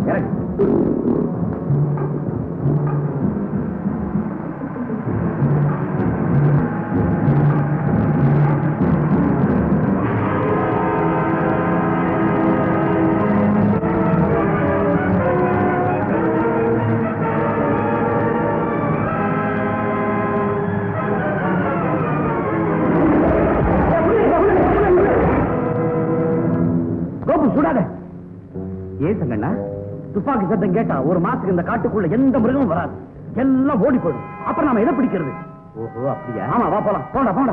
இறங்கு கோபு சுடாத ஏன் சங்கண்ணா துப்பாக்கி சத்தம் கேட்டா ஒரு மாசத்துக்கு இந்த காட்டுக்குள்ள எந்த மிருகமும் வராது எல்லாம் ஓடி போயிடும் அப்புறம் நாம எதை பிடிக்கிறது ஓஹோ அப்படியா ஆமா வா போலாம் போடா போடா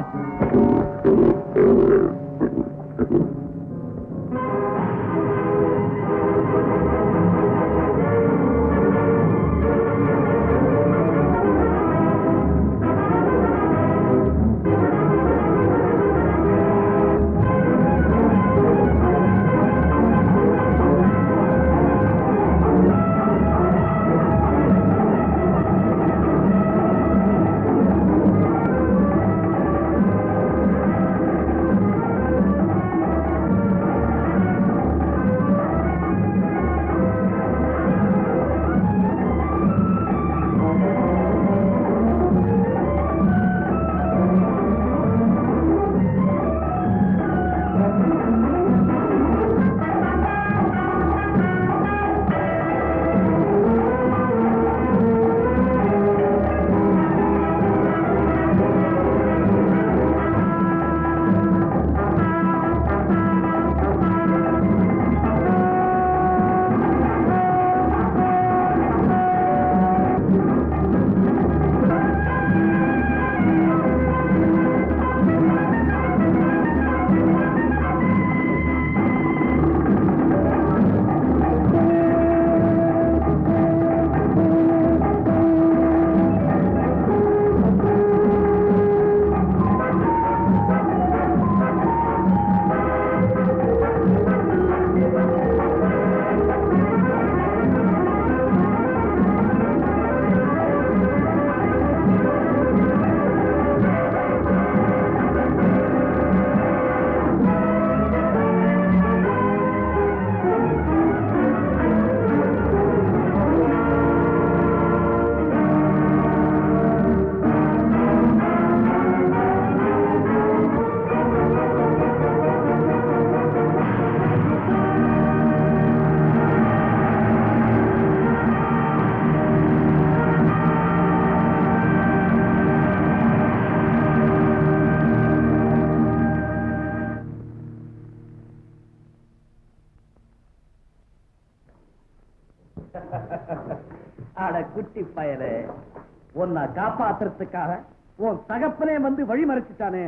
அட குட்டி பயலே உன்னை காப்பாத்துறதுக்காக உன் தகப்பனே வந்து வழி மறைச்சிட்டானே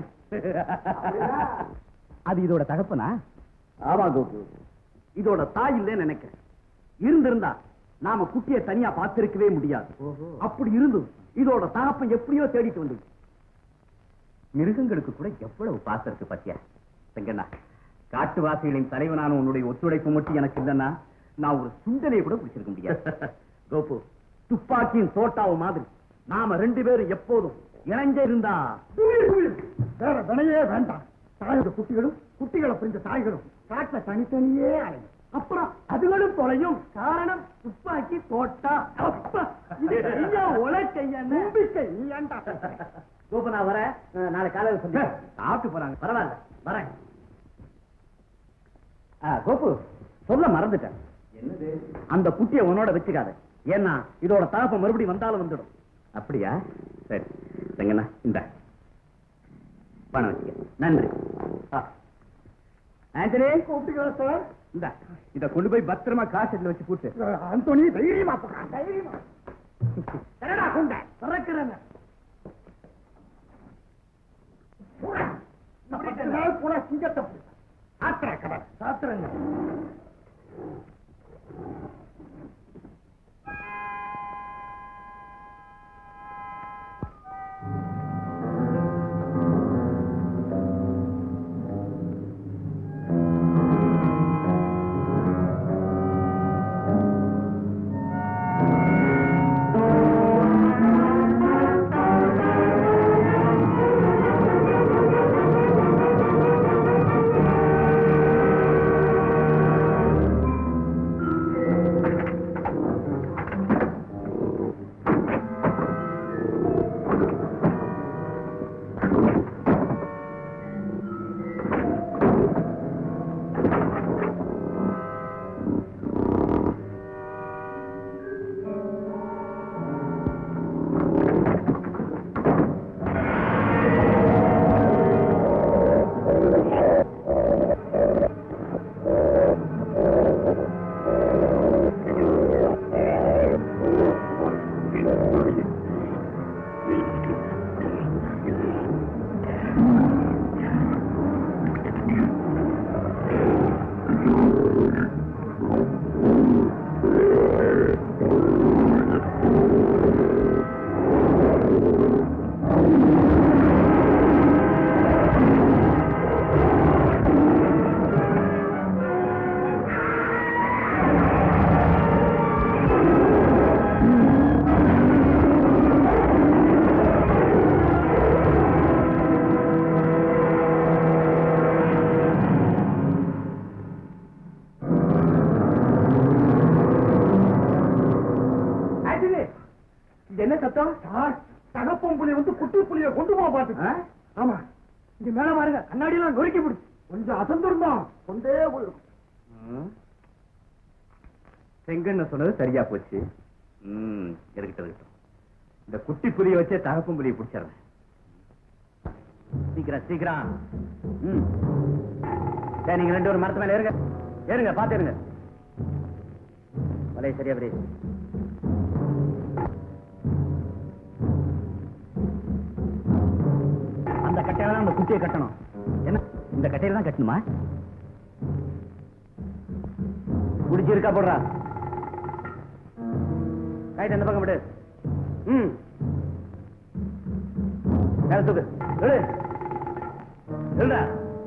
அது இதோட தகப்பனா ஆமா கோபு இதோட தாய் இல்லைன்னு நினைக்கிறேன் இருந்திருந்தா நாம குட்டியை தனியா பார்த்திருக்கவே முடியாது அப்படி இருந்து இதோட தகப்பன் எப்படியோ தேடிட்டு வந்து மிருகங்களுக்கு கூட எவ்வளவு பாசம் இருக்கு பத்தியா செங்கண்ணா காட்டுவாசிகளின் தலைவனான உன்னுடைய ஒத்துழைப்பு மட்டும் எனக்கு இல்லைன்னா நான் ஒரு சுண்டலையை கூட பிடிச்சிருக்க முடியாது கோபு துப்பாக்கியின் தோட்டாவு மாதிரி நாம ரெண்டு பேரும் எப்போதும் இணைஞ்சே இருந்தா வேற வினையே வேண்டாம் தாயோட குட்டிகளும் குட்டிகளை புரிஞ்ச தாய்களும் காட்டுல தனித்தனியே அலையும் அப்புறம் அதுகளும் தொலையும் காரணம் துப்பாக்கி தோட்டா அப்பா, இது கையா உலக்கையா நம்பிக்கை ஏண்டா கோபு நான் வரேன் அஹ், நாளை காலையில் சந்திப்போம் சாப்பிட்டு போறாங்க பரவாயில்ல வரேன் ஆ, கோபு சொல்ல மறந்துட்டேன் என்னது அந்த குட்டியை உன்னோட வச்சுக்காத ஏன்னா இதோட தகப்ப மறுபடியும் வந்தாலும் வந்துடும் அப்படியா சரி செங்கண்ணா இந்த பணம் வச்சுக்க நன்றி ஆ. ஆண்டனி கூப்பிட்டுக்கிறா சார் இந்த இத கொண்டு போய் பத்திரமா காசெட்ல வச்சு போட்டு அந்தோனி தைரியமா போறா தைரியமா என்னடா குண்ட திறக்கிறேன் பத்து நாள் கூட சிங்கத்தை ஆத்திர கடை சாத்திரங்க இது என்ன சத்தம் சார் தகப்பம் புலி வந்து குட்டி புலியை கொண்டு போக ஆ? பார்த்து ஆமா இங்க மேல பாருங்க கண்ணாடி எல்லாம் நொறுக்கி பிடிச்சு கொஞ்சம் அசந்திருந்தோம் கொண்டே போயிருக்கும் ம். செங்கண்ண சொன்னது சரியா போச்சு ம் இருக்கட்டும் இருக்கட்டும் இந்த குட்டி புலியை வச்சே தகப்பம் புலியை பிடிச்சிடுறேன் சீக்கிரம் சீக்கிரம் ம் சரி நீங்க ரெண்டு பேரும் மரத்து மேல ஏறுங்க ஏறுங்க பாத்து ஏறுங்க வலைய சரியா அப்படி அந்த கட்டையில தான் அந்த குட்டியை கட்டணும் என்ன இந்த கட்டையில தான் கட்டணுமா குடிச்சிருக்கா போடுறா ரைட் அந்த பக்கம் விடு ம் மேல தூக்கு விடு விடுடா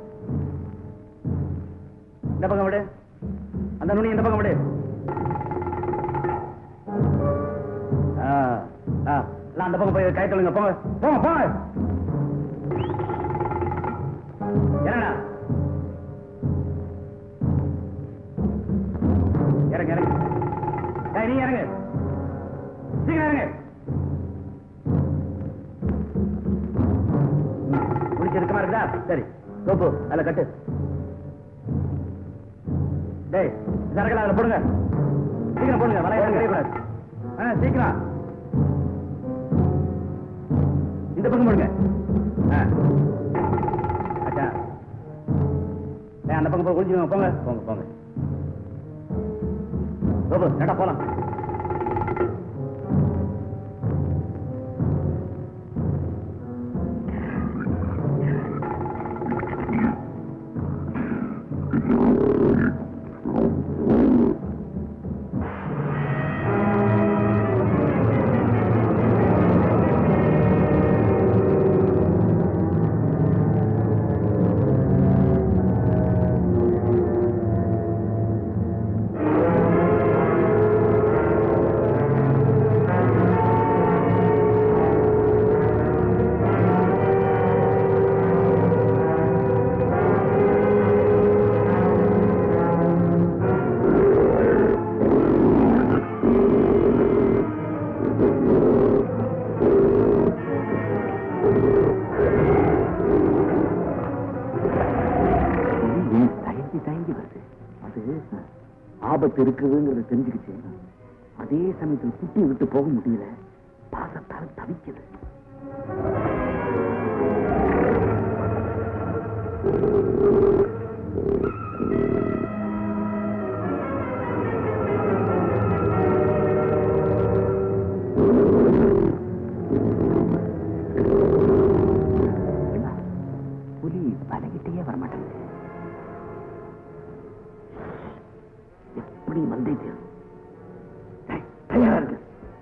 இந்த பக்கம் விடு அந்த நுனி இந்த பக்கம் விடு ஆ ஆ எல்லாம் அந்த பக்கம் போய் கை தொழுங்க போங்க போங்க போங்க என்னடா இறங்க இறங்க ஏய், நீ இறங்க சீக்கிரம் இறங்க குடிச்சு இருக்கமா இருக்குதா சரி சோப்பு அதுல கட்டு டேய் சரக்கல அதுல போடுங்க சீக்கிரம் போடுங்க வலைய கரையக்கூடாது ஆ சீக்கிரம் இந்த பக்கம் போடுங்க ஆ அச்சா ஏய், அந்த பக்கம் போய் குளிச்சுக்கோங்க போங்க போங்க போங்க சோப்பு நடா போலாம் தயங்கி தயங்கி வருது அது ஆபத்து இருக்குதுங்கிறத தெரிஞ்சுக்கிச்சு அதே சமயத்தில் குட்டி விட்டு போக முடியல பாசத்தால் தவிக்குது என்ன? புலி வலகிட்டே வரமாட்டேங்குது எப்படி வந்தே தீரும் ஏய், தயாரா இருக்கு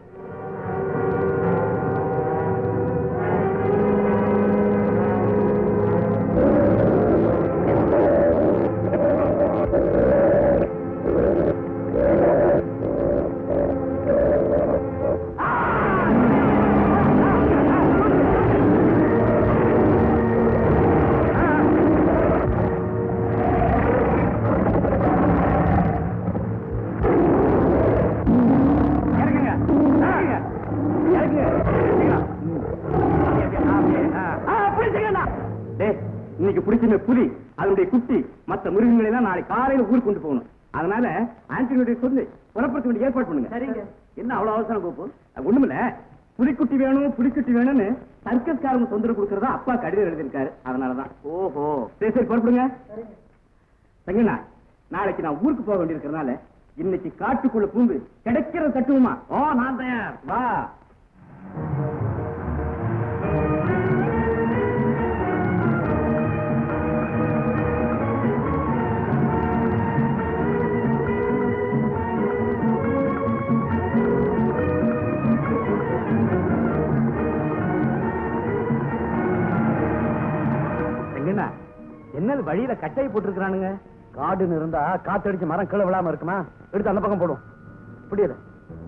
இறங்குங்க இறங்குங்க இறங்குங்க சீக்கிரம். அப்படியே, அப்படியே, அப்படியே. ஆ, ஆ, பிடிச்சுக்கண்ணா. டேய், இன்னைக்கு பிடிச்சுமே புலி அதனுடைய குட்டி மத்த மிருகங்களை எல்லாம் நாளைக்கு காலையில ஊருக்கு கொண்டு போகணும் அதனால ஆண்டனியுடைய சொல்லு புறப்படுத்த வேண்டிய ஏற்பாடு பண்ணுங்க சரிங்க என்ன அவ்வளவு அவசரம் கோப்பு அது ஒண்ணுமில்ல புலிக்குட்டி வேணும் புலிக்குட்டி வேணும்னு சர்க்கஸ்காரங்க தொந்தரவு கொடுக்கறதா அப்பா கடிதம் எழுதியிருக்காரு அதனாலதான் ஓஹோ சரி சரி புறப்படுங்க தங்கண்ணா நாளைக்கு நான் ஊருக்கு போக வேண்டியிருக்கிறதுனால இன்னைக்கு காட்டுக்குள்ள பூந்து கிடைக்கிற தட்டுவோமா ஓ நான் தயார் வா செங்கண்ணா என்னது வழியில கட்டாய் போட்டிருக்கிறானுங்க காடுன்னு இருந்தா காத்தடிச்சு மரம் கீழே விழாம இருக்குமா எடுத்து அந்த பக்கம் போடும் புரியுது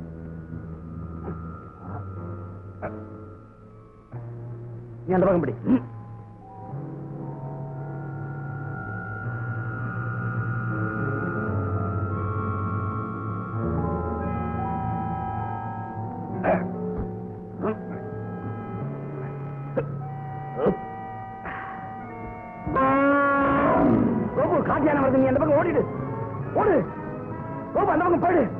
நீ அந்த பக்கம் பிடி ஓடு கோபா அந்த பக்கம் போயிடு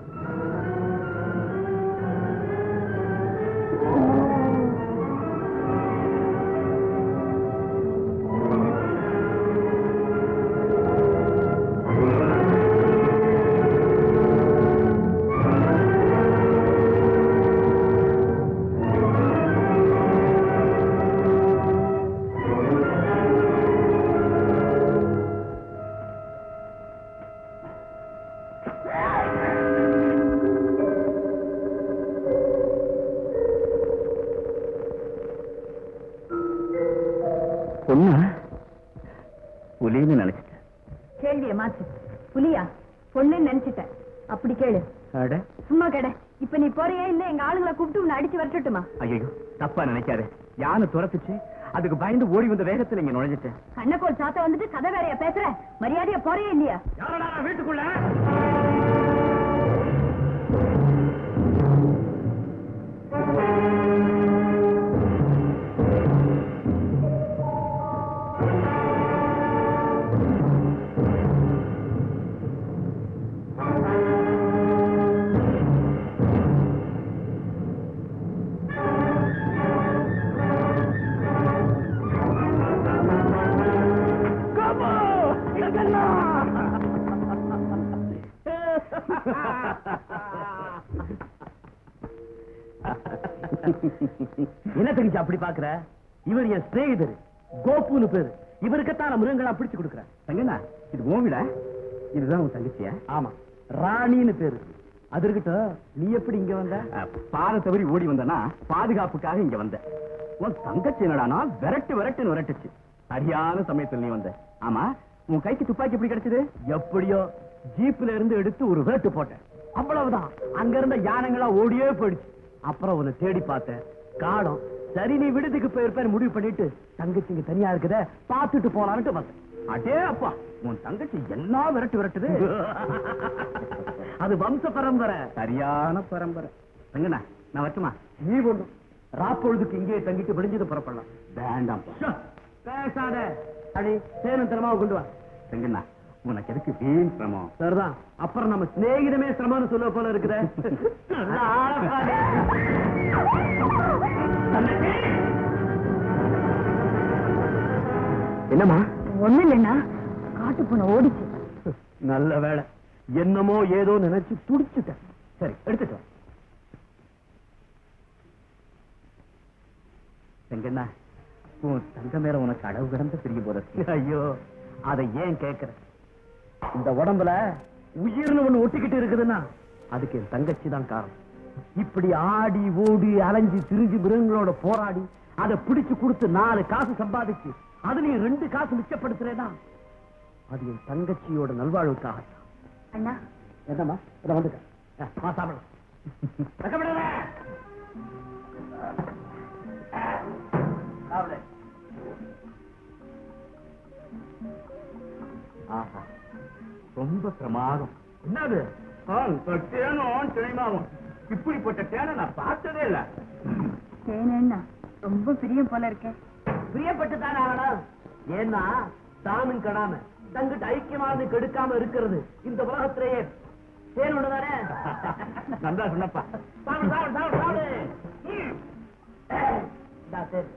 பொண்ணு புலின்னு நினைச்சிட்டேன் கேள்விய மாத்து புலியா பொண்ணுன்னு நினைச்சிட்டேன் அப்படி கேளு அட சும்மா கேட இப்ப நீ போறியா இல்ல எங்க ஆளுங்களை கூப்பிட்டு உன்னை அடிச்சு வரட்டுமா ஐயோ தப்பா நினைக்காத யானை துரத்துச்சு அதுக்கு பயந்து ஓடி வந்த வேகத்துல இங்க நுழைஞ்சிட்டேன் கண்ணக்கோல் சாத்த வந்துட்டு கதை வேறையா பேசுற மரியாதையா போறியா இல்லையா யாரடா வீட்டுக்குள்ள என்ன தெரிஞ்சு அப்படி பாக்குற இவர் என் சிநேகிதர் கோப்புன்னு பேரு இவருக்குத்தான் நான் மிருகங்களா பிடிச்சு கொடுக்குறேன் தங்கண்ணா இது ஓவிடா இதுதான் உன் தங்கச்சியா ஆமா ராணின்னு பேரு அது இருக்கட்டும் நீ எப்படி இங்க வந்த பாத தவறி ஓடி வந்தனா பாதுகாப்புக்காக இங்க வந்த உன் தங்கச்சி என்னடானா விரட்டு விரட்டுன்னு விரட்டுச்சு சரியான சமயத்தில் நீ வந்த ஆமா உன் கைக்கு துப்பாக்கி எப்படி கிடைச்சது எப்படியோ ஜீப்ல இருந்து எடுத்து ஒரு விரட்டு போட்டேன் அவ்வளவுதான் அங்க இருந்த யானைங்களா ஓடியே போயிடுச்சு அப்புறம் உன்னை தேடி பார்த்தேன் காணோம் சரி நீ விடுதிக்கு போயிருப்பேன் முடிவு பண்ணிட்டு தங்கச்சி இங்க தனியா இருக்குத பாத்துட்டு போலான்ட்டு வந்தேன் அடே அப்பா உன் தங்கச்சி எல்லாம் விரட்டு விரட்டுது அது வம்ச பரம்பரை சரியான பரம்பரை தங்கண்ணா நான் வரட்டுமா நீ ஒண்ணு ராப்பொழுதுக்கு இங்கே தங்கிட்டு விடிஞ்சது புறப்படலாம் வேண்டாம் பேசாத அடி சேனம் தரமாவை கொண்டு வா தங்கண்ணா உனக்கு எதுக்கு வீண் சிரமம் சரிதான் அப்புறம் நம்ம சிநேகிதமே சிரமம்னு சொல்ல போல இருக்குதே என்னம்மா ஒண்ணு இல்லைன்னா காட்டு பூனை ஓடிச்சு நல்ல வேலை என்னமோ ஏதோ நினைச்சு துடிச்சுட்டேன் சரி எடுத்துட்டு வா. செங்கண்ணா உன் தங்க மேல உனக்கு அளவு கிடந்து தெரிய போற ஐயோ அதை ஏன் கேக்குற இந்த உடம்புல உயிர்னு ஒண்ணு ஒட்டிக்கிட்டு இருக்குதுன்னா அதுக்கு என் தங்கச்சி தான் காரணம் இப்படி ஆடி ஓடி அலைஞ்சு திரிஞ்சு மிருகங்களோட போராடி அதை பிடிச்சு கொடுத்து நாலு காசு சம்பாதிச்சு அதுலயும் ரெண்டு காசு மிச்சப்படுத்துறேன்னா அது என் தங்கச்சியோட நல்வாழ்வுக்காக அண்ணா என்னம்மா இதை வந்துட்டேன் ஆ, வா சாப்பிடலாம் வெக்கப்படாத. சாப்பிடு. ஆஹா ரொம்ப பிரமாதம் என்னது தேனும் திணைமாவும் இப்படிப்பட்ட தேனை நான் பார்த்ததே இல்ல தேனேன்னா ரொம்ப பிரியம் போல இருக்கேன் பிரியப்பட்டு தானே ஆகணும் ஏன்னா தானும் கடாம தங்கிட்ட ஐக்கியமானது கெடுக்காம இருக்கிறது இந்த உலகத்திலேயே தேனோட தானே நல்லா சொன்னப்பா சாப்பிடு சாப்பிடு சாப்பிடு சாப்பிடு ம். இந்தா, தேன்.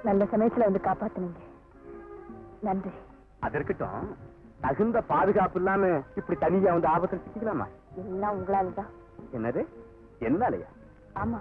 நல்ல சமயத்துல வந்து காப்பாத்துனீங்க நன்றி அது இருக்கட்டும் தகுந்த பாதுகாப்பு இல்லாம இப்படி தனியா வந்து ஆபத்தில் சிக்கலாமா எல்லாம் உங்களால தான் என்னது என்னாலயா ஆமா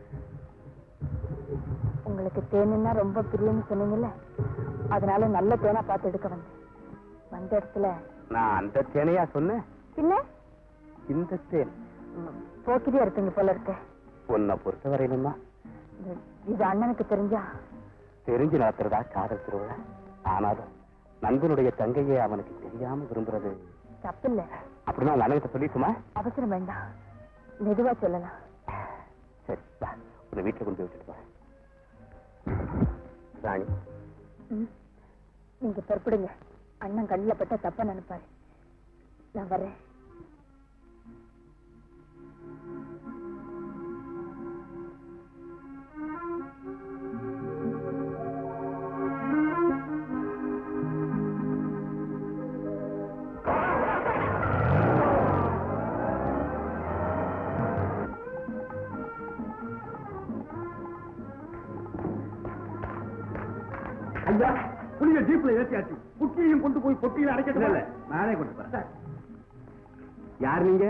உங்களுக்கு தேனுன்னா ரொம்ப பிரியம்னு சொன்னீங்கல்ல அதனால நல்ல தேனா பார்த்து எடுக்க வந்தேன் வந்த இடத்துல நான் அந்த தேனையா சொன்னேன் இல்ல இந்த தேன் போக்கிட்டே இருக்குங்க போல இருக்க உன்னை பொறுத்த வரையிலுமா இது- இது அண்ணனுக்கு தெரிஞ்சா தெரிஞ்சு நடத்துறதா காதல் திருவிழா ஆனாலும் நண்பனுடைய தங்கையை அவனுக்கு தெரியாம விரும்புறது தப்பில்ல அப்படின்னா உங்க அண்ணன் சொல்லிட்டுமா அவசரம் வேண்டாம் மெதுவா சொல்லலாம் சரி வா உன்னை வீட்டுல கொண்டு போய் விட்டுட்டு போறேன் ராணி ம். நீங்க பொறுப்படுங்க அண்ணன் கண்ணில் பட்ட தப்பா நினைப்பாரு நான் வரேன் ஐயா புளிய ஜீப்ல ஏற்றியாச்சு குட்டியையும் கொண்டு போய் பொட்டியில இல்ல, அடைக்கணும் இல்ல, நானே கொண்டு போறேன் யார் நீங்க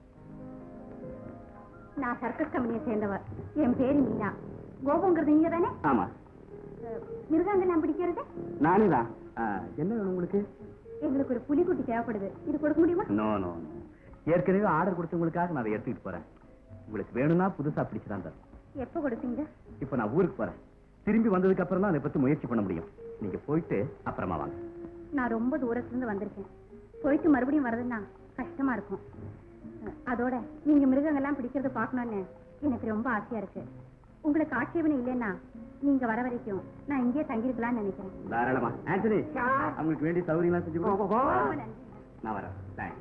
நான் சர்க்கஸ் கம்பெனியை சேர்ந்தவர் என் பேரு மீனா கோபுங்கிறது நீங்க தானே ஆமா மிருகாங்க நான் பிடிக்கிறது நானே தான் என்ன வேணும் உங்களுக்கு எங்களுக்கு ஒரு புலிக்குட்டி தேவைப்படுது இது கொடுக்க முடியுமா நோ நோ நோ ஏற்கனவே ஆர்டர் கொடுத்தவங்களுக்காக நான் அதை எடுத்துக்கிட்டு போறேன் உங்களுக்கு வேணும்னா புதுசா பிடிச்சிதான் தரேன் எப்ப கொடுப்பீங்க இப்ப நான் ஊருக்கு போறேன் திரும்பி வந்ததுக்கு அப்புறம் தான் அதை பத்தி முயற்சி பண்ண முடியும் நீங்க போயிட்டு அப்புறமா வாங்க நான் ரொம்ப தூரத்துல இருந்து வந்திருக்கேன் போயிட்டு மறுபடியும் வர்றதுன்னா கஷ்டமா இருக்கும் அஹ், அதோட நீங்க மிருகங்கள்லாம் பிடிக்கிறத பார்க்கணும்னு எனக்கு ரொம்ப ஆசையா இருக்கு உங்களுக்கு ஆட்சேபனை இல்லைன்னா நீங்க வர வரைக்கும் நான் இங்கேயே தங்கியிருக்கலாம்னு நினைக்கிறேன் தாராளமா ஆண்டனி அவங்களுக்கு வேண்டிய சௌகரியம்லாம் செஞ்சு கொடுங்க. ரொம்ப நன்றி நான் வரேன் தேங்க்ஸ்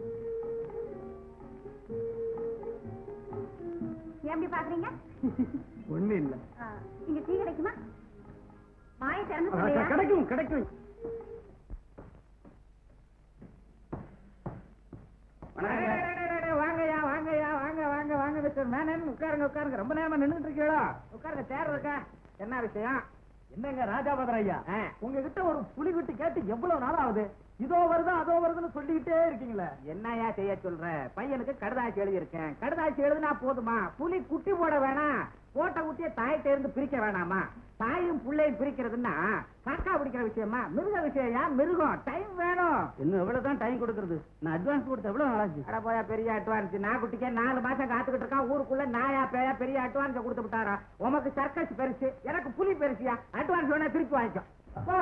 ஏன் அப்படி பாக்குறீங்க ஒண்ணு இல்ல அஹ், இங்க டீ கிடைக்குமா வாயை திறந்து சொல்லையா? கிடைக்கும் கிடைக்கும் வாங்கய்யா வாங்கய்யா வாங்க வாங்க வாங்க மிஸ்டர் மேனன் உட்காருங்க உட்காருங்க ரொம்ப நேரமா நின்னுட்டு இருக்கீங்களா உட்காருங்க சேர் இருக்கா என்ன விஷயம் என்னங்க ராஜாபதர் ஐயா ஆ. உங்ககிட்ட ஒரு புலிகுட்டி கேட்டு எவ்வளவு நாள் ஆகுது இதோ வருது அதோ வருதுன்னு சொல்லிக்கிட்டே இருக்கீங்களே என்னய்யா செய்ய சொல்ற பையனுக்கு கடுதாசி எழுதி இருக்கேன் கடுதாசி எழுதுனா போதுமா புலி குட்டி போட வேணாம் போட்ட குட்டியை தாயிட்ட இருந்து பிரிக்க வேணாமா தாயும் புள்ளையும் பிரிக்கிறதுன்னா காக்கா பிடிக்கிற விஷயமா மிருக விஷயம்யா மிருகம் டைம் வேணும் இன்னும் எவ்வளவுதான் டைம் கொடுக்கறது நான் அட்வான்ஸ் கொடுத்த எவ்வளவு நாளாச்சு அட போயா பெரிய அட்வான்ஸ் நான் குட்டிக்கே நாலு மாசம் காத்துக்கிட்டு இருக்கான் ஊருக்குள்ள நாயா பேயா பெரிய அட்வான்ஸ் கொடுத்து விட்டாரா உமக்கு சர்க்கஸ் பெருசு எனக்கு புலி பெருசியா அட்வான்ஸ் வேணா திருப்பி வாங்கிக்கோ அப்பா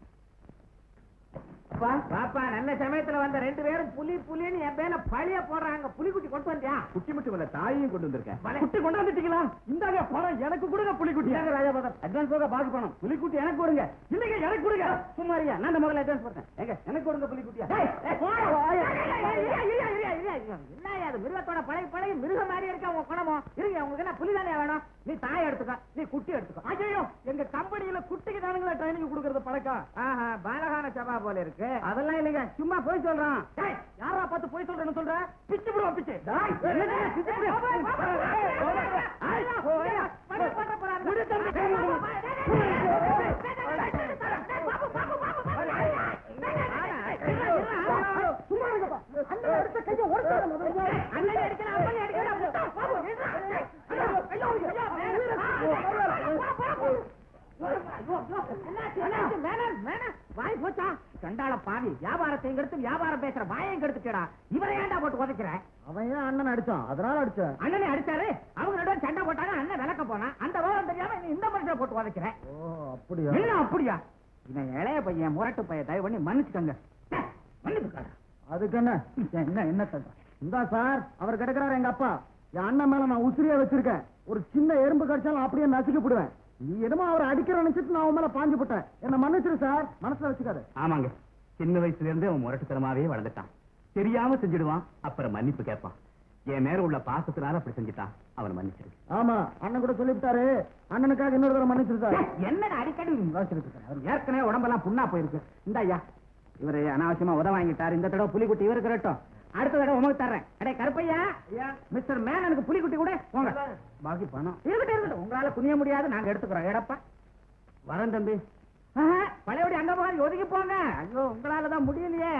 அப்பா பாப்பா நல்ல சமயத்துல வந்த ரெண்டு பேரும் புலி புலின்னு என் பேல பழிய போடுறாங்க புலிக்குட்டி கொண்டு வந்தியா குட்டி மட்டும் இல்ல தாயையும் கொண்டு வந்திருக்கேன் குட்டி கொண்டாந்துட்டீங்களா இந்தாங்க பணம் எனக்கு கொடுங்க புலிகுட்டி இந்தாங்க ராஜாபாதம் அட்வான்ஸ் போக பாக்கு பணம் புலிக்குட்டி எனக்கு கொடுங்க இல்லைங்க எனக்கு கொடுங்க சும்மாரியா நான் இந்த முதல்ல அட்வான்ஸ் போட்டேன் எங்க எனக்கு கொடுங்க புலிக்குட்டியா டேய், டேய், போடா, போயா. இரியா, இரியா, இரியா, இரியா, இரியா, இரியா. என்னய்யா அது மிருகத்தோட பழைய பழைய மிருகம் மாதிரி இருக்கா உன் குணமோ இருங்க உங்களுக்கு என்ன புலி தானே வேணும் நீ தாய் எடுத்துக்கோ நீ குட்டி எடுத்துக்கோ ஐயோ எங்க கம்பெனியில குட்டிக்கு தானுங்களா ட்ரைனிங் கொடுக்கறது பழக்கம் ஆஹா பாலகான சபா போல இருக்கு அதெல்லாம் இல்லைங்க சும்மா போய் சொல்றான் டேய், யாரா பார்த்து போய் சொல்றேன்னு சொல்ற பிச்சு விடுவோம் பிச்சு டேய், என்னங்க பிச்சு பிடி? ஐயா, போயா, பண்ண, பண்ண போறாரு. விடு தம்பி. சும்மா இருங்கப்பா. அண்ணன் எடுத்த கையை உடைச்சாத முதல்ல. அண்ணனை அடிக்கிறேன், அம்மனை அடிக்கிறேன். பாபு, ஐயோ, ஐயோ, ஐயோ, என்னாச்சு, என்னாச்சு? வேணாம், வேணாம். வாய் போச்சா கண்டாள பாவி வியாபாரத்தை கெடுத்து வியாபாரம் பேசுற வாயம் கெடுத்துட்டா இவரை ஏன்டா போட்டு உதைக்கிற அவன் ஏன் அண்ணன் அடிச்சான் அதனால அடிச்சேன் அண்ணனை அடிச்சாரு அவங்க நடுவே சண்டை போட்டாங்க அண்ணன் விளக்க போனான் அந்த விவரம் தெரியாம நீ இந்த மனுஷனை போட்டு உதைக்கிற ஓ அப்படியா என்ன அப்படியா இவன் இளைய பையன் முரட்டு பையன் தயவு பண்ணி மன்னிச்சுக்கங்க டேய், மன்னிப்பு கேளு. அதுக்கு என்ன என்ன என்ன சொல்ற இந்தா சார் அவர் கிடைக்கிறாரு எங்க அப்பா என் அண்ணன் மேல நான் உசிரியா வச்சிருக்கேன் ஒரு சின்ன எறும்பு கடிச்சாலும் அப்படியே நசுக்கி போடுவேன் நீ என்னமோ அவர் அடிக்கிற நினைச்சிட்டு நான் அவன் மேல பாஞ்சு போட்டேன் என்ன மன்னிச்சிரு சார் மனசுல வச்சுக்காரு ஆமாங்க சின்ன வயசுல இருந்தே அவன் முரட்டுத்தனமாவே வளர்ந்துட்டான் தெரியாம செஞ்சிடுவான் அப்புறம் மன்னிப்பு கேட்பான் என் மேல உள்ள பாசத்தினால அப்படி செஞ்சுட்டான் அவனை மன்னிச்சிரு ஆமா அண்ணன் கூட சொல்லிவிட்டாரு அண்ணனுக்காக இன்னொரு தடவை மன்னிச்சிரு சார் டேய், என்னடா அடிக்கடி யோசிச்சுட்டு இருக்க? அவர் ஏற்கனவே உடம்பெல்லாம் புண்ணா போயிருக்கு இந்த ஐயா இவரு அனாவசியமா உத வாங்கிட்டாரு இந்த தடவை புலிக்குட்டி இவருக்கு இருக்கட்டும் அடுத்த தடவை உமக்கு தர்றேன் அடே கருப்பையா மிஸ்டர் மேனனுக்கு புலிக்குட்டி கூட போங்க பாக்கி பணம் இருக்கட்டும் இருக்கட்டும் உங்களால குனிய முடியாது நாங்க எடுத்துக்கிறோம் எடப்பா வரேன் தம்பி ஆஹா, பழையபடி அங்க போகாது ஒதுங்கி போங்க ஐயோ உங்களால தான் முடியலையே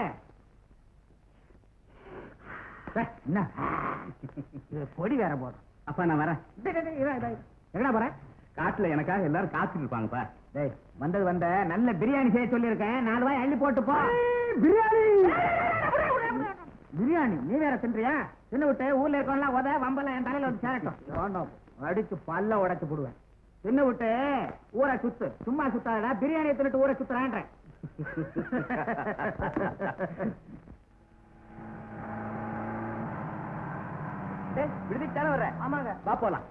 டேய், என்ன இது பொடி வேற போதும் அப்பா நான் வரேன் எங்கடா போற காட்டுல எனக்காக எல்லாரும் காத்துட்டு இருப்பாங்கப்பா டேய் வந்தது வந்த நல்ல பிரியாணி செய்ய சொல்லியிருக்கேன் நாலு வாய் அள்ளி போட்டு போ பிரியாணி பிரியாணி நீ வேற தின்றியா தின்னு விட்டு ஊர்ல இருக்கவங்களாம் உத வம்பெல்லாம் என் தலையில வந்து சேரட்டும் வேண்டாம் அடிச்சு பல்ல உடைச்சு போடுவேன் தின்னு விட்டு ஊரை சுத்து சும்மா சுத்தாதடா பிரியாணி தின்னுட்டு ஊரை சுத்துறான்றேன் விடுதிக்கு தானே வர்றேன் ஆமாங்க வா போலாம்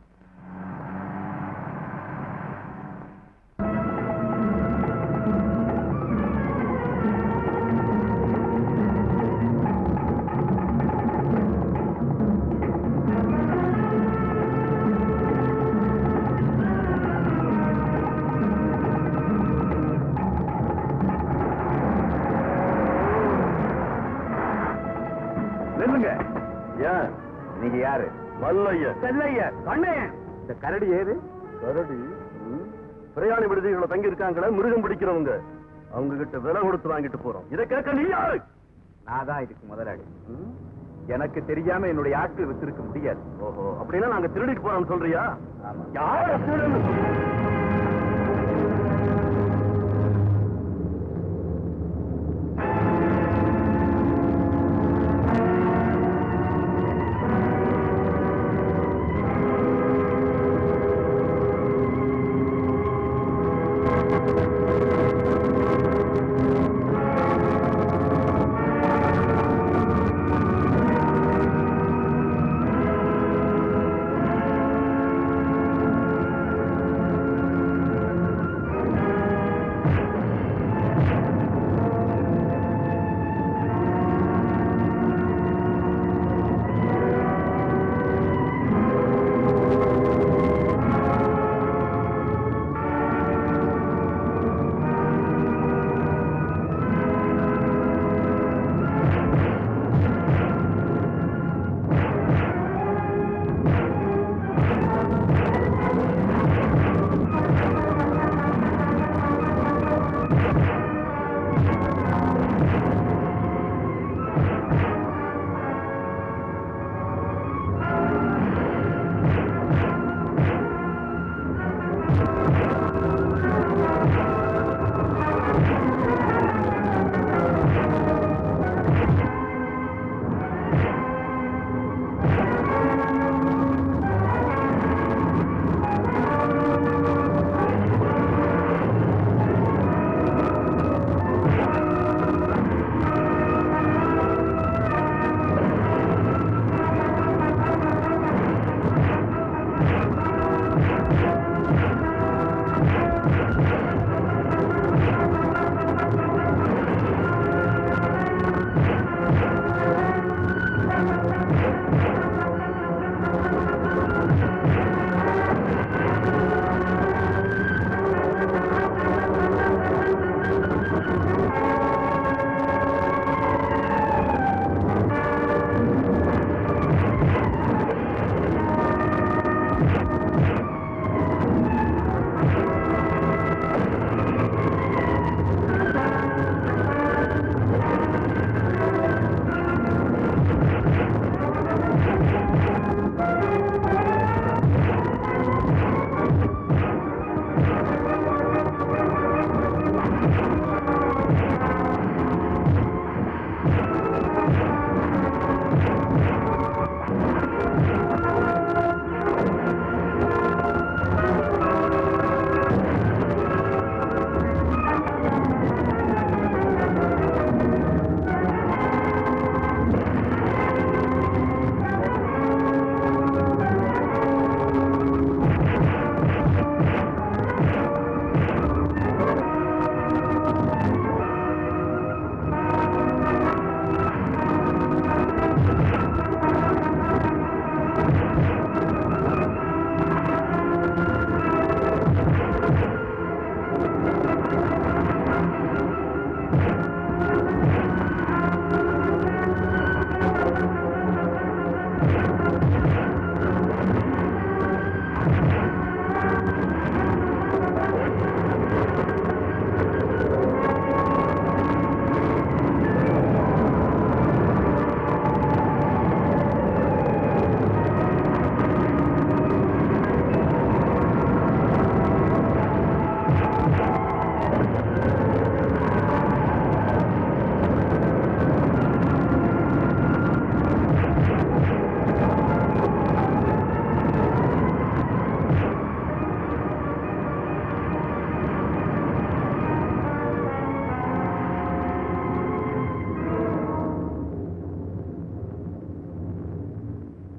நில்லுங்க ஏன் நீங்க யாரு மல்லைய செல்லைய கண்ணையன் இந்த கரடி ஏது கரடி பிரயாணி விடுதிகளை தங்கி இருக்காங்களே மிருகம் பிடிக்கிறவங்க அவங்க கிட்ட விலை கொடுத்து வாங்கிட்டு போறோம் இதை கேட்க நீ யாரு நான் தான் இதுக்கு முதலாளி எனக்கு தெரியாம என்னுடைய ஆட்கள் வித்திருக்க முடியாது ஓஹோ அப்படின்னா நாங்க திருடிட்டு போறோம்னு சொல்றியா ஆமா. யார திருடன்னு சொல்லு.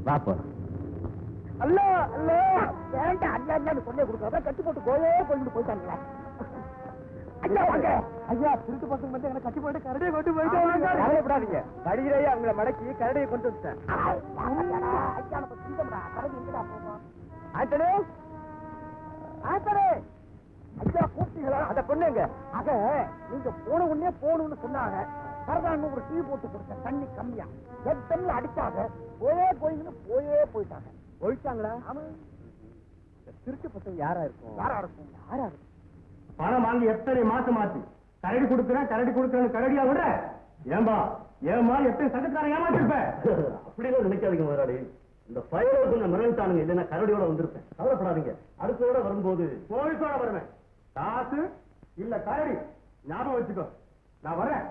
வா போலாம் அல்ல அல்ல வேண்டாம் அல்ல அல்லன்னு சொன்னே கொடுக்காத கட்டி போட்டு கோயே போயிட்டு போயிட்டாங்களா ஐயா வாங்க ஐயா திருட்டு பசங்க வந்து என்ன கட்டி போட்டு கரடியை கொண்டு போயிட்டாங்க கவலைப்படாதீங்க வடிகிறையே அவங்கள மடக்கி கரடியை கொண்டு வந்துட்டேன் ஐயா நம்ம சிங்கம்டா கரடி எங்கடா போகும் ஆண்டனே ஆண்டனே ஐயா கூப்பிட்டீங்களா அந்த பொண்ணுங்க ஆக நீங்க போன உடனே போகணும்னு சொன்னாங்க சரதான்னு ஒரு டீ போட்டு கொடுத்தேன் தண்ணி கம்மியா எத்தனை அடிச்சாங்க போயே போயின்னு போயே போயிட்டாங்க ஒழிச்சாங்களா ஆமா திருட்டு பசங்க யாரா இருக்கும் யாரா இருக்கும் யாரா இருக்கும் பணம் வாங்கி எத்தனை மாசம் ஆச்சு கரடி கொடுக்குறேன் கரடி கொடுக்குறேன்னு கரடியா விட ஏம்பா ஏமா எத்தனை சட்டக்காரன் ஏமாத்திருப்ப அப்படிலாம் நினைக்காதீங்க முதலாளி இந்த பயலோ கொஞ்சம் மிரண்டானுங்க இல்லைன்னா கரடியோட வந்திருப்பேன் கவலைப்படாதீங்க அடுத்தோட வரும்போது போலீஸோட வருவேன் காசு இல்ல கரடி ஞாபகம் வச்சுக்கோ நான் வரேன்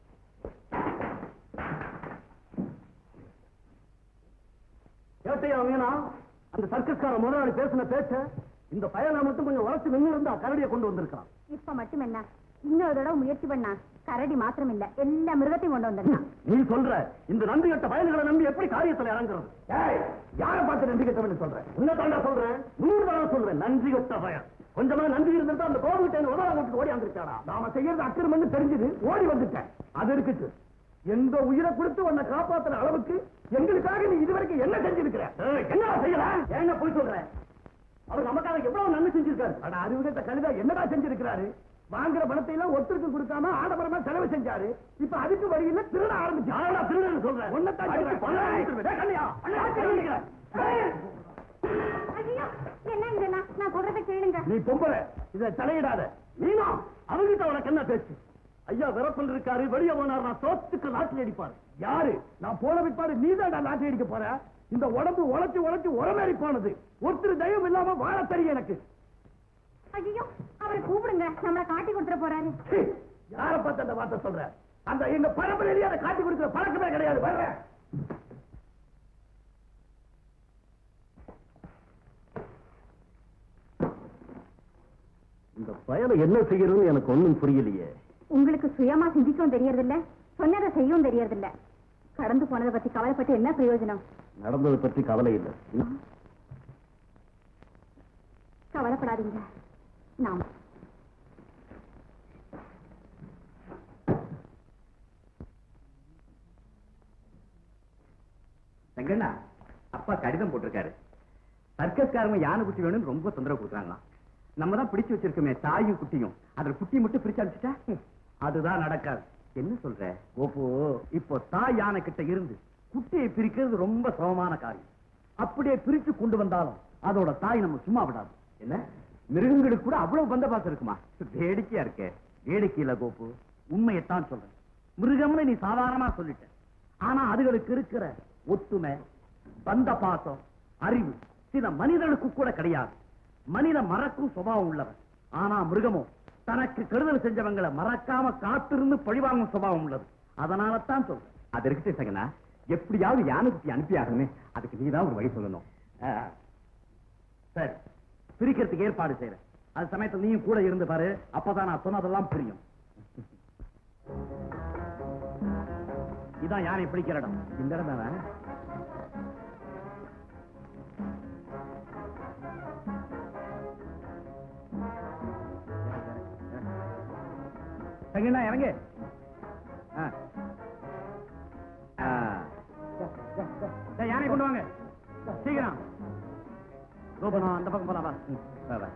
கேட்டையா வேணா அந்த சர்க்கஸ்கார முதலாளி பேசின பேச்ச இந்த பயலை மட்டும் கொஞ்சம் உழைச்சு நின்று இருந்தா கரடியை கொண்டு வந்திருக்கான் இப்ப மட்டும் என்ன இன்னொரு தடவை முயற்சி பண்ணா கரடி மாத்திரம் இல்ல எல்லா மிருகத்தையும் கொண்டு வந்துடலாம் நீ சொல்ற இந்த நன்றி கட்ட பயல்களை நம்பி எப்படி காரியத்துல இறங்குறது யார பார்த்து நன்றி கட்டவன்னு சொல்றேன் உன்ன தாண்டா சொல்றேன் நூறு தடவை சொல்றேன் நன்றி கட்ட பயம் கொஞ்சமா நன்றி இருந்திருந்தா அந்த கோவிட்ட உதவ விட்டு ஓடி வந்திருக்காடா நாம செய்யறது அக்கிரமன்னு தெரிஞ்சது ஓடி வந்துட்டேன் அது இருக்குது எந்த உயிரை கொடுத்து உன்னை காப்பாத்துற அளவுக்கு எங்களுக்காக நீ இதுவரைக்கும் என்ன செஞ்சிருக்கிற என்ன செய்யல என்ன போய் சொல்ற அவர் நமக்காக எவ்வளவு நன்மை செஞ்சிருக்காரு ஆனா அறிவுகட்ட கழுதா என்னடா செஞ்சிருக்கிறாரு வாங்குற பணத்தை எல்லாம் ஒருத்தருக்கு கொடுக்காம ஆடம்பரமா செலவு செஞ்சாரு இப்ப அதுக்கு வழியில திருட ஆரம்பிச்சு ஆடா திருடன் சொல்றேன் ஐயோ என்ன இதெல்லாம் நான் சொல்றத கேளுங்க நீ பொம்பளை இத தலையிடாத நீனா அவங்கிட்ட உனக்கு என்ன பேச்சு ஐயா விரப்பல் இருக்காரு வெளியே போனார் நான் சோத்துக்கு லாட்டி அடிப்பாரு யாரு நான் போன பிற்பாடு நீதான் லாட்டி அடிக்க போற இந்த உடம்பு உழைச்சு உழைச்சு உரமேறி போனது ஒருத்தர் தயவு இல்லாம வாழ தெரியும் எனக்கு ஐயோ அவரை கூப்பிடுங்க நம்மள காட்டி கொடுத்துட போறாரு சீ, யார பார்த்து அந்த வார்த்தை சொல்ற அந்த எங்க பரம்பரையிலேயே அதை காட்டி கொடுக்கிற பழக்கமே கிடையாது வர்றேன் இந்த பயலை என்ன செய்யறதுன்னு எனக்கு ஒண்ணும் புரியலையே உங்களுக்கு சுயமா சிந்திக்கவும் தெரியறது இல்ல சொன்னதை செய்யவும் தெரியறது இல்ல கடந்து போனதை பத்தி கவலைப்பட்டு என்ன பிரயோஜனம் நடந்ததை பற்றி கவலை இல்லை கவலைப்படாதீங்க நாம் செங்கண்ணா அப்பா கடிதம் போட்டிருக்காரு சர்க்கஸ்காரங்க யானை குட்டி வேணும்னு ரொம்ப தொந்தரவு கொடுக்குறாங்களாம் நம்ம தான் பிடிச்சு வச்சிருக்கோமே தாயும் குட்டியும் அதுல குட்டி மட்டும் பிரிச்சு அனுப்பிச்சிட்டா அதுதான் நடக்காது என்ன சொல்ற ஓப்போ இப்போ தாய் யானை கிட்ட இருந்து குட்டியை பிரிக்கிறது ரொம்ப சிரமமான காரியம் அப்படியே பிரிச்சு கொண்டு வந்தாலும் அதோட தாய் நம்ம சும்மா விடாது என்ன மிருகங்களுக்கு கூட அவ்வளவு பந்தபாசம் இருக்குமா வேடிக்கையா இருக்கே வேடிக்கையில கோப்பு உண்மையைத்தான் சொல்றேன் மிருகம்னு நீ சாதாரணமா சொல்லிட்ட ஆனா அதுகளுக்கு இருக்கிற ஒத்துமை பந்த பாசம் அறிவு சில மனிதனுக்கு கூட கிடையாது மனித மறக்கும் சுபாவம் உள்ளவன் ஆனா மிருகமோ தனக்கு கெடுதல் செஞ்சவங்களை மறக்காம காத்திருந்து பழிவாங்கும் சுபாவம் உள்ளது அதனால தான் சொல்றேன் அது இருக்கட்டும் சகனா எப்படியாவது யானைக்குட்டி அனுப்பி ஆகணுமே அதுக்கு நீதான் ஒரு வழி சொல்லணும் ஆ, சரி பிரிக்கிறதுக்கு ஏற்பாடு செய்யறேன் அது சமயத்துல நீயும் கூட இருந்து பாரு அப்பதான் நான் சொன்னதெல்லாம் புரியும் இதான் யானை பிடிக்கிற இடம் இந்த இடம் தானே சங்கண்ணா இறங்கு ஆ. ஆ. டேய், யானை கொண்டு வாங்க சீக்கிரம் கோபனம் அந்த பக்கம் போலாம் வா ம், வா, வா.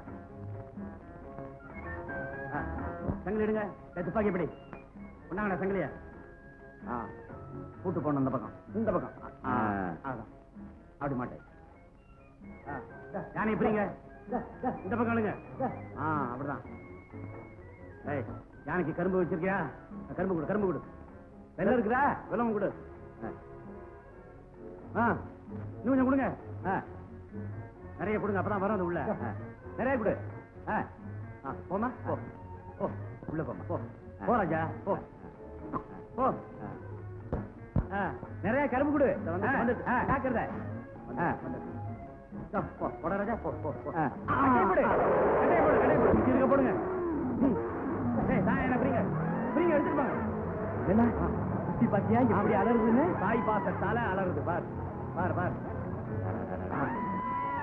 ஆ, சங்கிலி எடுங்க டேய், துப்பாக்கி எப்படி கொண்டாங்கடா சங்கிலியா ஆ கூட்டு போன அந்த பக்கம் இந்த பக்கம் ஆ, அதான். அப்படி மாட்டேன் ஆ, யானை எப்படிங்க இந்த பக்கம் எழுங்க ஆ அப்படிதான் ஏய் யானைக்கு கரும்பு வச்சிருக்கியா கரும்பு கொடு கரும்பு கொடு வெள்ளம் இருக்குதா வெள்ளம் கொடு ஆ. ஆ இன்னும் கொஞ்சம் கொடுங்க ஆ நிறைய கொடுங்க அப்பதான் வரும் அது உள்ள ஆ. நிறைய கொடு ஆ ஆ போமா போ போ உள்ள போமா போ போ ராஜா போ போ ஆ நிறைய கரும்பு கொடு வந்து ஆ காக்கிறத ஆ இதோ, போ போட ராஜா போ போ போ கட்டையை போடு கட்டையை போடு கட்டையை போடு இங்க இருக்க போடுங்க ம். ஏய் நான் என்ன பிரிங்க பிரிங்க எடுத்துட்டு போங்க என்ன குட்டி பாத்தியா எப்படி அலறுதுன்னு தாய் பாசத்தால அலறுது பார் பார் பார்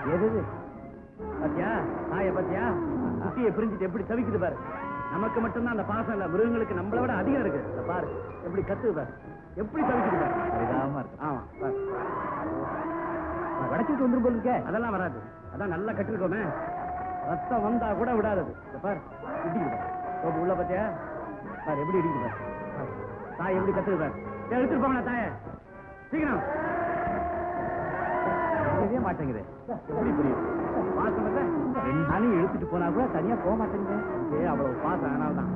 எது பாத்தியா தாய பாத்தியா குட்டியை பிரிஞ்சுட்டு எப்படி தவிக்குது பாரு நமக்கு மட்டும்தான் அந்த பாசம் இல்ல மிருகங்களுக்கு நம்மளை விட அதிகம் இருக்கு இத பாரு எப்படி கத்துது பாரு எப்படி தவிக்குது பாரு பரிதாபமா இருக்கு ஆமா பாரு வடச்சிட்டு வந்துரும் போல இருக்கே அதெல்லாம் வராது அதான் நல்லா கட்டிருக்கோமே ரத்தம் வந்தா கூட விடாதது இத பாரு இடிக்குது பாரு சோப்பு உள்ள பாத்தியா பாரு எப்படி இடிக்குது பாரு பாரு. தாய் எப்படி கத்துது பாரு ஏய், எடுத்துட்டு போங்க தாய சீக்கிரம் புரியவே மாட்டேங்குது எப்படி புரியும் பாசம் இல்ல ரெண்டு நாளையும் இழுத்துட்டு போனா கூட தனியா போக மாட்டேங்குது ஏ அவ்வளவு பாசம் அதனால தான்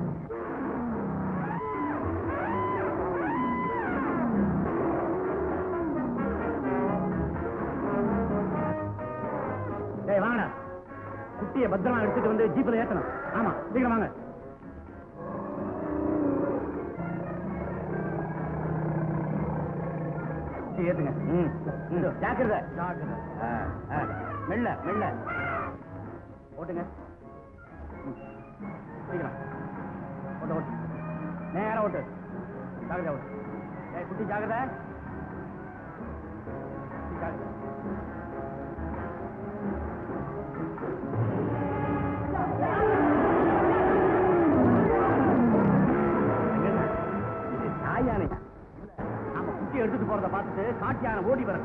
ஏய் வாங்கடா குட்டியை பத்திரமா எடுத்துட்டு வந்து ஜீப்ல ஏத்தணும் ஆமா சீக்கிரம் வாங்க குட்டி ஏத்துங்க ம் ம். ஜாக்கிரதை ஜாக்கிரதை ஆ, ஆ. மெல்ல மெல்ல ஓட்டுங்க ம். சீக்கிரம் ஓட்டு ஓட்டு நேரா ஓட்டு ஜாக்கிரதை ஓட்டு ஏய் குட்டி ஜாக்கிரதை குட்டி ஜாக்கிரதை என்னங்க? இது தாய் யானையா? நாம குட்டி எடுத்துட்டு போறத பார்த்துட்டு காட்டு யானை ஓடி வர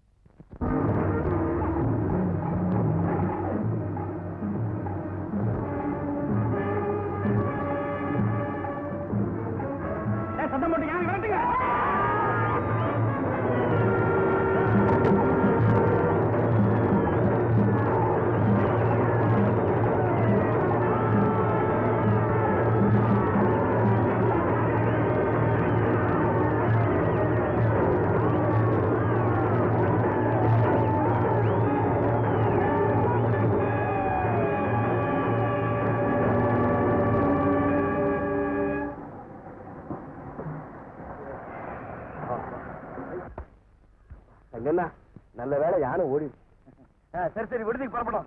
சத்தம் போட்டு யானை விரட்டுங்க என்ன நல்ல வேலை யானை ஓடி சரி சரி விடுதிக்கு புறப்படும்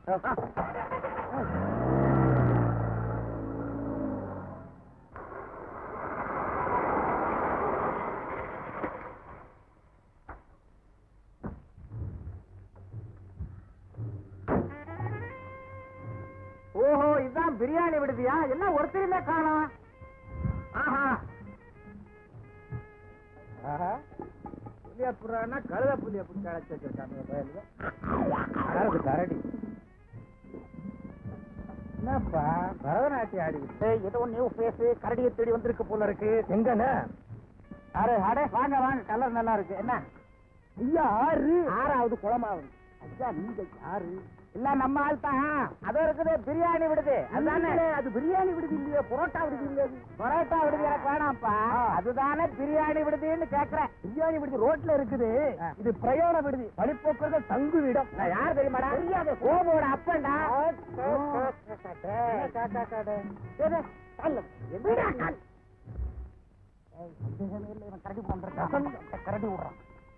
ஓஹோ இதுதான் பிரியாணி விடுதியா எல்லாம் ஒருத்தருமே காணோம் ஆஹா ஆஹா புளியா புறானா கழுத புளிய புடிச்சு அழைச்சு வச்சிருக்காங்க பயலுங்க அதாவது கரடி என்னப்பா பரதநாட்டியம் ஆடிக்கிட்டு ஏதோ நியூ ஃபேஸ் கரடியை தேடி வந்திருக்கு போல இருக்கு எங்கண்ணே அடே அடே வாங்க வாங்க கலர் நல்லா இருக்கு என்ன ஐயா ஆறு ஆறாவது குளமாவது ஐயா நீங்க யாரு இல்ல நம்ம ஆள் தான் அதோ இருக்குது பிரியாணி விடுது அதுதானே அது பிரியாணி விடுது இல்லையே புரோட்டா விடுது இல்லையா புரோட்டா விடுது எனக்கு வேணாம்ப்பா அதுதானே பிரியாணி விடுதுன்னு கேக்குறேன் பிரியாணி விடுது ரோட்ல இருக்குது இது பிரயாண விடுதி வழிபோக்குறது தங்கு விடம் நான் யார் தெரியுமாடா தெரியாது கோமோட அப்பன்டா கரடி பண்றான் கரடி விடுறான்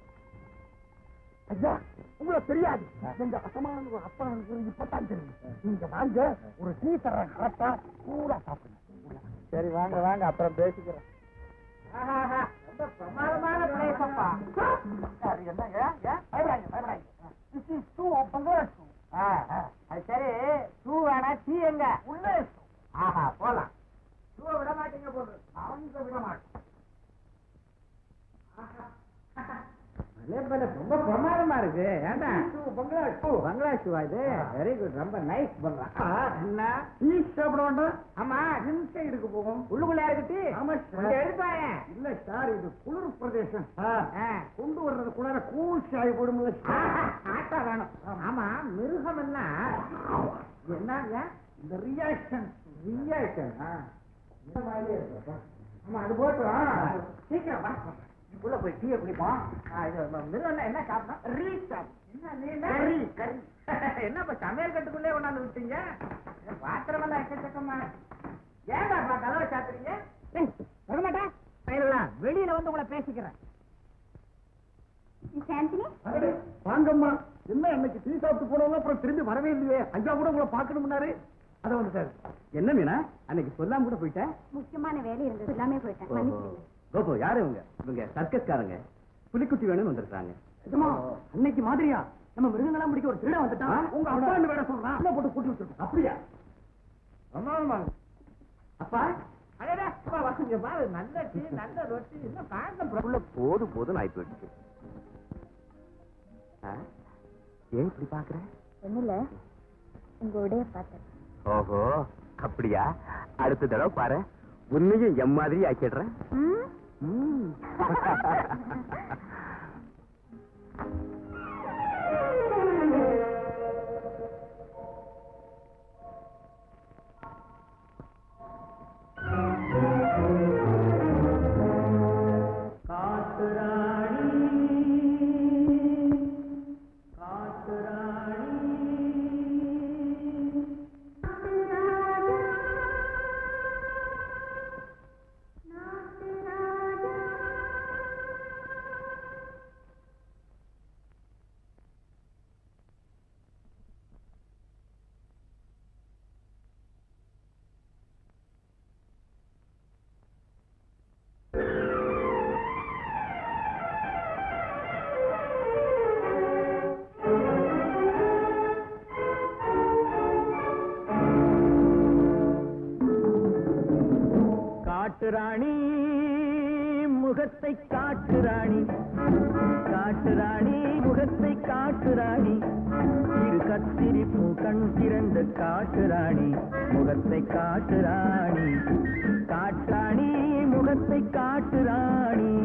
ஐயா உங்களுக்கு தெரியாது எங்க அசமான ஒரு அப்பா எனக்கு இப்பதான் தெரியும் நீங்க வாங்க ஒரு டீ தர்றேன் கரெக்டா கூட சாப்பிடுங்க சரி வாங்க வாங்க அப்புறம் பேசிக்கிறேன் ரொம்ப பிரமாதமான பிளேஸ் அப்பா சரி என்னங்க பயப்படாங்க பயப்படாங்க திஸ் இஸ் டூ பங்கோரா டூ அது சரி டூ வேணா டீ எங்க உள்ள ஆஹா போலாம் டூ விட மாட்டீங்க போது அவங்க விட மாட்டேன் ரொம்ப பிரமாதமா இருக்கு ஏண்டா பங்களா ஷூ பங்களா ஷூவா இது வெரி குட் ரொம்ப நைஸ் பங்களா என்ன டீ சாப்பிட வேண்டாம் ஆமா ஹில் சைடுக்கு போகும் உள்ளுக்குள்ள இருக்கு ஆமா சார் எடுப்பாங்க இல்ல சார் இது குளிர் பிரதேசம் கொண்டு வர்றது குளிர கூல் சாய் போடும்போது ஆட்டா வேணும் ஆமா மிருகம் என்ன என்னங்க இந்த ரியாக்ஷன் ரியாக்ஷன் இந்த மாதிரியே இருக்கு ஆமா அது போட்டு சீக்கிரம் வா உள்ள போய் டீயை குடிப்போம் ஆ, இது ம- மிருகம் என்ன சாப்பிட்டோம் ரீ சாப்பிட்டோம் கறி கறி என்ன இப்ப சமையல் கட்டுக்குள்ளே கொண்டாந்து விட்டீங்க பாத்திரமெல்லாம் எக்கச்சக்கமா ஏன் பாப்பா கதவை சாத்துறீங்க வரமாட்டா வெளியில வந்து உங்களை பேசிக்கிறேன் மிஸ் ஆண்டனி வாங்கம்மா என்ன இன்னைக்கு டீ சாப்பிட்டு போனவங்க அப்புறம் திரும்பி வரவே இல்லையே ஐயா கூட உங்களை பார்க்கணும்னாரு அதை வந்துட்டாரு என்ன மீனா அன்னைக்கு சொல்லாம கூட போயிட்டேன் முக்கியமான வேலை இருந்தது எல்லாமே போயிட்டேன் மன்னிச்சிடுங்க கோபு யாரு இவங்க இவங்க சர்க்கஸ்காரங்க புலிக்குட்டி வேணும்னு வந்திருக்காங்க நிஜமா அன்னைக்கு மாதிரியா நம்ம மிருகங்களாம் பிடிக்க ஒரு திருட வந்துட்டான் உங்க அப்பா வேற சொல்றான் உள்ள போட்டு கூட்டி வச்சிருக்கோம் அப்படியா அப்பா அடடே, அப்பா, வாங்க பாரு நல்ல டீ நல்ல ரொட்டி இன்னும் காரணம் உள்ள போது போதும் ஆயிட்டு போயிடுச்சு ஆ? ஏன் இப்படி பாக்குற ஒண்ணுல உங்க உடைய பார்த்தேன் ஓஹோ அப்படியா அடுத்த தடவை பாரு உன்னையும் எம் மாதிரி ஆக்கிடுறேன் ம். காட்டு ராணி முகத்தை காட்டு ராணி காட்டு ராணி முகத்தை காட்டு ராணி இரு கத்திரிப்பு கண் திறந்த காட்டு ராணி முகத்தை காட்டு ராணி காட்டாணி முகத்தை காட்டு ராணி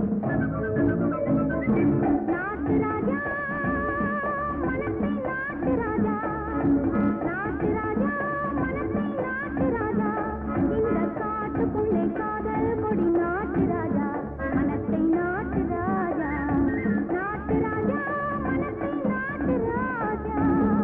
நாட்டு ராஜா மனசை நாட்டு ராஜா நாட்டு ராஜா மனசை நாட்டு ராஜா இந்த காட்டுக்குள்ளே காதல் கொடி நாட்டு ராஜா மனசை நாட்டு ராஜா நாட்டு ராஜா மனசை நாட்டு ராஜா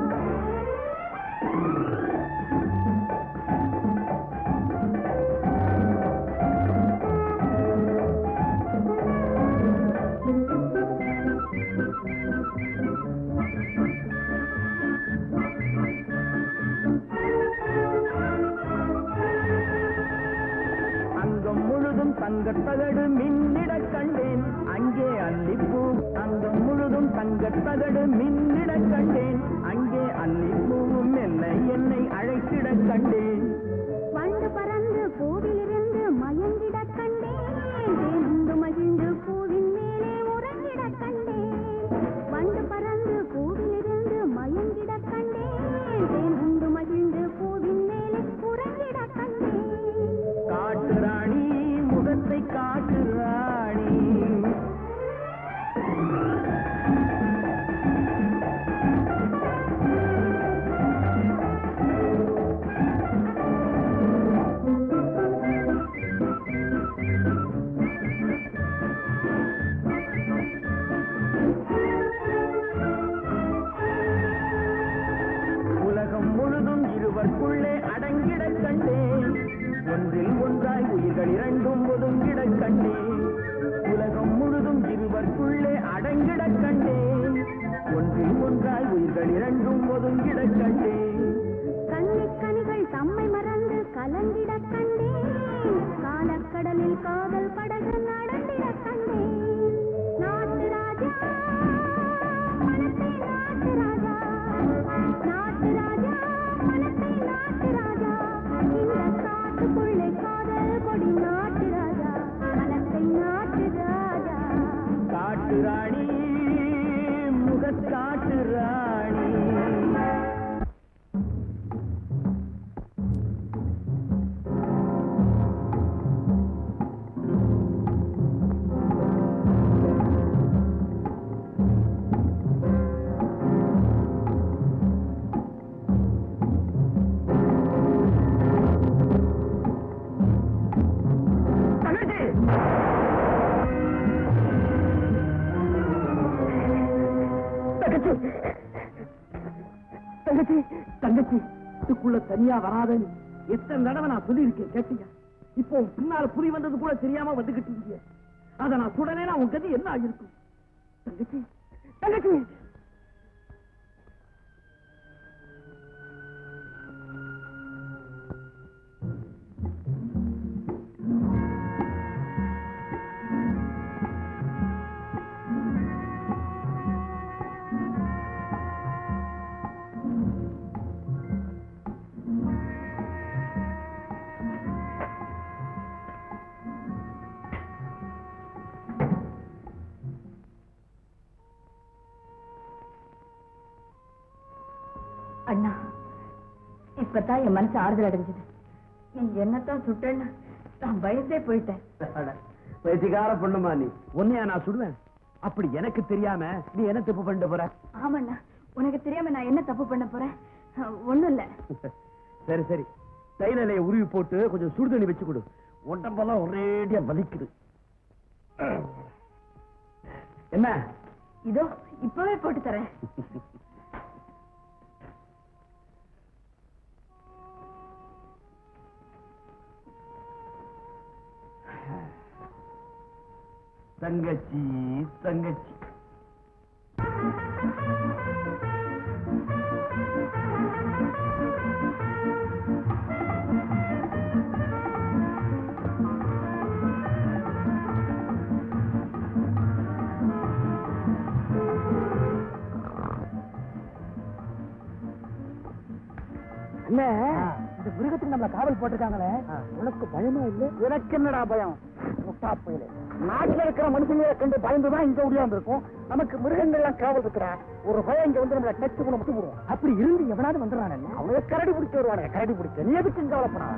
அங்கம் முழுதும் தங்கத்தகடு மின்னிடக் கண்டேன் அங்கே அல்லிப்பூ அங்கம் முழுதும் தங்கத்தகடு மின்னிடக் கண்டேன் அங்கே அல்லிப்பூவும் என்னை என்னை அழைத்திடக் கண்டேன் வண்டு பறந்து பூவிலிருந்து மயங்கிடக் கண்டேன் தேனுண்டு மகிழ்ந்து பூவின் மேலே உறங்கிடக் கண்டேன் வண்டு பறந்து பூவிலிருந்து மயங்கிடக் கண்டேன் தேனுண்டு மகிழ்ந்து பூவின் மேலே உறங்கிடக் கண்டேன் காட்டு ராணி முகத்தை காட்டு ராணி உலகம் முழுதும் இருவர்க்குள்ளே அடங்கிடக் கண்டேன் ஒன்றில் ஒன்றாய் உயிர்கள் இரண்டும் ஒதுங்கிடக் கண்டேன் உலகம் முழுதும் இருவர்க்குள்ளே அடங்கிடக் கண்டேன் ஒன்றில் ஒன்றாய் உயிர்கள் இரண்டும் ஒதுங்கிடக் கண்டேன் கண்ணிக் கனிகள் தம்மை மறந்து கலந்திடக் கண்டேன் காலக்கடலில் காதல் படகு நடந்திடக் கண்டேன் நாட்டு ராஜா மனத்தை நாட்டு ராஜா நாட்டு ராஜா மனத்தை நாட்டு ராஜா இந்த காட்டுக்குள்ளே காதல் கொடி நாட்டு ராஜா மனத்தை நாட்டு ராஜா காட்டு ராணி முகக்காட்டு ராணி தங்கச்சி தங்கச்சி இதுக்குள்ள தனியா வராதன்னு எத்தனை தடவை நான் சொல்லியிருக்கேன் கேட்டீங்க இப்போ உன் பின்னால புலி வந்தது கூட தெரியாம வந்துகிட்டு இருந்தீங்க அத நான் சுடனேனா உன் கதி என்ன ஆகிருக்கும் தங்கச்சி தங்கச்சி அண்ணா இப்பதான் என் மனசு ஆறுதல் அடைஞ்சது நீ என்னத்தான் சுட்டேன்னு நான் பயந்தே போயிட்டேன் பைத்தியக்கார பொண்ணுமா நீ உன்னையா நான் சுடுவேன் அப்படி எனக்கு தெரியாம நீ என்ன தப்பு பண்ணிட்டு போற ஆமாண்ணா உனக்கு தெரியாம நான் என்ன தப்பு பண்ண போறேன் ஒண்ணும் இல்ல சரி சரி தைலலைய உருவி போட்டு கொஞ்சம் சுடு தண்ணி வச்சு கொடு உடம்பெல்லாம் ஒரேடியா வலிக்குது என்ன இதோ இப்பவே போட்டு தரேன் தங்கச்சி தங்கச்சி அண்ணே இந்த மிருகத்துக்கு நம்மள காவல் போட்டிருக்காங்களே உனக்கு பயமா இல்ல எனக்கு என்னடா பயம் முட்டா புயலே நாட்டுல இருக்கிற மனுஷங்களை கண்டு பயந்துதான் இங்க உடையாந்து இருக்கும் நமக்கு மிருகங்கள்லாம் காவல் இருக்கிறா ஒரு பயம் இங்க வந்து நம்மள டச் பண்ண மட்டும் போடுவோம் அப்படி இருந்து எவனாவது வந்துடுறான் அவனுக்கு கரடி பிடிச்சு வருவானுங்க கரடி பிடிக்க நீ எதுக்கு இங்க கவலைப்படாத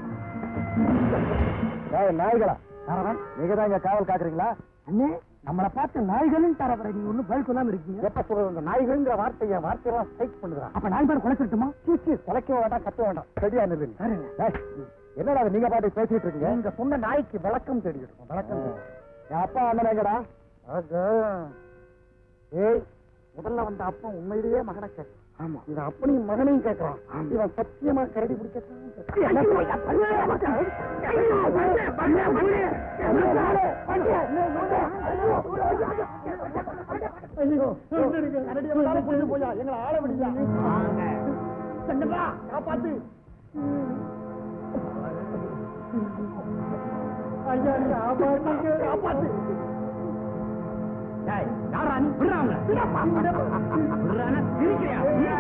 நாய்களா நீங்க தான் இங்க காவல் காக்குறீங்களா அண்ணே நம்மளை பார்த்து நாய்களும் தரவர நீ ஒண்ணும் பதில் சொல்லாம இருக்கீங்க எப்ப சொல்றது இந்த நாய்கள்ங்கிற வார்த்தைய வார்த்தையெல்லாம் ஸ்ட்ரைக் பண்ணுறா அப்ப நாய் பேர் குலைச்சிட்டுமா சீச்சி குலைக்க வேண்டாம் கத்த வேண்டாம் சரியா நில்லு டேய், என்னடா அது நீங்க பாட்டு பேசிட்டு இருக்கீங்க நீங்க சொன்ன நாய்க்கு விளக்கம் தேடிட்டு இருக்கோம் விளக்கம் தேடி. என் அப்பா அண்ணன் எங்கடா ஏய் முதல்ல வந்த அப்பா உண்மையிலேயே மகனை கேட்க ஆமா இது அப்பனையும் மகனையும் கேட்கறான் இவன் சத்தியமா கரடி போயா எங்களை ஆள விடியா காப்பாத்து ஐயா காப்பாத்து காப்பாத்து ஏய், யாரா நீ? விடுறா அவங்கள. விடுறானா? சிரிக்கிறியா?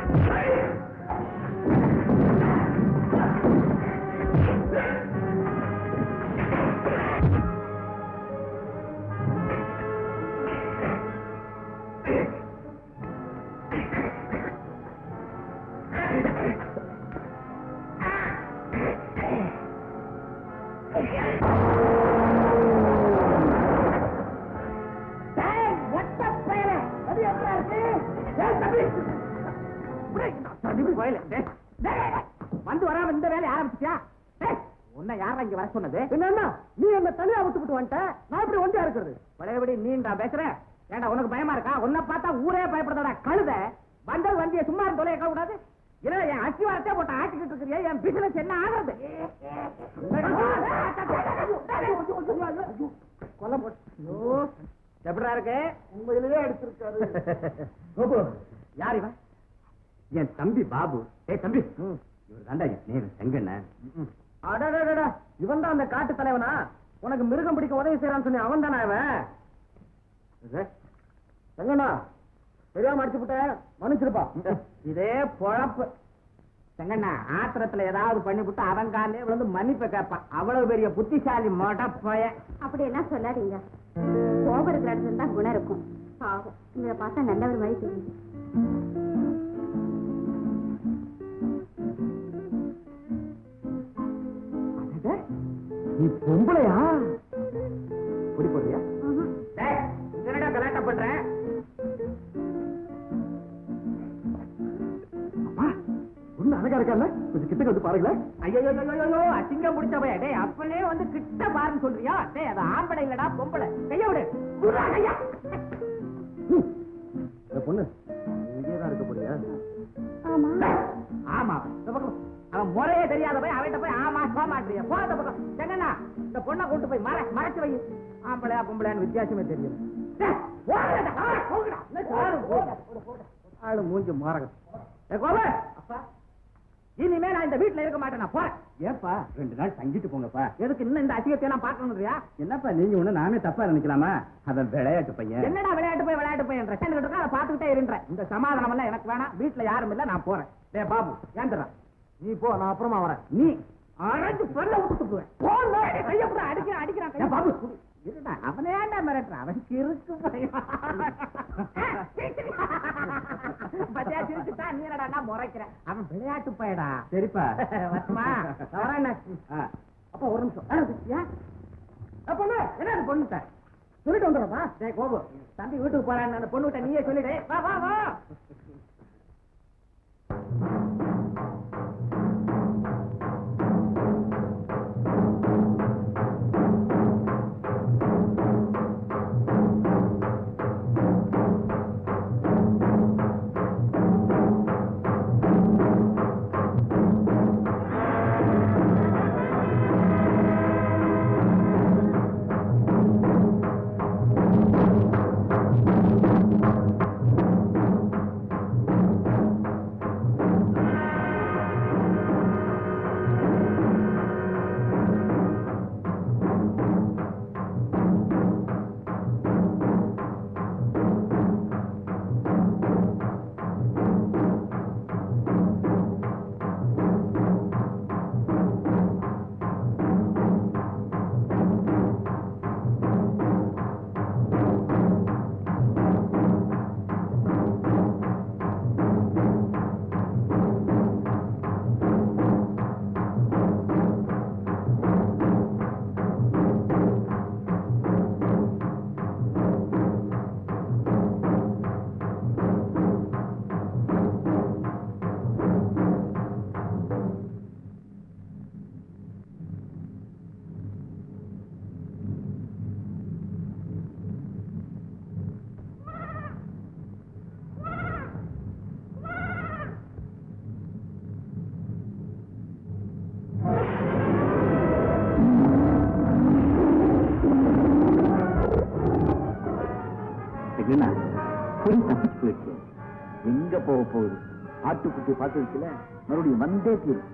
வந்து வராம இந்த வேலையை ஆரம்பிச்சியா உன்னை யாரா இங்க வர சொன்னது என்ன நீ என்ன தனியா விட்டு விட்டு வந்துட்ட நான் எப்படி ஒண்டியா இருக்கிறது பழையபடி நீண்டா பேசுற ஏண்டா உனக்கு பயமா இருக்கா உன்னை பார்த்தா ஊரே பயப்படுறதா கழுத வந்தது வந்திய சும்மா இருந்து தொலைய கூடாது இல்ல என் அச்சி வரத்தே போட்டு ஆட்டிக்கிட்டு இருக்கிறியா என் பிசினஸ் என்ன ஆகுறது கொல்ல போட்டு எப்படா இருக்கு உண்மையிலேயே அடிச்சிருக்காரு கோபு யார் இவன் என் தம்பி பாபு ஏய் தம்பி இவர் தாண்டா என் நேரு செங்கண்ண அடடடடா இவன் தான் அந்த காட்டு தலைவனா உனக்கு மிருகம் பிடிக்க உதவி செய்யறான்னு சொல்லி அவன் தானே அவன் செங்கண்ணா தெரியாம அடிச்சு விட்ட மன்னிச்சிருப்பா இதே பொழப்பு செங்கண்ணா ஆத்திரத்துல ஏதாவது பண்ணிவிட்டு அவன் காலே விழுந்து மன்னிப்பை கேட்பான் அவ்வளவு பெரிய புத்திசாலி மொட பய அப்படியெல்லாம் சொல்லாதீங்க கோபம் இருக்கிற இடத்துல தான் குணம் இருக்கும் பாவம் உங்களை பார்த்தா நல்லவர் மாதிரி தெரியுது நீ பொம்பளையா குடி போறியா டேய், என்னடா கலாட்டா பண்ற ஒண்ணு அழகா இருக்கால கொஞ்சம் கிட்ட வந்து பாருங்களேன் ஐயோ ஐயோ அசிங்கம் பிடிச்ச பைய டேய் அப்பளே வந்து கிட்ட பாருன்னு சொல்றியா டேய் அது ஆம்பளை இல்லடா பொம்பளை கைய விடு குர்ரா கையா இந்த பொண்ணு இங்கே தான் இருக்க போறியா ஆமா இந்த பக்கம் அவன் முறையே தெரியாத போய் அவன்கிட்ட போய் ஆமா போக மாட்டியா போ இந்த பக்கம் செங்கண்ணா இந்த பொண்ணை கூட்டு போய் மறை மறைச்சு வை ஆம்பளையா பொம்பளையான்னு வித்தியாசமே தெரியல டேய், ஓடுடா, ஆ, போங்கடா. என்ன சாரு, போடா, போடா, போடா. ஆளு மூஞ்சி மாறகம் ஏய், கோபு, அப்பா, இனிமே நான் இந்த வீட்டுல இருக்க மாட்டேன் நான் போறேன் ஏப்பா ரெண்டு நாள் தங்கிட்டு போங்கப்பா எதுக்கு இன்னும் இந்த அசிங்கத்தை எல்லாம் பார்க்கணும்ன்றியா என்னப்பா நீங்க ஒண்ணு நானே தப்பா நினைக்கலாமா அவன் விளையாட்டு பையன் என்னடா விளையாட்டு போய் விளையாட்டு போய் என்ற சேர்ந்துகிட்டு இருக்கா அதை பார்த்துக்கிட்டே இருன்ற இந்த சமாதானம் எல்லாம் எனக்கு வேணாம் வீட்டுல யாரும் இல்ல நான் போறேன் டேய் பாபு ஏந்துறா நீ போ நான் அப்புறமா வரேன் நீ அரைஞ்சு பல்ல விட்டு துப்புவேன் போங்க கைய கூட அடிக்கிறான் அடிக்கிறான் கைய பாபு இருடா அவனே ஏன்டா மிரட்டுறான் அவனுக்கு இருக்கு பயம். பத்தியா சிரிச்சுட்டா நீ என்னடா முறைக்கிற அவன் விளையாட்டு பையடா சரிப்பா வரட்டுமா நான் வரேன் என்ன? ஆ. அப்பா ஒரு நிமிஷம் ஆ, ஏன்? ஆ, பொண்ணு என்ன அது பொண்ணு சார் சொல்லிட்டு வந்துடுறப்பா டேய் கோபு தம்பி வீட்டுக்கு போறான்னு அந்த பொண்ணுகிட்ட நீயே சொல்லிடு வா வா வா என்ன புரி தப்பிச்சு போயிடுச்சு எங்க போக போகுது ஆட்டுக்குட்டி பார்த்துருச்சுல மறுபடியும் வந்தே தீரும்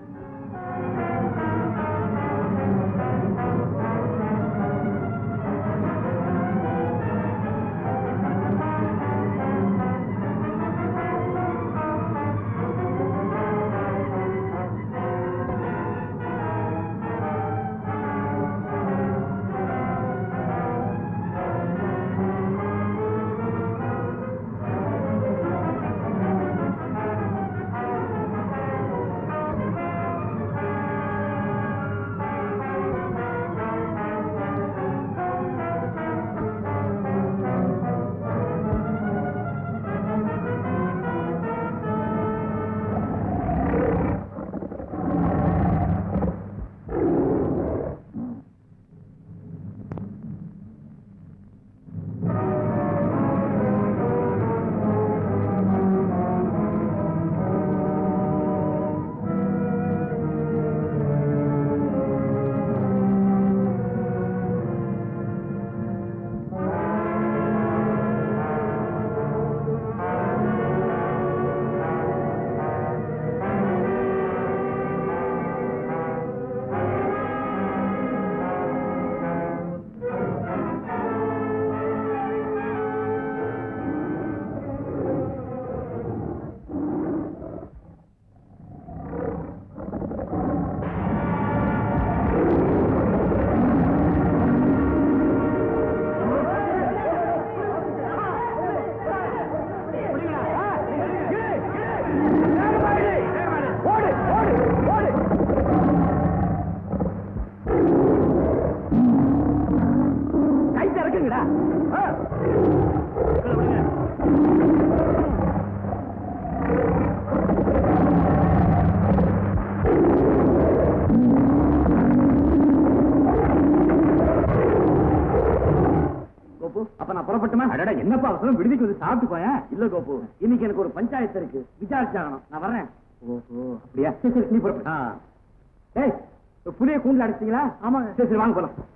என்னப்பா அவசரம் விடுதிக்கு வந்து சாப்பிட்டு போயேன் இல்ல கோபு இன்னைக்கு எனக்கு ஒரு பஞ்சாயத்து இருக்கு விசாரிச்சாகணும் நான் வர்றேன் ஓஹோ அப்படியா சரி சரி நீ புறப்படு ஏய் புளிய கூண்டுல அடிச்சிங்களா ஆமாங்க சரி சரி வாங்க போலாம்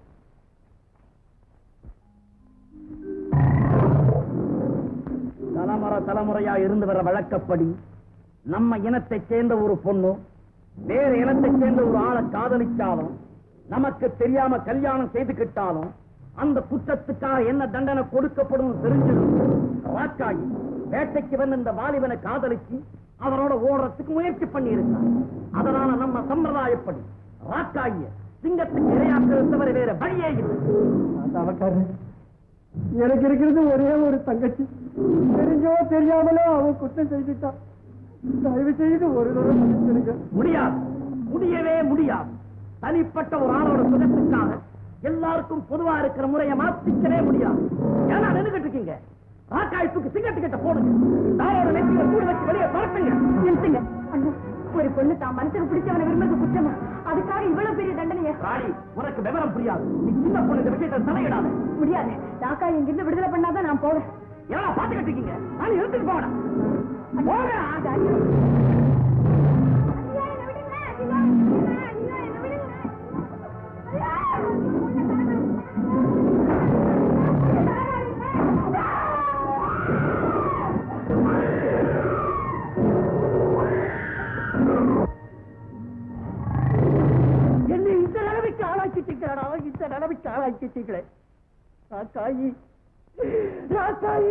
தலைமுறை தலைமுறையா இருந்து வர வழக்கப்படி நம்ம இனத்தைச் சேர்ந்த ஒரு பொண்ணு வேற இனத்தைச் சேர்ந்த ஒரு ஆளை காதலிச்சாலும் நமக்கு தெரியாம கல்யாணம் செய்துக்கிட்டாலும் அந்த குற்றத்துக்காக என்ன தண்டனை கொடுக்கப்படும் தெரிஞ்சிடும் ராக்காயி வேட்டைக்கு வந்து இந்த வாலிபனை காதலிச்சு அவரோட ஓடுறதுக்கு முயற்சி பண்ணி இருக்கான் அதனால நம்ம சம்பிரதாயப்படி ராக்காய சிங்கத்துக்கு இரையாக்கிறது தவிர வேற வழியே இல்லை எனக்கு இருக்கிறது ஒரே ஒரு தங்கச்சி தெரிஞ்சோ தெரியாமலோ அவன் குற்றம் செய்துட்டான் தயவு செய்து ஒரு தடவை மன்னிச்சிடுங்க முடியாது முடியவே முடியாது தனிப்பட்ட ஒரு ஆளோட சுகத்துக்காக எல்லாருக்கும் பொதுவா இருக்கிற முறையை மாத்திக்கவே முடியாது ஏன்னா நின்றுகிட்டு இருக்கீங்க ராக்காய்ப்புக்கு சிங்கத்து கிட்ட போடுங்க தாரோட நெத்தியில கூடு வச்சு வெளியே பரப்புங்க நிறுத்துங்க அண்ணா ஒரு பொண்ணு தான் மனசுக்கு பிடிச்சவனை விரும்புறது குற்றமா அதுக்காக இவ்வளவு பெரிய தண்டனைய ராணி உனக்கு விவரம் புரியாது நீ சின்ன பொண்ணு இந்த விஷயத்தை தலையிடாத முடியாது ராக்கா இங்கிருந்து விடுதலை பண்ணாதான் நான் போவேன் ஏன்னா பாத்துக்கிட்டு இருக்கீங்க ராணி எடுத்துட்டு போகணும் போங்க என்னை இந்த நிலைமைக்கு ஆளாக்கிட்டீங்களா இந்த நிலைமைக்கு ஆளாக்கிட்டீங்களே ராக்காயி ராக்காயி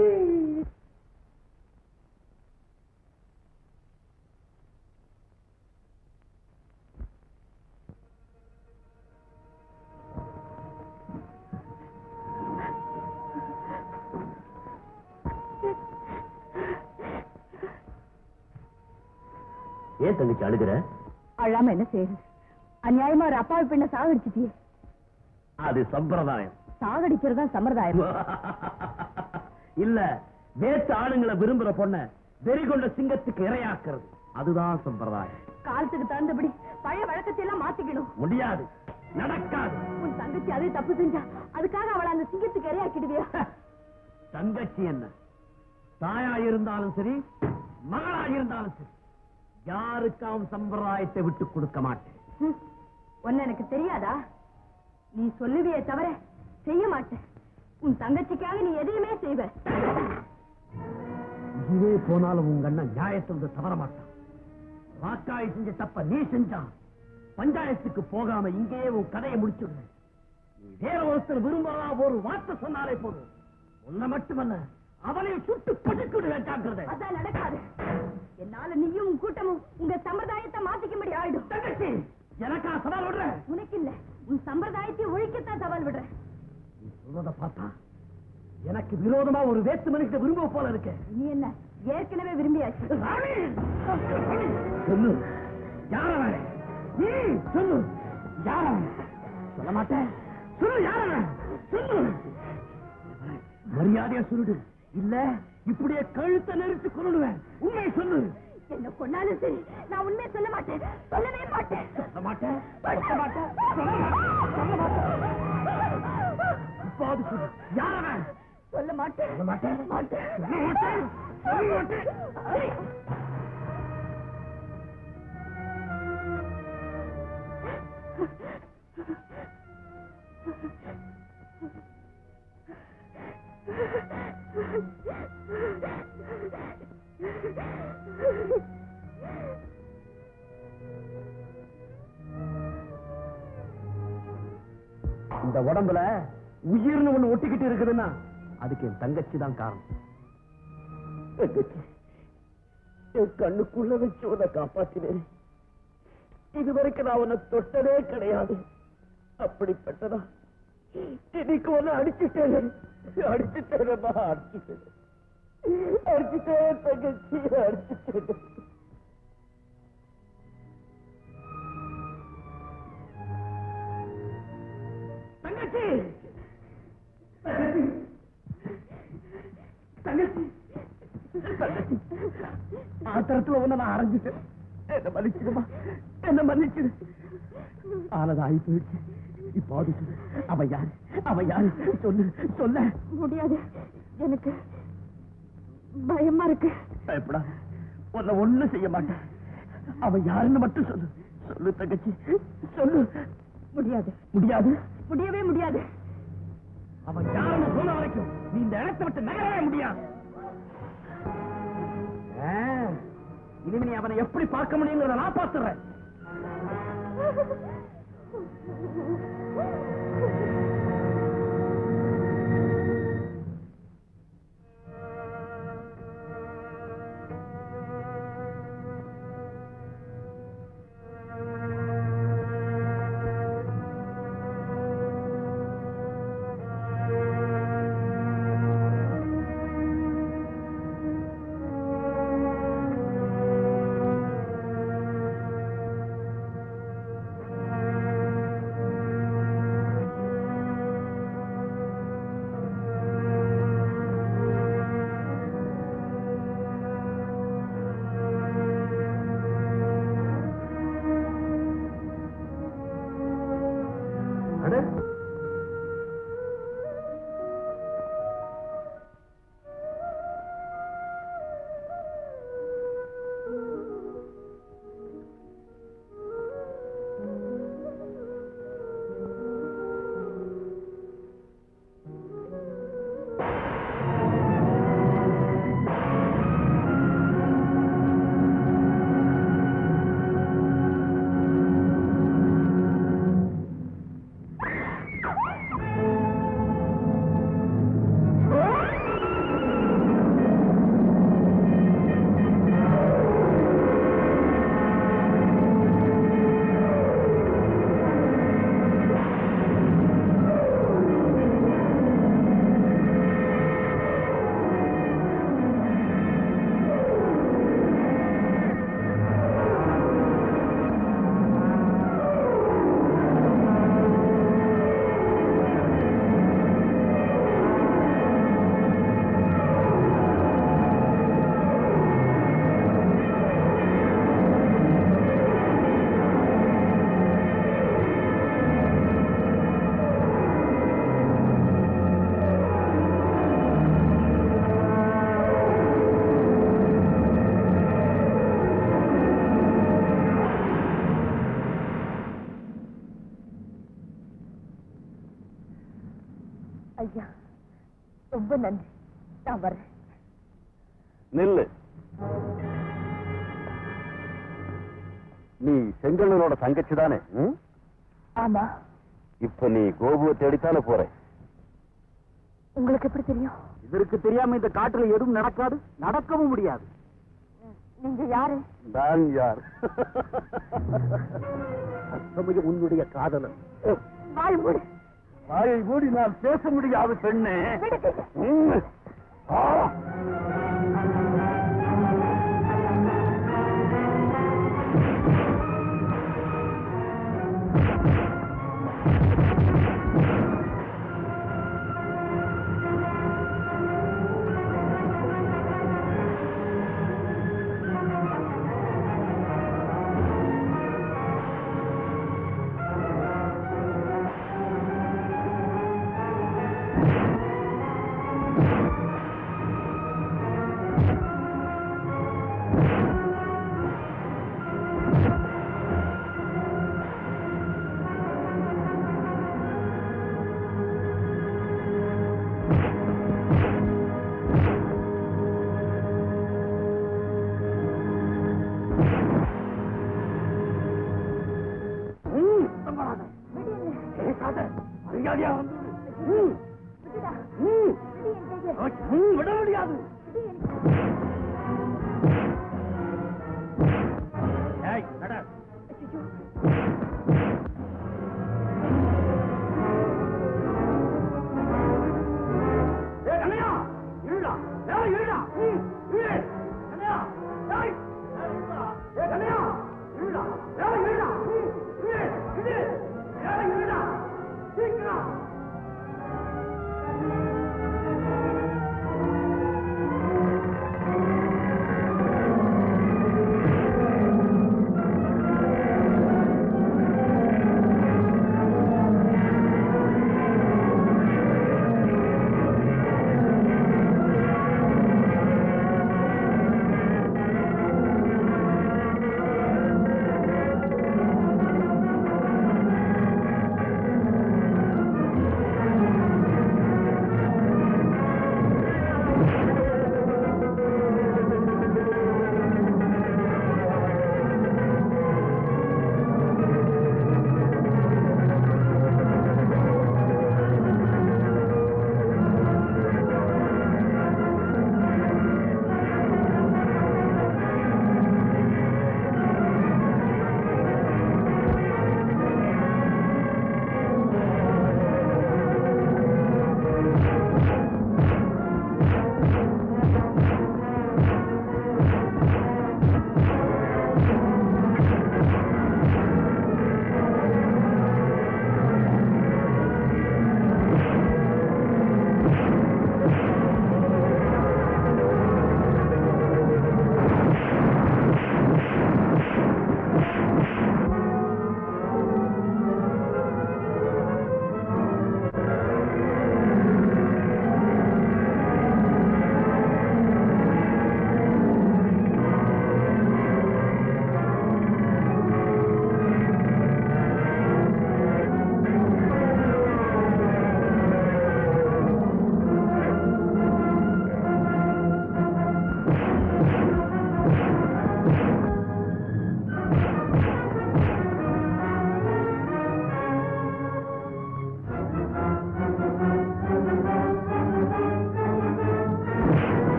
ஏன் தங்கச்சி அழுகிற அழாம என்ன செய்யுது அநியாயமா ஒரு அப்பாவி பெண்ணை சாகடிச்சிட்டியே அது சம்பிரதாயம் சாகடிக்கிறதா சம்பிரதாயம் இல்ல வேற்று ஆளுங்களை விரும்புற பொண்ண வெறி கொண்ட சிங்கத்துக்கு இரையாக்குறது அதுதான் சம்பிரதாயம் காலத்துக்கு தகுந்தபடி பழைய வழக்கத்தை எல்லாம் மாத்திக்கணும் முடியாது நடக்காது உன் தங்கச்சி அதே தப்பு செஞ்சா அதுக்காக அவளை அந்த சிங்கத்துக்கு இரையாக்கிடுவியா தங்கச்சி என்ன தாயா இருந்தாலும் சரி மகளா இருந்தாலும் சரி யாருக்காவும் சம்பிரதாயத்தை விட்டு கொடுக்க மாட்டேன் ஹம். உன்னை எனக்கு தெரியாதா நீ சொல்லுவியே தவிர செய்ய மாட்டேன் உன் தங்கச்சிக்காக நீ எதையுமே செய்வ இதுவே போனாலும் உங்க அண்ணன் நியாயத்திலிருந்து தவற மாட்டான் ராக்காய் செஞ்ச தப்ப நீ செஞ்சான் பஞ்சாயத்துக்கு போகாம இங்கேயே உன் கதையை முடிச்சுடுற நீ வேற ஒருத்தர் விரும்பாதா ஒரு வார்த்தை சொன்னாலே போதும் உன்னை மட்டுமல்ல அவனையும் சுட்டு பதுக்கிடுவேன் ஜாக்கிரதை அதான் நடக்காது என்னால நீயும் உன் கூட்டமும் உங்க சம்பிரதாயத்தை மாத்திக்கும்படி ஆயிடும் தங்கச்சி எனக்கா சவால் விடுற உனக்கு இல்ல உன் சம்பிரதாயத்தை ஒழிக்கத்தான் சவால் விடுறேன் நீ சொல்றத பார்த்தா எனக்கு விரோதமா ஒரு வேத்து மனுஷன் விரும்ப போல இருக்க நீ என்ன ஏற்கனவே விரும்பியாச்சு ராணி! ராணி! சொல்லு யார வேலை நீ சொல்லு யார வேலை சொல்ல மாட்டேன் சொல்லு யார வேலை சொல்லு மரியாதையா சொல்லிடு இல்ல இப்படியே கழுத்தை நெரிச்சு கொள்ளுவேன் உண்மையை சொல்லு என்ன கொன்னாலும் சரி நான் உண்மையை சொல்ல மாட்டேன் சொல்லவே மாட்டேன் சொல்ல மாட்டேன் சொல்ல மாட்டேன் சொல்ல மாட்டேன் சொல்ல மாட்டேன் இப்போது சொல்லு யார வேலை சொல்ல மாட்டேன் சொல்ல மாட்டேன் மாட்டேன் சொல்ல மாட்டேன் சொல்ல மாட்டேன் இந்த உடம்புல உயிர்னு ஒண்ணு ஒட்டிக்கிட்டு இருக்குதுன்னா அதுக்கு என் தங்கச்சி தான் காரணம் தங்கச்சி என் கண்ணுக்குள்ள வச்சு உன்னை காப்பாத்தினேன் இதுவரைக்கும் நான் உன்னை தொட்டதே கிடையாது அப்படிப்பட்டதா இன்னைக்கு ஒண்ணு அடிச்சுட்டேன் அடிச்சுட்டேனம்மா அடிச்சுட்டேன் அடிச்சுட்டேன் தங்கச்சி அடிச்சுட்டேன் தங்கச்சி தங்கச்சி தங்கச்சி ஆத்திரத்துல ஒண்ணு நான் அரைஞ்சிட்டேன் என்ன மன்னிச்சிடுமா என்ன மன்னிச்சிடு ஆனது ஆகி போயிடுச்சு இப்போ அது சொல்லு. அவ யாரு அவ யாரு சொல்லு சொல்ல முடியாது எனக்கு பயமா இருக்கு பயப்படா உன்னை ஒண்ணும் செய்ய மாட்டேன் அவன் யாருன்னு மட்டும் சொல்லு சொல்லு தங்கச்சி சொல்லு முடியாது முடியாது முடியவே முடியாது அவன் யாருன்னு சொல்ல வரைக்கும் நீ இந்த இடத்தை விட்டு நகரவே முடியாது ஆ, இனிமே நீ அவனை எப்படி பார்க்க முடியுங்கிறத நான் பார்த்துறேன் ஐயா ரொம்ப நன்றி நான் வர்றேன் நில்லு நீ செங்கல்லூரோட தங்கச்சி தானே ம்? ஆமா இப்ப நீ கோபுவை தேடித்தானே போற உங்களுக்கு எப்படி தெரியும் இதற்கு தெரியாம இந்த காட்டுல எதுவும் நடக்காது நடக்கவும் முடியாது நீங்க யாரு நான் யார் அச்சமயம் உன்னுடைய காதலன் வாய் மூடு வாயை மூடி நான் பேச முடியாது பெண்ணே விடுங்க. ம். ஆ. ம், சுத்தம் வராத. பேசாத. மரியாதையா வந்து ம். ம். ம், விட முடியாது ஏய், நட. ஏய், கண்ணையா, இருடா. ஏய், இருடா. ம், இரு. கண்ணையா, ஏய், ஏய், இருடா. ஏய், கண்ணையா, இருடா. ஏய், இருடா. ம், இரு, இரு. ஏய், இருடா. சீக்கிரம்.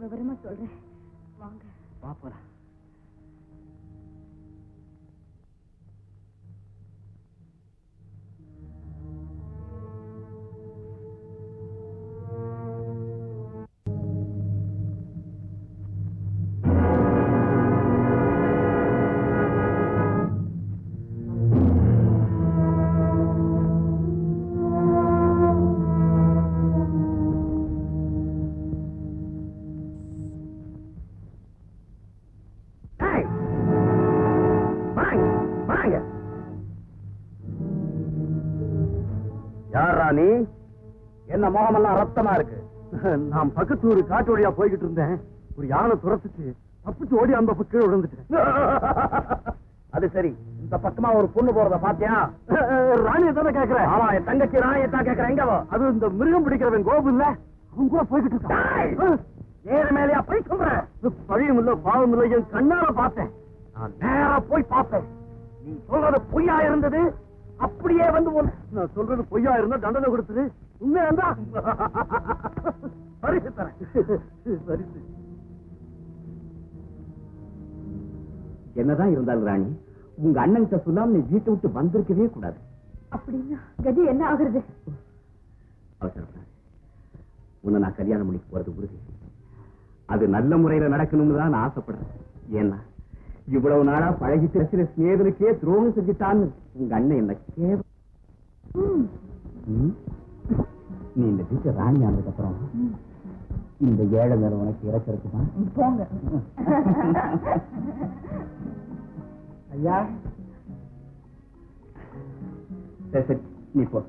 விவரமா சொல்றேன் வாங்க வா போலாம் ஏய், வாங்க வாங்க யாரா நீ என்ன முகமெல்லாம் ரத்தமா இருக்கு நான் பக்கத்து ஒரு காட்டு வழியா போய்கிட்டு இருந்தேன் ஒரு யானை துரத்துச்சு தப்பிச்சு ஓடி அந்த பக்கம் கீழே விழுந்துட்டேன் அது சரி இந்த பக்கமா ஒரு பொண்ணு போறத பாத்தியா ராணியை தானே கேக்குறேன் ஆமா என் தங்கச்சி ராணியை தான் கேக்குறேன் எங்க அவ? அது இந்த மிருகம் பிடிக்கிறவன் கோபு இல்ல அவன் கூட போய்கிட்டு இருக்கான் நேர மேலேயா போய் சொல்றேன் பழியும் இல்ல பாவம் இல்ல என் கண்ணால பார்த்தேன் நான் நேரா போய் பார்த்தேன் நீ சொல்றது பொய்யா இருந்தது அப்படியே வந்து உன்- நான் சொல்றது பொய்யா இருந்தா தண்டனை கொடுத்துரு உண்மையா இருந்தா பரிசு தரேன் பரிசு என்னதான் இருந்தாலும் ராணி உங்க அண்ணன் கிட்ட சொல்லாம நீ வீட்டை விட்டு வந்திருக்கவே கூடாது அப்படின்னா கதி என்ன ஆகுறது அவசரப்படாது உன்னை நான் கல்யாணம் பண்ணிக்க போறது உறுதி அது நல்ல முறையில நடக்கணும்னு தான் நான் ஆசைப்படுறேன் ஏன்னா இவ்வளவு நாளா பழகி பேசுற சிநேகனுக்கே துரோகம் செஞ்சுட்டான்னு உங்க அண்ணன் என்ன கேவ ம்? நீ இந்த வீட்டை ராணி ஆனதுக்கு அப்புறம் இந்த ஏழை மேல உனக்கு இறக்கிறதுமா போங்க ஐயா சரி சரி நீ போ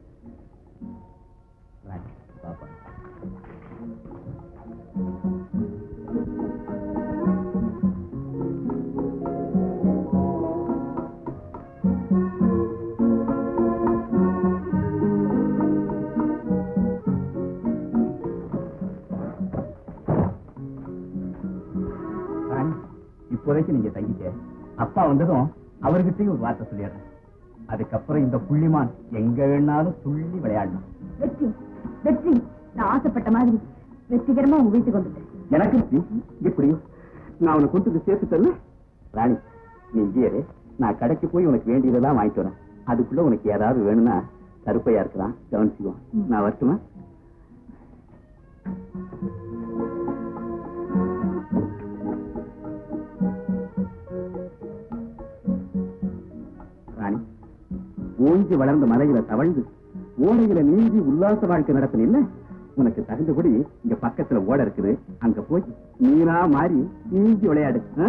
ராணி பாப்பா ராணி, இப்போதைக்கு நீங்க தங்கிக்க அப்பா வந்ததும் அவர்கிட்டயும் ஒரு வார்த்தை சொல்லிடுறேன் அதுக்கப்புறம் இந்த புள்ளிமான் எங்க வேணாலும் துள்ளி விளையாடலாம் வெற்றி வெற்றி நான் ஆசைப்பட்ட மாதிரி வெற்றிகரமா உங்க வீட்டுக்கு வந்துட்டேன் எனக்கு எப்படியோ நான் உனக்கு கொண்டு போய் சேர்த்துட்டேன்ல ராணி நீ இங்கே இரு. நான் கடைக்கு போய் உனக்கு வேண்டியதெல்லாம் வாங்கிட்டு வரேன் அதுக்குள்ள உனக்கு ஏதாவது வேணும்னா கருப்பையா இருக்கலாம் கவனிச்சுக்குவோம் நான் வரட்டுமா ராணி ஓஞ்சி வளர்ந்த மலையில தவழ்ந்து ஓடையில நீந்தி உல்லாச வாழ்க்கை நடத்தினில்ல உனக்கு தகுந்தபடி இங்க பக்கத்துல ஓடை இருக்குது அங்க போய் நீரா மாறி நீந்தி விளையாடு ஆ?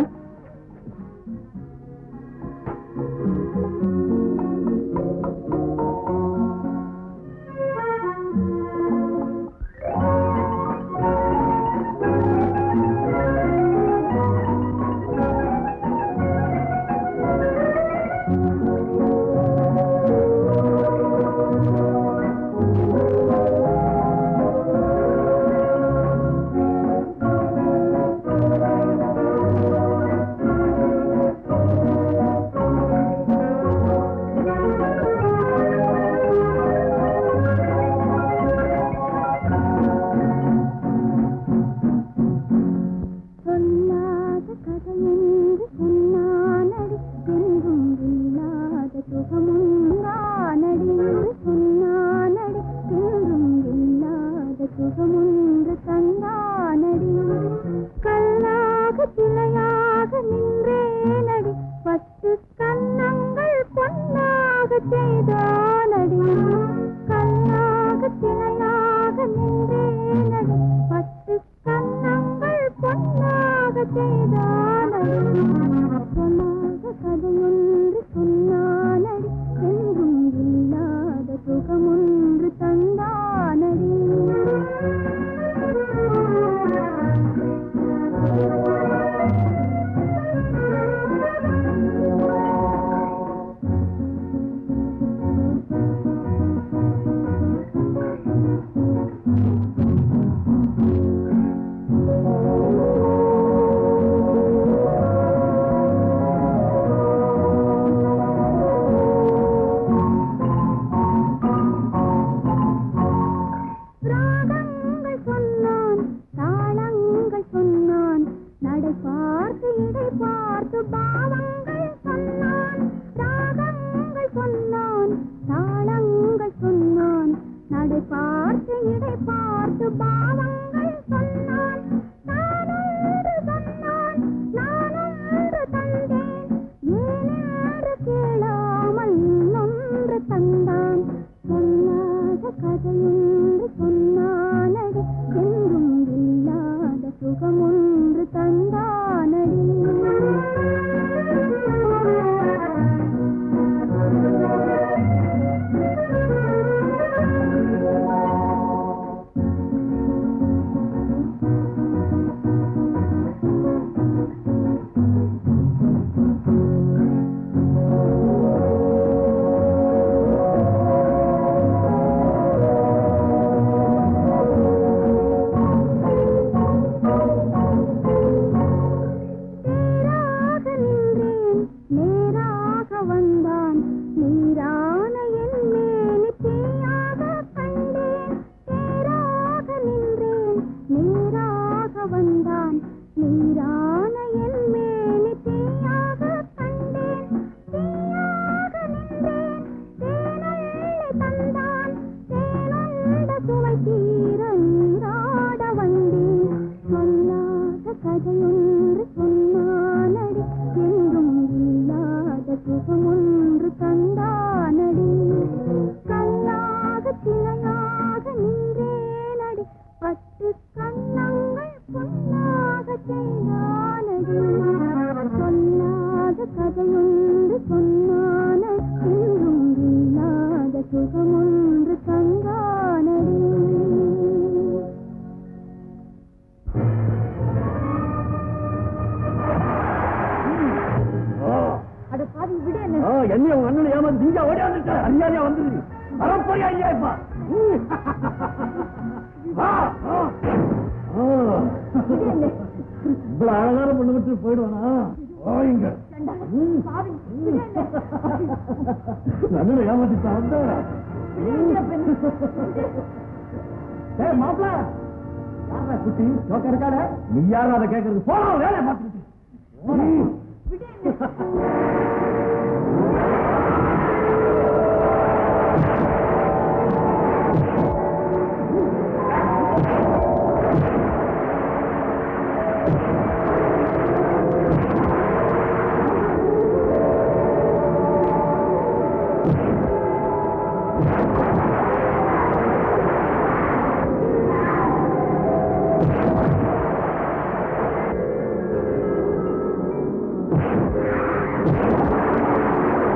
சொல்லாத கதையென்று சொன்னானடி என்றும் இல்லாத சுகமுண்டானடி என்று சொன்னானடி என்றும் இல்லாத சுகமுண்டு தந்தானடி கல்லாக சிலையாக நின்றேனடி பத்து கன்னங்கள் பொன்னாக செய்தானடி கல்லாக சிலையாக நின்றேனடி பத்து கன்னங்கள் பொன்னாக செய்தானடி சொல்லாத கதையொன்று சொன்னானடி என்றும் இல்லாத சுகமொன்று தந்தானடி இடை பார்த்து பாவங்கள் சொன்னான் தானொன்று சொன்னான் நானொன்று தந்தேன் ஏனென்று கேளாமல் இன்னொன்று தந்தான் சொல்லாத கதையொன்று சொன்னானடி என்றும் இல்லாத சுகமொன்று தந்தானடி நேராக நின்றேன் நேராக வந்தான் நீரான என் மேனி தீயாக கண்டேன் நேராக நின்றேன் நேராக வந்தான் நீரான என் மேனி தீயாக கண்டேன் தீயாக நின்றேன் தேனள்ளி தந்தான் தேனுண்ட சுவை தீர நீராட வந்தேன் சொல்லாத கதையொன்று சொன்னானடி என்றும் இல்லாத சுகமொன்று தந்தானடி கல்லாக சிலையாக நின்றேனடி பத்து கண்ணங்கள் பொன்னாக செய்தானடி சொல்லாத கதையொன்று சொன்னானடி என்றும் இல்லாத சுகமொன்று தந்தானடி அட பாவி விடு என்ன என்ன உங்க அண்ணன் ஏமாந்து இங்க ஓடியாந்துட்ட அறியாதையா வந்துரு வரப்போறியா ஐயா இப்ப ம். வா ஆ. ஆ. இவ்வளவு அழகான பொண்ணு விட்டு போயிடுவானா வாங்க பாவி விடு என்ன அண்ணனை ஏமாத்திட்டா வந்த ஏய் மாப்பிள யாரா குட்டி ஜோக்க இருக்காட நீ யாரும் அதை கேட்கறது போலாம் வேலையை பார்த்துக்கிட்டு ஆ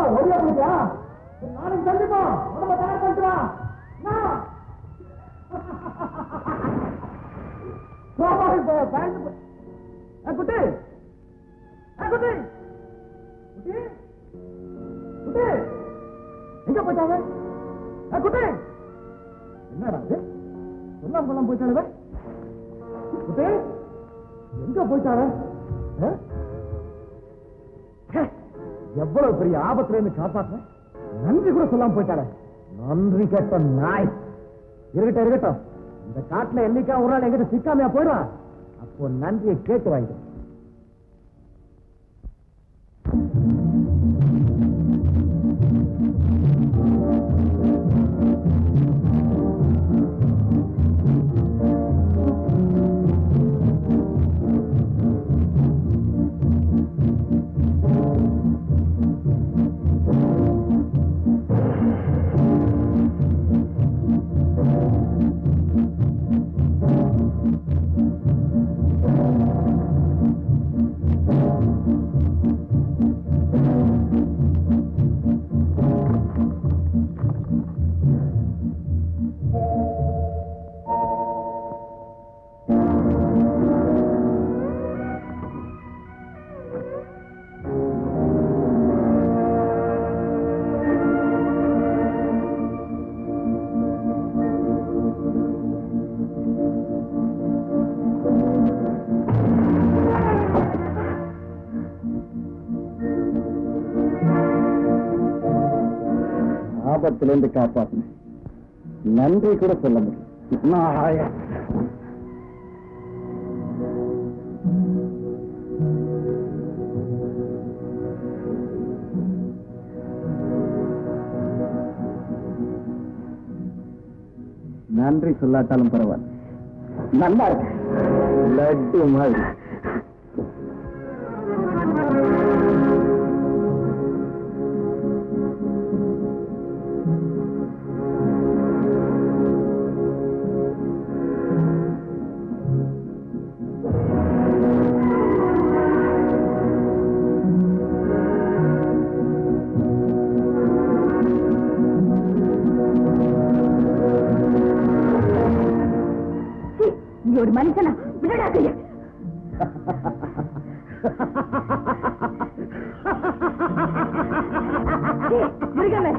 ஒடியா போயிட்டியா சரி, நாளைக்கு சந்திப்போம் உடம்ப தயார் பண்ணிட்டு வா என்ன? கோபால் இப்ப பேண்ட் போ- ஏ, குட்டி ஏ, குட்டி குட்டி குட்டி எங்க போயிட்டாங்க ஏ, குட்டி என்னடா இது சொல்லாம கொள்ளாம போயிட்டாங்க குட்டி எங்க போயிட்டாரு ஆ? ச்சே, எவ்வளவு பெரிய ஆபத்துல இருந்து காப்பாத்த நன்றி கூட சொல்லாம போயிட்டாரு நன்றி கேட்ட நாய் இருக்கட்டும் இருக்கட்டும் இந்த காட்டுல என்னைக்கா ஒரு நாள் எங்கிட்ட சிக்காமையா போயிடுவான் அப்போ நன்றியை கேட்டு வாங்க ஆபத்திலிருந்து காப்பாத்தின நன்றி கூட சொல்ல முடியும் நாய நன்றி சொல்லாட்டாலும் பரவாயில்ல நல்லா இருக்கு லட்டு மாதிரி நீ ஒரு மனுஷனா விடடா கைய மிருகமே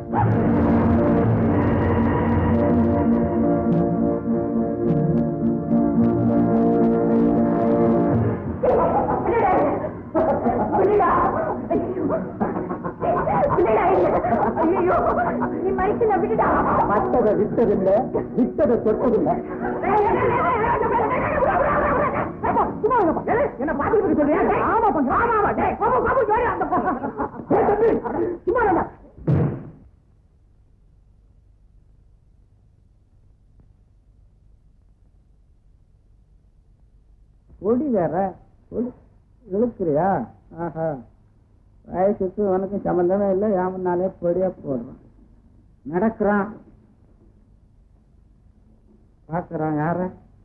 ஐயோ நீ மனுஷனை விடுடா மற்றதை விட்டதில்லை விட்டதை தொட்டதில்லை என்ன பாத்துக்கிட்டு சொல்றியா ஆமா பங்க ஆமா ஆமா டேய் பாபு பாபு ஜோடி அந்த டேய் தம்பி சும்மா இல்ல கொடி வேற கொடி இழுக்கிறியா ஆஹா வயசுக்கு உனக்கு சம்பந்தமே இல்லை ஏமனாலே பொடியா போடுறான் நடக்கிறான் பாக்குறான் யார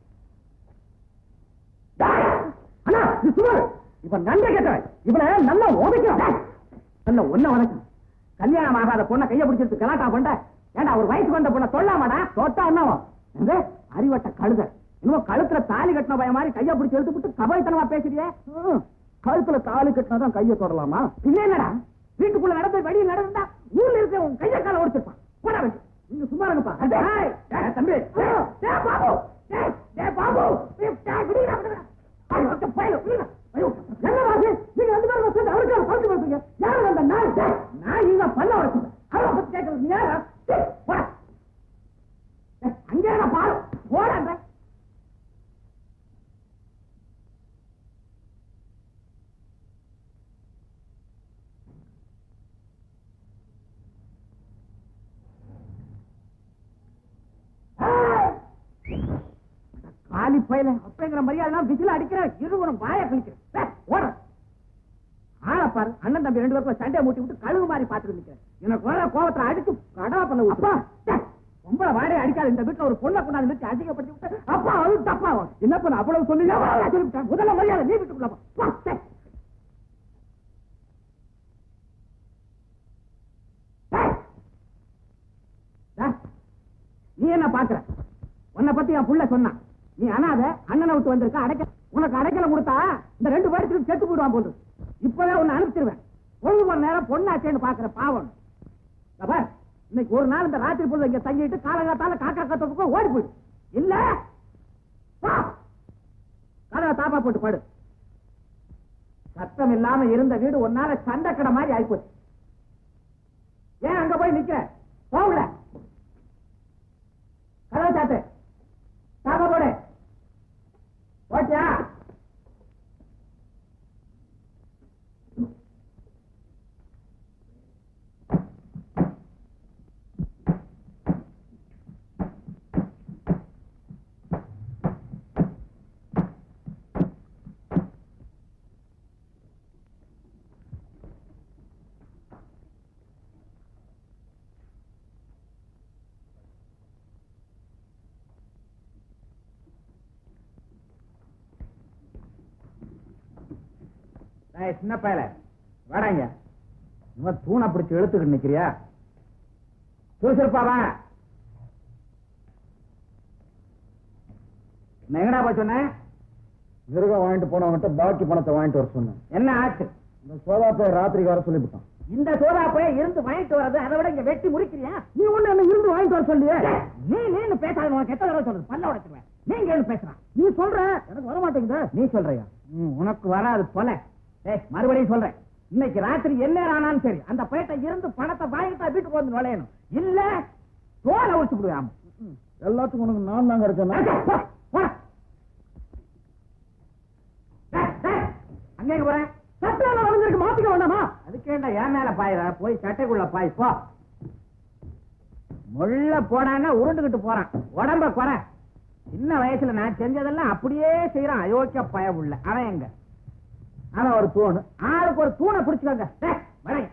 அண்ணா நீ சும்மா இரு. இப்ப நன்றி கேட்டவன் இவனை நல்லா உதைக்கணும் நல்ல ஒன்ன வணக்கம் கல்யாணம் ஆகாத பொண்ணை கைய பிடிச்சிட்டு கலாட்டா பண்ண ஏண்டா ஒரு வயசுக்கு வந்த பொண்ணை சொல்லாமாடா தொட்டா என்னவோ எந்த அறிவட்ட கழுத இன்னும் கழுத்துல தாலி கட்டின பய மாதிரி கைய பிடிச்சி எடுத்து விட்டு கபைத்தனமா பேசுறியே கழுத்துல தாலி கட்டினாதான் கையை தொடலாமா பின்ன என்னடா வீட்டுக்குள்ள நடந்து வெளியில் நடந்தா ஊர்ல இருக்க உன் கைய கால ஒடிச்சிருப்பான் போடா வச்சு நீங்க சும்மா இருங்கப்பா டேய், டேய், தம்பி டேய், டேய், பாபு டேய், டேய், பாபு டேய், டேய், விடுடா, விடுடா. ஐயோ, ஒத்த பயலு, விடுடா. ஐயோ, என்ன வாசி? நீங்க ரெண்டு பேரும் சேர்ந்து அவருக்காக பறிச்சு பேசுறீங்க. யாரு அந்த நாய்? டேய், நாய் இங்க பல்ல வச்சுங்க. அவரை பத்தி கேட்கறது நீ யாரா? டேய், போடா. டேய், அங்கே இருடா, பாரு. போடா, டேய். காலி பயில அப்படிங்கிற மரியாதை விசில அடிக்கிற இருவரும் வாய கழிக்கிறேன் ஓட ஆள பாரு அண்ணன் தம்பி ரெண்டு பேருக்கும் சண்டையை மூட்டி விட்டு கழுகு மாதிரி பாத்துட்டு நிக்கிறேன் எனக்கு வர கோவத்துல அடிச்சு கடா பண்ண அப்பா பொம்பளை வாடகை அடிக்காது இந்த வீட்டுல ஒரு பொண்ணை கொண்டாந்து நிறுத்தி அதிகப்படுத்தி விட்டு அப்பா அது தப்பா என்ன பண்ண அவ்வளவு சொல்லி சொல்லிவிட்டேன் முதல்ல மரியாதை நீ வீட்டுக்குள்ள போ. போ, டேய். டேய், நீ என்ன பாக்குற உன்னை பத்தி என் புள்ள சொன்னான் நீ அனாத அண்ணனை விட்டு வந்திருக்க அடைக்க உனக்கு அடைக்கல கொடுத்தா இந்த ரெண்டு பேருக்கு செத்து போயிடுவான் போது இப்பவே உன்னை அனுப்பிச்சிருவேன் ஒரு மணி நேரம் பொண்ணாச்சேன்னு பாக்குற பாவம் இதோ பார், இன்னைக்கு ஒரு நாள் இந்த ராத்திரி பொழுது இங்க தங்கிட்டு காலங்காத்தால காக்கா கத்தப்புக்கும் ஓடி போயிடு இல்ல வா. கதவை தாப்பா போட்டு படு சத்தம் இல்லாம இருந்த வீடு ஒன்னால சண்டைக்கடை மாதிரி ஆயிப்போச்சு ஏன் அங்க போய் நிக்கிற போகல கதவை சாத்து தாப்பா போடு ஓட்டியா டேய், சின்ன பயல வாடாங்க இவன் தூணை பிடிச்சு இழுத்துக்கிட்டு நிக்கிறியா சூசிருப்பாவா நான் எங்கடா போய் சொன்னேன் மிருகம் வாங்கிட்டு போனவன்கிட்ட பாக்கி பணத்தை வாங்கிட்டு வர சொன்னேன் என்ன ஆச்சு இந்த சோதா போய் ராத்திரிக்கு வர சொல்லிவிட்டான் இந்த சோதா போய் இருந்து வாங்கிட்டு வர்றது அதை விட இங்க வெட்டி முறிக்கிறியா நீ ஒண்ணு என்ன இருந்து வாங்கிட்டு வர சொல்லியே நீ நீன்னு பேசாத உனக்கு எத்தனை தடவை சொல்றது பல்ல உடைச்சிருவேன் நீங்க என்ன பேசுறான் நீ சொல்ற எனக்கு வர மாட்டேங்குது நீ சொல்றியா ம், உனக்கு வராது போல ஏய் மறுபடியும் சொல்றேன் இன்னைக்கு ராத்திரி என்ன ஆனாலும் சரி அந்த பேட்டை இருந்து பணத்தை வாங்கிட்டா வீட்டுக்கு வந்து நுழையணும் இல்ல தோலை உடிச்சு விடுவாம எல்லாத்துக்கும் உனக்கு நான் தான் கிடைச்சேன் அங்கே போறேன் சத்தியால வளர்ந்துருக்கு மாத்திக்க வேண்டாமா அதுக்கேண்டா என் மேல பாயிர போய் சட்டைக்குள்ள பாய் போ முள்ள போனாங்க உருண்டுகிட்டு போறான் உடம்ப குறை சின்ன வயசுல நான் செஞ்சதெல்லாம் அப்படியே செய்யறான் அயோக்கிய பய உள்ள அவன் எங்க அவன் ஒரு தூணு ஆளுக்கு ஒரு தூணை பிடிச்சுக்கோங்க டேய், வரைங்க.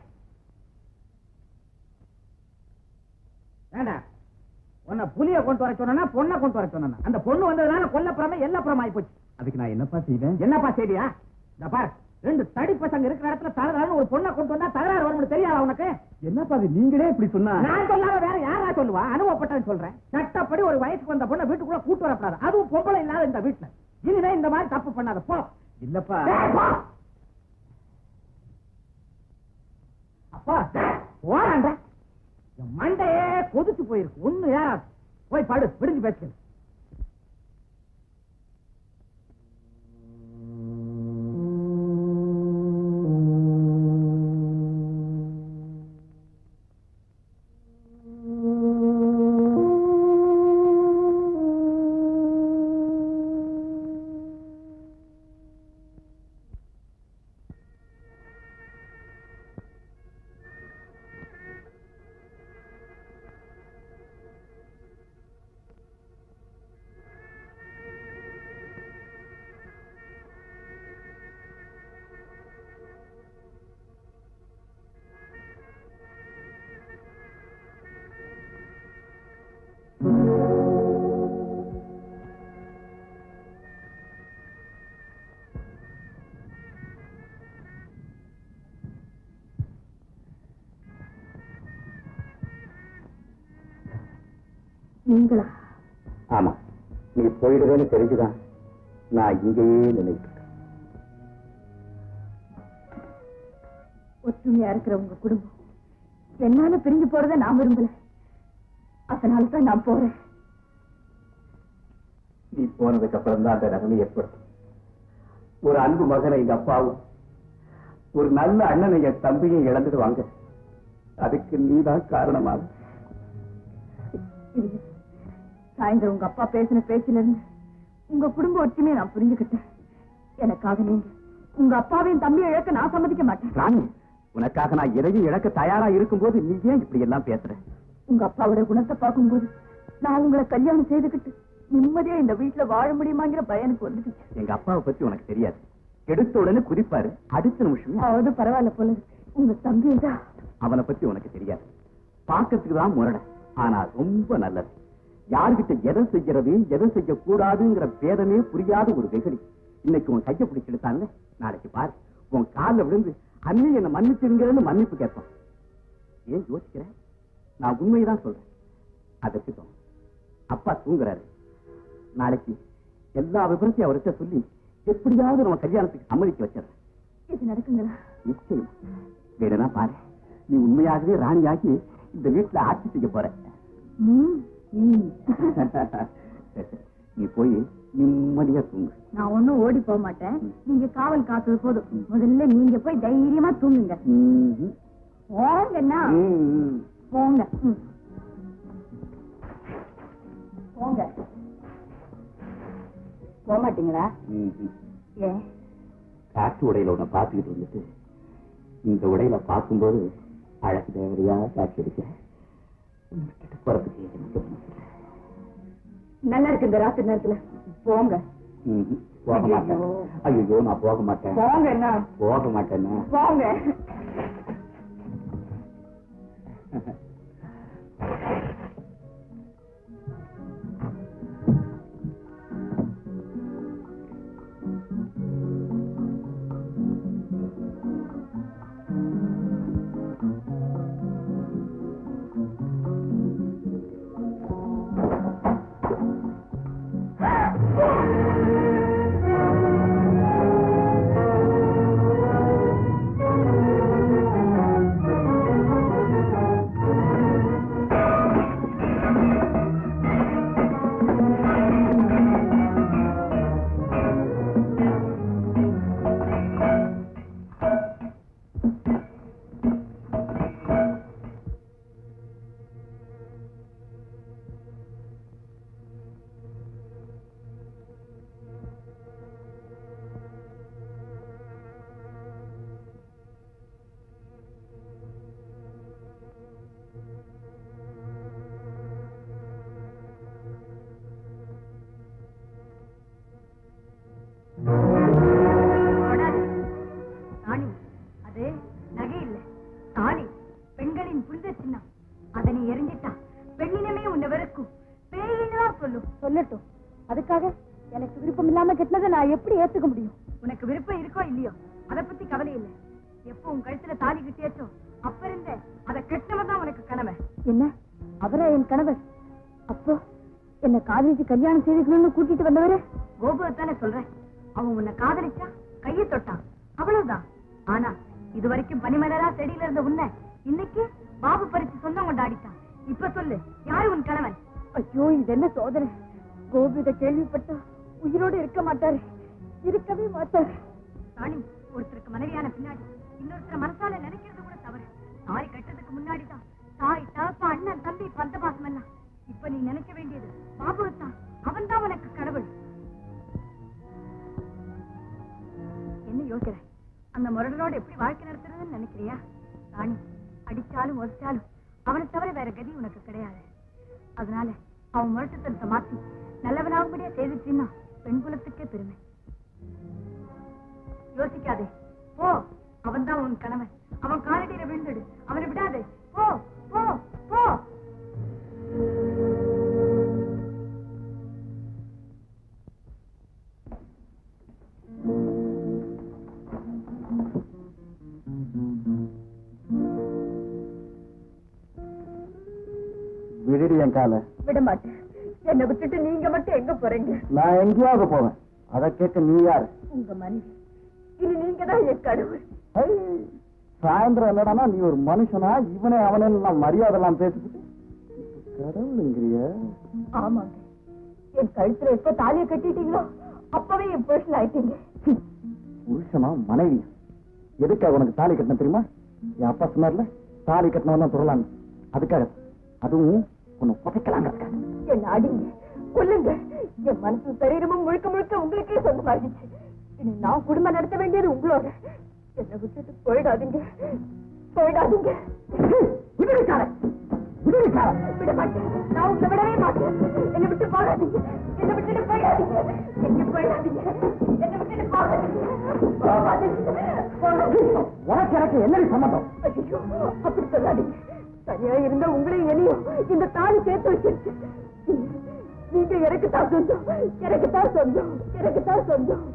ஏண்டா உன்னை புலிய கொண்டு வர சொன்னா பொண்ணை கொண்டு வர சொன்னா அந்த பொண்ணு வந்ததுனால கொல்லப்புறமே எல்லாப்புறம் ஆயி போச்சு அதுக்கு நான் என்னப்பா செய்வேன் என்னப்பா செய்தியா இந்த பாரு ரெண்டு தடி பசங்க இருக்கிற இடத்துல தகராறு ஒரு பொண்ணை கொண்டு வந்தா தகராறு வரும்னு தெரியாதா உனக்கு என்னப்பா அது நீங்களே இப்படி சொன்னா நான் சொல்லாம வேற யாரா சொல்லுவா அனுபவப்பட்டேன்னு சொல்றேன் சட்டப்படி ஒரு வயசுக்கு வந்த பொண்ணை வீட்டுக்குள்ள கூட்டு வரக்கூடாது அதுவும் பொம்பளை இல்லாத இந்த வீட்டுல இனிமே இந்த மாதிரி தப்பு பண்ணாத போ இல்லப்பா டேய், போ. அப்பா போறாண்ட என் மண்டையே கொதிச்சு போயிருக்கு ஒண்ணு யாராவது போய் படு விடுஞ்சு பேசுங்க நீங்களா ஆமா நீ போயிடுவேன்னு தெரிஞ்சுதான் நான் இங்கேயே நினைக்கிறேன் ஒற்றுமையா இருக்கிற உங்க குடும்பம் என்னால பிரிஞ்சு போறதை நான் விரும்பல அதனால தான் நான் போறேன் நீ போனதுக்கு அப்புறம் தான் அந்த நிலைமை ஏற்படும் ஒரு அன்பு மகனை எங்க அப்பாவும் ஒரு நல்ல அண்ணனை என் தம்பியும் இழந்துடுவாங்க அதுக்கு நீதான் காரணமாக இல்ல சாயந்தரம் உங்க அப்பா பேசின பேச்சுல இருந்து உங்க குடும்ப ஒற்றுமையை நான் புரிஞ்சுக்கிட்டேன் எனக்காக நீங்க உங்க அப்பாவையும் தம்பியை இழக்க நான் சம்மதிக்க மாட்டேன் ராணி உனக்காக நான் எதையும் இழக்க தயாரா இருக்கும்போது நீ ஏன் இப்படி எல்லாம் பேசுற உங்க அப்பாவோட குணத்தை பார்க்கும்போது நான் உங்களை கல்யாணம் செய்துக்கிட்டு நிம்மதியா இந்த வீட்டுல வாழ முடியுமாங்கிற பயம் எனக்கு வந்துடுச்சு எங்க அப்பாவை பத்தி உனக்கு தெரியாது எடுத்த உடனே குதிப்பாரு அடுத்த நிமிஷமே அவது பரவாயில்ல போல இருக்கு. உங்க தம்பி தான் அவனை பத்தி உனக்கு தெரியாது பார்க்கறதுக்கு தான் முரட ஆனா ரொம்ப நல்லது யார்கிட்ட எதை செய்யறது எதை செய்யக்கூடாதுங்கிற பேதமே புரியாத ஒரு வெகுளி இன்னைக்கு உன் கையை பிடிச்சிருத்தான்ல நாளைக்கு பாரு உன் கால்ல விழுந்து அண்ணி என்ன மன்னிச்சிருங்கிறது மன்னிப்பு கேட்பான் ஏன் யோசிக்கிற நான் உண்மைதான் சொல்றேன் அது இருக்கட்டும் அப்பா தூங்குறாரு நாளைக்கு எல்லா விபரத்தையும் அவர்கிட்ட சொல்லி எப்படியாவது நம்ம கல்யாணத்துக்கு சம்மதிக்க வச்சிடறேன் இது நடக்குங்களா நிச்சயம் வேணும்னா பாரு நீ உண்மையாகவே ராணியாகி இந்த வீட்டுல ஆட்சி செய்ய போற ம், ம். சரி, சரி. நீ போய் நிம்மதியா தூங்கு நான் ஒண்ணும் ஓடி போக மாட்டேன் நீங்க காவல் காத்தது போதும் முதல்ல நீங்க போய் தைரியமா தூங்குங்க ம்ஹும். போங்கண்ணா ம், போங்க ம். போங்க போக மாட்டீங்களா ம், ம். ஏன் காட்டு உடையில உன்னை பார்த்துக்கிட்டு இருந்துட்டு இந்த உடையில பார்க்கும்போது அழகு தேவதையா காட்சி அடிக்க கிட்ட போறதுக்கு எனக்கு மனசு இல்ல. நல்லா இருக்கு இந்த ராத்திரி நேரத்துல போங்க ம்ஹும். போக மாட்டேன் ஐயோ நான் போக மாட்டேன் போங்க என்ன போக மாட்டேன்னா போங்க தொடாதே. ராணி அது நகை இல்ல தாலி பெண்களின் புனித சின்னம் அதை நீ எரிஞ்சிட்டா பெண்ணினமே உன்னை வெறுக்கும் பேயின்னு தான் சொல்லும் சொல்லட்டும் அதுக்காக எனக்கு விருப்பம் இல்லாம கெட்டினதை நான் எப்படி ஏத்துக்க முடியும் உனக்கு விருப்பம் இருக்கோ இல்லையோ அத பத்தி கவலை இல்ல எப்போ உன் கழுத்துல தாலி கிட்டியாச்சோ அப்ப இருந்த அத கெட்டவன் தான் உனக்கு கனவை என்ன அவரா என் கணவர் அப்போ என்ன காதலிச்சு கல்யாணம் செய்துக்கணும்னு கூட்டிட்டு வந்தவரு கோபுரத்தானே சொல்றேன் அவன் உன்னை காதலிச்சா கையை தொட்டான் அவ்வளவுதான் ஆனா இது வரைக்கும் பனிமலரா செடியில இருந்த உன்னை இன்னைக்கு பாபு பறிச்சு சொந்தம் கொண்டாடிட்டான் இப்ப சொல்லு யாரு உன் கணவன் ஐயோ இது என்ன சோதனை கோபி இதை கேள்விப்பட்டா உயிரோடு இருக்க மாட்டாரு இருக்கவே மாட்டாரு ராணி ஒருத்தருக்கு மனைவியான பின்னாடி இன்னொருத்தர் மனசால நினைக்கிறது கூட தவறு தாய் கட்டதுக்கு முன்னாடிதான் தாய் தகப்பா அண்ணன் தம்பி பந்த பாசம் எல்லாம் இப்ப நீ நினைக்க வேண்டியது பாபுவத்தான் அவன் தான் உனக்கு கடவுள் என்ன யோசிக்கிற அந்த முரடனோட எப்படி வாழ்க்கை நடத்துறதுன்னு நினைக்கிறியா ராணி அடிச்சாலும் ஒதிச்சாலும் அவனை தவிர வேற கதி உனக்கு கிடையாது அதனால அவன் முரட்டுத்தனத்தை மாத்தி நல்லவனாகும்படியா செய்துட்டீன்னா பெண் குலத்துக்கே பெருமை யோசிக்காதே போ அவன் தான் உன் கணவன் அவன் காலடியில விழுந்துடு அவனை விடாதே போ போ போ விடுடி என் காலை விட மாட்டேன் என்னை விட்டுட்டு நீங்க மட்டும் எங்க போறீங்க நான் எங்கேயாவது போவேன் அதை கேட்க நீ யார் உங்க மனைவி இனி நீங்க தான் என் கடவுள் ஐ, சாயந்தரம் என்னடானா நீ ஒரு மனுஷனா இவனே அவனே நான் மரியாதை எல்லாம் பேசிக்கிட்டு கடவுளுங்கிறிய ஆமாங்க என் கழுத்துல எப்ப தாலியை கட்டிட்டீங்களோ அப்பவே என் புருஷன் ஆயிட்டீங்க புருஷனா மனைவி எதுக்காக உனக்கு தாலி கட்டணும் தெரியுமா என் அப்பா சொன்னார்ல தாலி கட்டணம் தான் சொல்லலாம் அதுக்காக அதுவும் உன்னை புதைக்கலாங்கிறதுக்காக என்ன அடிங்க கொல்லுங்க என் மனசு சரீரமும் முழுக்க முழுக்க உங்களுக்கே சொந்தமாகிடுச்சு இனி நான் குடும்பம் நடத்த வேண்டியது உங்களோட என்னை விட்டுட்டு போயிடாதீங்க போயிடாதீங்க விடுவிக்கார விடுவிக்கார விட மாட்டேன் நான் உங்களை விடவே மாட்டேன் என்னை விட்டு போகாதீங்க என்னை விட்டுட்டு போயிடாதீங்க எங்க போயிடாதீங்க என்னை விட்டுட்டு போகாதீங்க போகாதீங்க போகாதீங்க உனக்கு எனக்கு என்னடி சம்மந்தம் ஐயோ அப்படி சொல்லாதீங்க தனியா இருந்த உங்களையும் என்னையும் இந்த தாலி சேர்த்து வச்சிருச்சு நீங்க எனக்கு தான் சொந்தம் எனக்கு தான் சொந்தம் எனக்கு தான் சொந்தம்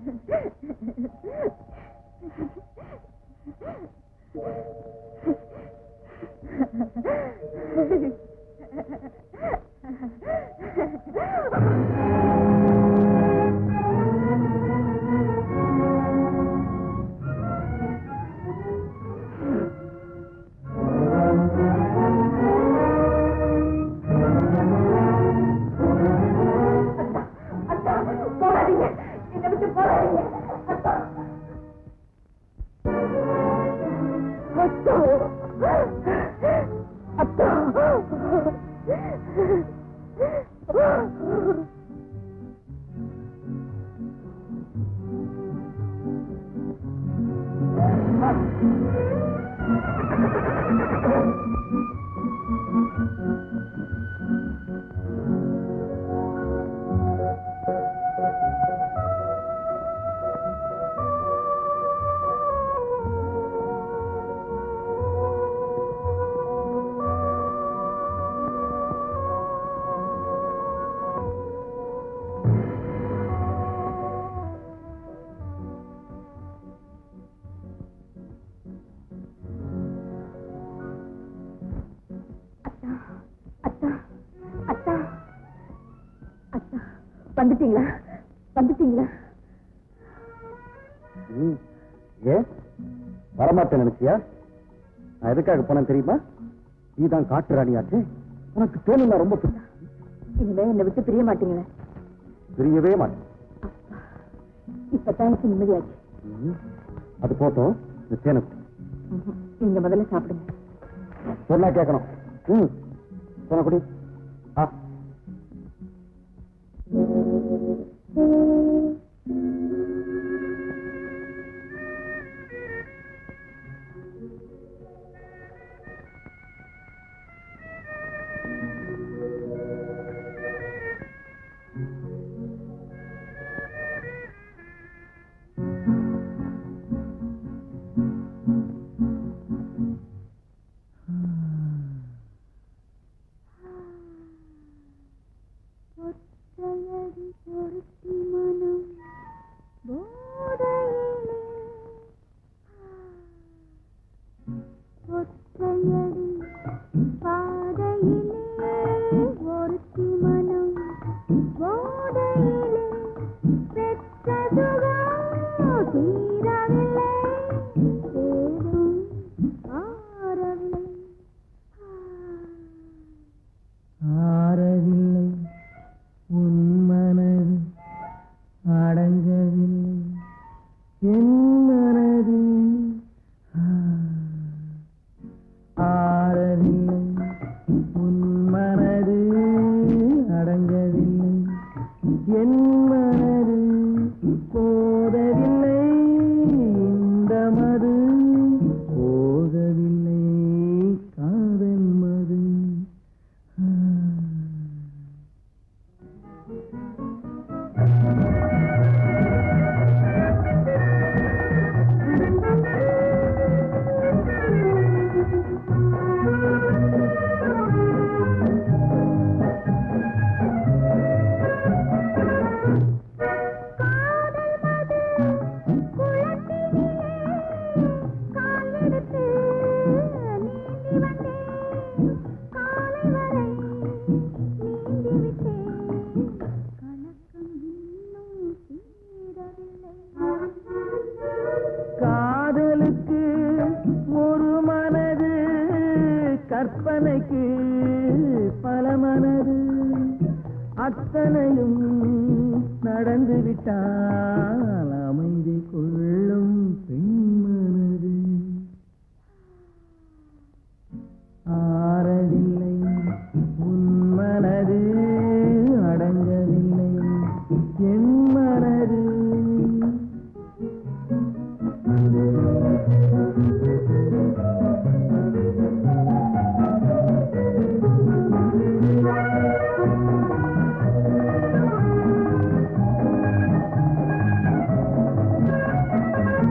அத்தா போகாதீங்க என்னை விட்டு போகாதீங்க அத்தா அத்தா அத்தா அத்தா அத்தா அத்தா அத்தா வந்துட்டீங்களா வந்துட்டீங்களா ஏ வரமாட்டேன் நினைச்சியா நான் எதுக்காக போனேன் தெரியுமா நீதான் காட்டு ராணியாச்சு உனக்கு தோணுனா ரொம்ப பிடிக்கும். இனிமே என்னை விட்டு பிரிய மாட்டீங்களே பிரியவே மாட்டேன் இப்பதான் எனக்கு நிம்மதியாச்சு ம். அது போட்டோம் இந்த தேனை குடி. நீங்க முதல்ல சாப்பிடுங்க சொன்னா கேட்கணும் ம் தேனை குடி ஆ ஒற்றையடி பொருத்தி மனம் போதையிலே ஒற்றையடி பாதையிலே ஒருத்தி மனம் போதையிலே பெற்ற சுகம் தீரவில்லை ஏதும் ஆறவில்லை ஆறவில்லை உன் மனது அடங்கவில்லை என் மனது ஆறவில்லை உன் மனது அடங்கவில்லை என் மனது போதவில்லை இந்த மது போதவில்லை காதல் மது காலெடுத்து நீந்தி வந்தேன் காலை வரை நீந்தி விட்டேன் கணக்கம் இன்னும் தீரவில்லை காதலுக்கு ஒரு மனது கற்பனைக்கு பல மனது அத்தனையும் நடந்து விட்டால் அமைதி கொள்ளும் பெண் மனது ஆறவில்லை உன் மனது அடங்கவில்லை என் மனது ஆ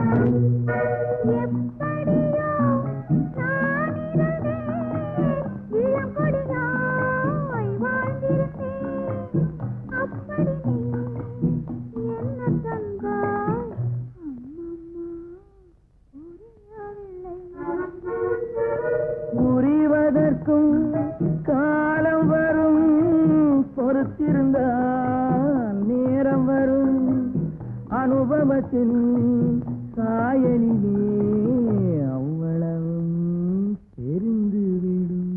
அனுபவத்தின் சாயலிலே அவ்வளவும் தெரிந்துவிடும்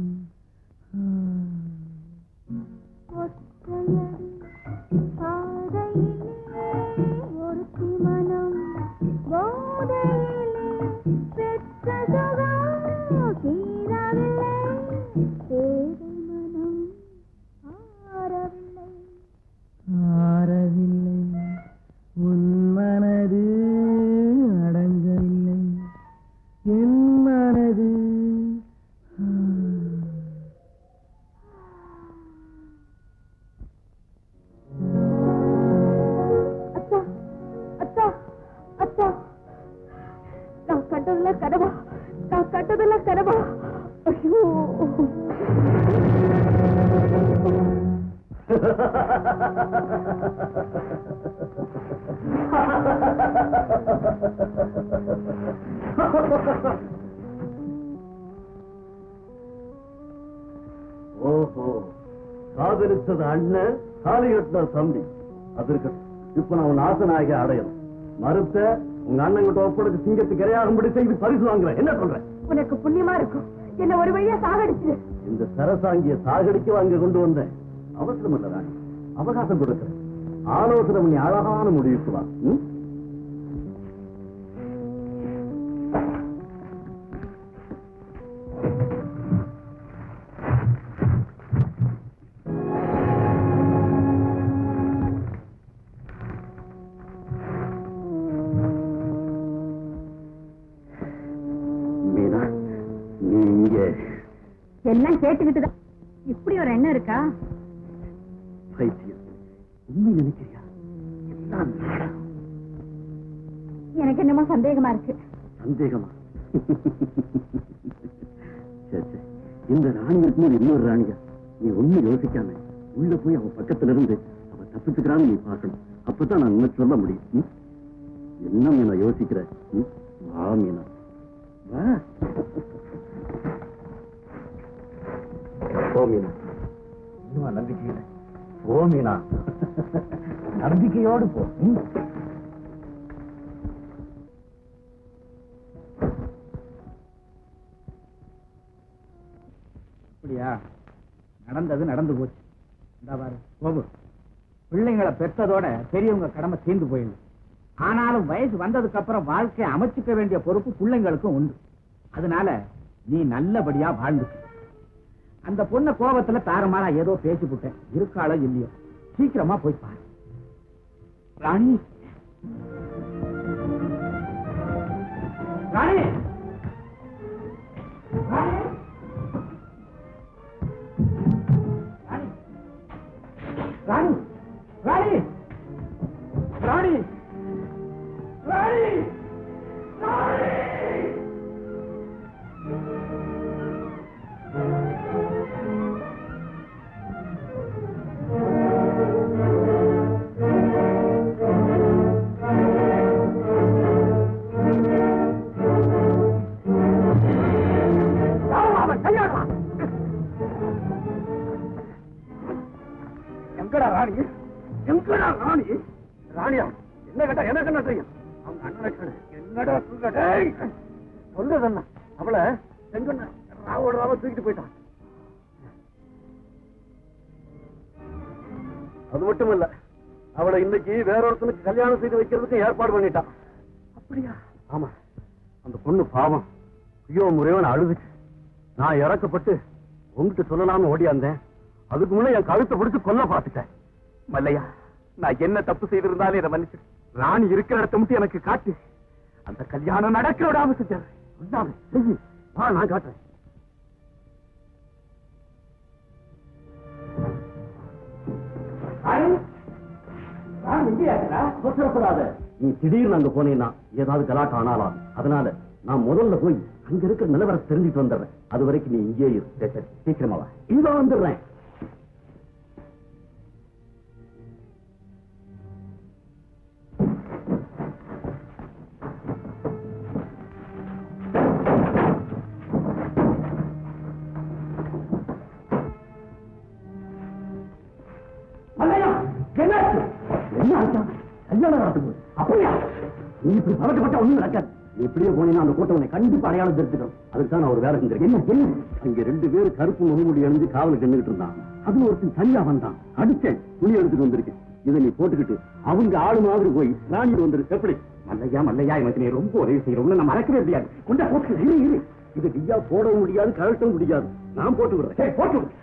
ஒற்றையடி பாதையிலே ஒருத்தி மனம் போதையிலே பெற்ற சுகம் தீரவில்லை பேதை மனம் ஆறவில்லை ஆறவில்லை உன் மனது அடங்கவில்லை என் மனது ஆ. அத்தா அத்தா அத்தா நான் கட்டதுல கனவா நான் கட்டதுல கனவா ஐயோ ஓஹோ காதலிச்சது அண்ணன் தாலி கட்டின தம்பி அது இருக்கட்டும் இப்ப நான் உன் ஆசனாக அடையணும் மறுத்த உங்க அண்ணன் கிட்ட ஒப்படைச்சு சிங்கத்துக்கு இரையாகும்படி செய்து பரிசு வாங்குறேன் என்ன சொல்றேன் உனக்கு புண்ணியமா இருக்கும் என்ன ஒரு வழியா சாகடிச்சு இந்த சரசாங்கிய சாகடிக்க வாங்க கொண்டு வந்தேன் அவசரம் இல்ல ராணி அவகாசம் கொடுக்கிறேன் ஆலோசனை பண்ணி அழகான முடிவுக்கு வா ம்? மீனா நீ இங்கே எல்லாம் கேட்டுக்கிட்டு தான் இப்படி ஒரு எண்ணம் இருக்கா பைத்தியம் உண்மை நினைக்கிறியா எல்லாம் நாடகம். எனக்கு என்னமோ சந்தேகமா இருக்கு சந்தேகமா சரி சரி இந்த ராணி இருக்கும்போது இன்னொரு ராணியா நீ ஒண்ணு யோசிக்காம உள்ள போய் அவன் பக்கத்துல இருந்து அவ தப்பிச்சுக்கிறான்னு நீ பார்க்கணும் அப்பதான் நான் உண்மை சொல்ல முடியும் ம்? என்ன மீனா யோசிக்கிற ம்? வா மீனா வா ஓ மீனா இன்னும் நம்பிக்கை இல்லை ஓ மீனா நம்பிக்கையோடு போ ம்? அப்படியா நடந்தது நடந்து போச்சு இந்த பாரு கோபு பிள்ளைங்களை பெற்றதோட பெரியவங்க கடமை தீர்ந்து போயிடுது ஆனாலும் வயசு வந்ததுக்கு அப்புறம் வாழ்க்கையை அமைச்சுக்க வேண்டிய பொறுப்பு பிள்ளைங்களுக்கும் உண்டு அதனால நீ நல்லபடியா வாழ்ந்து அந்த பொண்ண கோபத்துல தாறுமாறா ஏதோ பேசிவிட்டேன் இருக்காளோ இல்லையோ சீக்கிரமா போய் பாரு ராணி ராணி ராணி ராணி ராணி ராணி ராணி எங்கடா ராணி எங்கடா ராணி ராணியா என்ன கேட்டா எனக்கு என்ன தெரியும் அவங்க அண்ணனுக்கு என்னடா சொல்ல டேய் சொல்றது என்ன அவளை செங்கண்ண ராவோட ராவ தூக்கிட்டு போயிட்டான் அது மட்டும் இல்ல அவளை இன்னைக்கு வேற ஒருத்தனுக்கு கல்யாணம் செய்து வைக்கிறதுக்கு ஏற்பாடு பண்ணிட்டான் அப்படியா ஆமா அந்த பொண்ணு பாவம் ஐயோ முறைவன் அழுதுச்சு நான் இறக்கப்பட்டு உங்ககிட்ட சொல்லலாம்னு ஓடியாந்தேன் அதுக்கு முன்ன என் கழுத்தை பிடிச்சு கொல்ல பார்த்துட்டேன் மல்லையா நான் என்ன தப்பு செய்திருந்தாலும் இதை மன்னிச்சு ராணி இருக்கிற இடத்த மட்டும் எனக்கு காட்டு அந்த கல்யாணம் நடக்க விடாம செஞ்சாரு விடாம செய்யு வா நான் காட்டுறேன் அவசரப்படாத நீ திடீர்னு அங்க போனீங்கன்னா ஏதாவது கலாட்டம் ஆனாலாம் அதனால நான் முதல்ல போய் அங்க இருக்கிற நிலவரத்தை தெரிஞ்சுட்டு வந்துடுறேன் அது வரைக்கும் நீ இங்கேயே இரு சரி, சரி, சீக்கிரமா வா இங்க வந்துடுறேன் மல்லையா, என்னாச்சு? என்ன ஆச்சா? கல்யாணம் நடந்து போகுது அப்படியா நீ இப்படி பதட்டப்பட்ட ஒண்ணும் நடக்காது நீ இப்படியே போனீங்கன்னா அந்த கூட்டம் உன்னை கண்டிப்பா அடையாளம் தெரிஞ்சுக்கணும் அதுக்கு தான் நான் ஒரு வேலை செஞ்சிருக்கேன் என்ன என்ன அங்க ரெண்டு பேரும் கருப்பு முகமுடி அணிஞ்சு காவலுக்கு நின்றுட்டு இருந்தான் அதுல ஒருத்தன் தனியா வந்தான் அடிச்சேன் துணி எடுத்துட்டு வந்திருக்கேன் இதை நீ போட்டுக்கிட்டு அவங்க ஆளு மாதிரி போய் ராணிட்டு வந்துரு எப்படி மல்லையா மல்லையா எனக்கு நீ ரொம்ப உதவி செய்யறோம்னு நான் மறக்கவே முடியாது கொண்டா போட்டு இரு இரு இது நீயா போடவும் முடியாது கழட்டவும் முடியாது நான் போட்டு விடுறேன் சரி, போட்டு விடு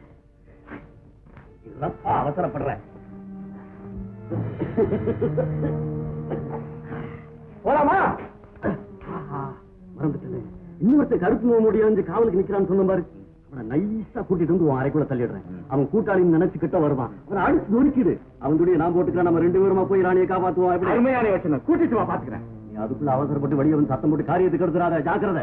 இல்லப்பா அவசரப்படுறேன் போலாமா மறந்துட்டேன் இன்னொருத்த கருப்பு முடியாது காவலுக்கு நிக்கிறான்னு சொன்ன பாரு அவனை நைஸா கூட்டிட்டு வந்து உன் அறைக்குள்ள தள்ளிடுறேன் அவன் கூட்டாளின்னு நினைச்சு கிட்ட வருவான் அவனை அடிச்சு நொறுக்கிடு அவனுடைய நான் போட்டுக்கிறேன் நம்ம ரெண்டு பேருமா போய் ராணியை காப்பாத்துவோம் எப்படி அருமையான யோசனை கூட்டிட்டு வா பாத்துக்கிறேன் நீ அதுக்குள்ள அவசரப்பட்டு வெளியே வந்து சத்தம் போட்டு காரியத்துக்கு எடுத்துறாத ஜாக்கிரதை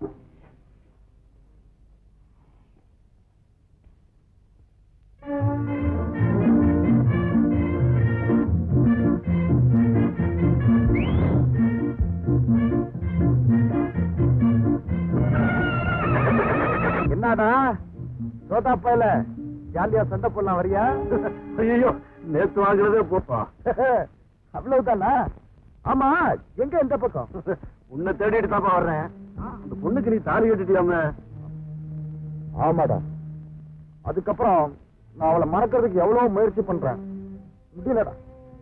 என்னடா சோதா பையல ஜாலியா சண்டை போடலாம் வரியா ஐயோ நேத்து வாங்குறதே போப்பா அவ்வளவுதானா ஆமா எங்க இந்த பக்கம் உன்னை தேடிட்டு தாப்பா வர்றேன் அந்த பொண்ணுக்கு நீ தாலி கட்டிட்டியாம ஆமாடா அதுக்கப்புறம் நான் அவளை மறக்கிறதுக்கு எவ்வளவு முயற்சி பண்றேன் முடியலடா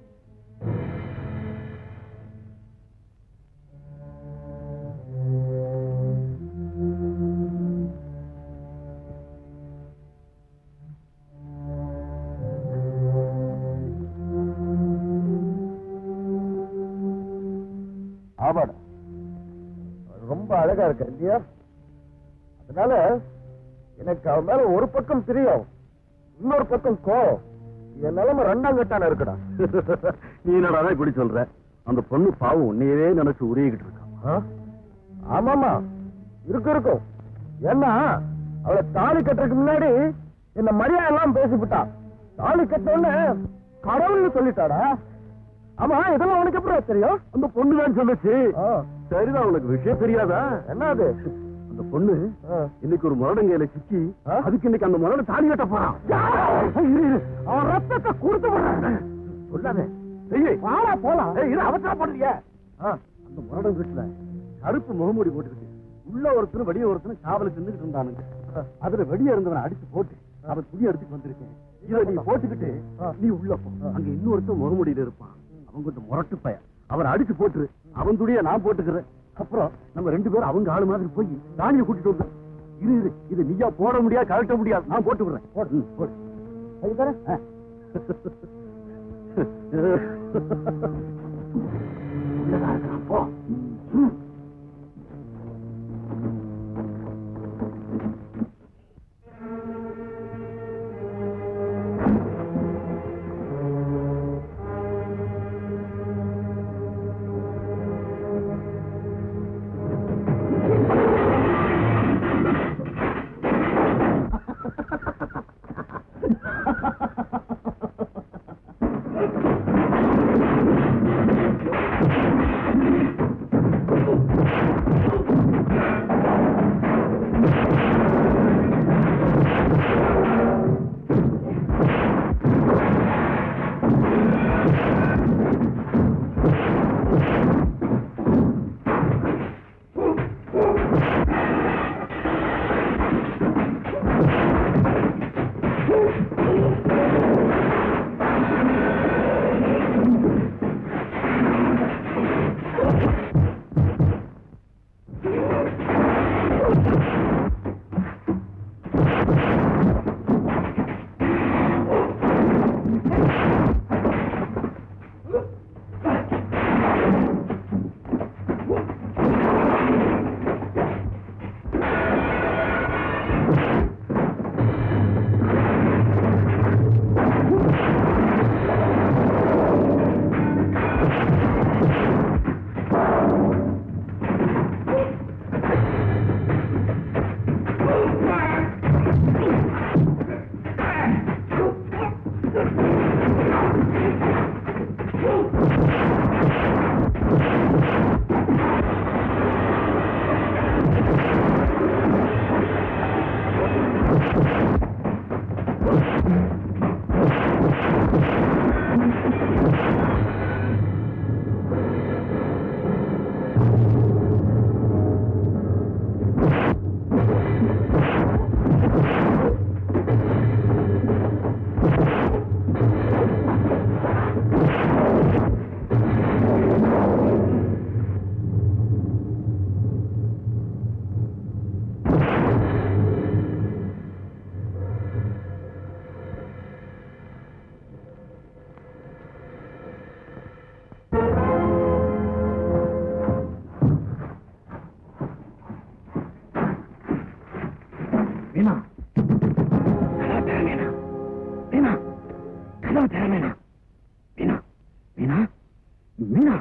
ஆமாடா ரொம்ப அழகா இருக்க இல்லையா அதனால எனக்கு அவன் மேல ஒரு பக்கம் தெரியும் இன்னொரு பக்கம் கோவம் என் நிலைமை ரெண்டாம் கட்டான இருக்குடா நீ என்னடா இப்படி சொல்ற அந்த பொண்ணு பாவம் உன்னையவே நினைச்சு உருகிக்கிட்டு இருக்கான் ஆ? ஆமாமா இருக்கும் இருக்கும் ஏன்னா அவளை தாலி கட்டுறதுக்கு முன்னாடி என்ன மரியாதை எல்லாம் பேசிவிட்டா தாலி கட்டோன்னு கடவுள்னு சொல்லிட்டாடா ஆமா இதெல்லாம் உனக்கு எப்படி தெரியும் அந்த பொண்ணு தான் சொல்லுச்சு ஆ. சரிதான் உனக்கு விஷயம் தெரியாதா என்ன அது அந்த பொண்ணு ஆ. இன்னைக்கு ஒரு முரடங்கையில சிக்கி ஆ? அதுக்கு இன்னைக்கு அந்த முரட தாலி கட்ட போறான் இரு, இரு. அவன் ரத்தத்தை கொடுத்து விடுறாங்க சொல்லாதே செய்ய வாடா போலாம் ஏய், இது அவசரப்படுறிய அந்த முரடம் வீட்டுல கருப்பு முகமூடி போட்டுக்கிட்டு உள்ள ஒருத்தரும் வெளிய ஒருத்தரும் காவலுக்கு நின்றுட்டு இருந்தானுங்க அதுல வெளிய இருந்தவனை அடிச்சு போட்டு அவன் துணி எடுத்துட்டு வந்திருக்கேன் இதை நீ போட்டுக்கிட்டு நீ உள்ள போ அங்க இன்னொருத்தன் முகமூடியில இருப்பான் அவன் கொஞ்சம் முரட்டு பையன் அவனை அடிச்சு போட்டுரு அவன் துணியை நான் போட்டுக்கிறேன் அப்புறம் நம்ம ரெண்டு பேரும் அவங்க ஆளு மாதிரி போய் ராணியை கூட்டிட்டு வந்தோம் இரு இரு இது நீயா போட முடியாது கழட்ட முடியாது நான் போட்டு விடுறேன் போடு ம், போடு ஆ. உள்ளதா இருக்கிறான், போ ம். மீனா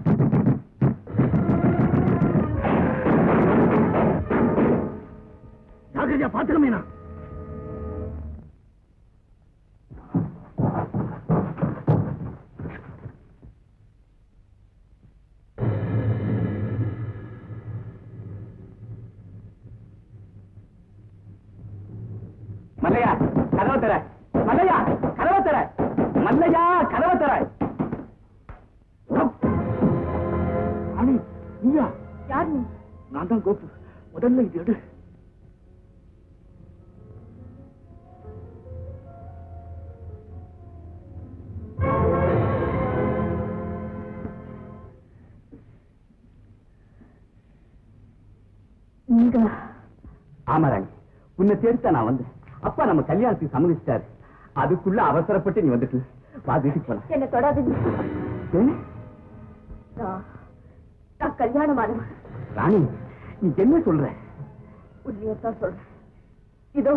ஜாகிரதையா பாத்துக்க மீனா மல்லையா கதவை தர மல்லையா கதவை தர மல்லையா கதவை தர ராணி நீயா யார் நீ நான் தான் கோப்பு முதல்ல இது எடு நீங்க ஆமா ராணி உன்னை தேடித்தான் நான் வந்தேன் அப்பா நம்ம கல்யாணத்துக்கு சம்மதிச்சிட்டாரு அதுக்குள்ள அவசரப்பட்டு நீ வந்துட்டு வா வீட்டுக்கு போலாம் என்ன தொடாதீங்க ஏன்? நான் நான் கல்யாணமானவன் ராணி நீ என்ன சொல்ற உண்மையத்தான் சொல்றேன் இதோ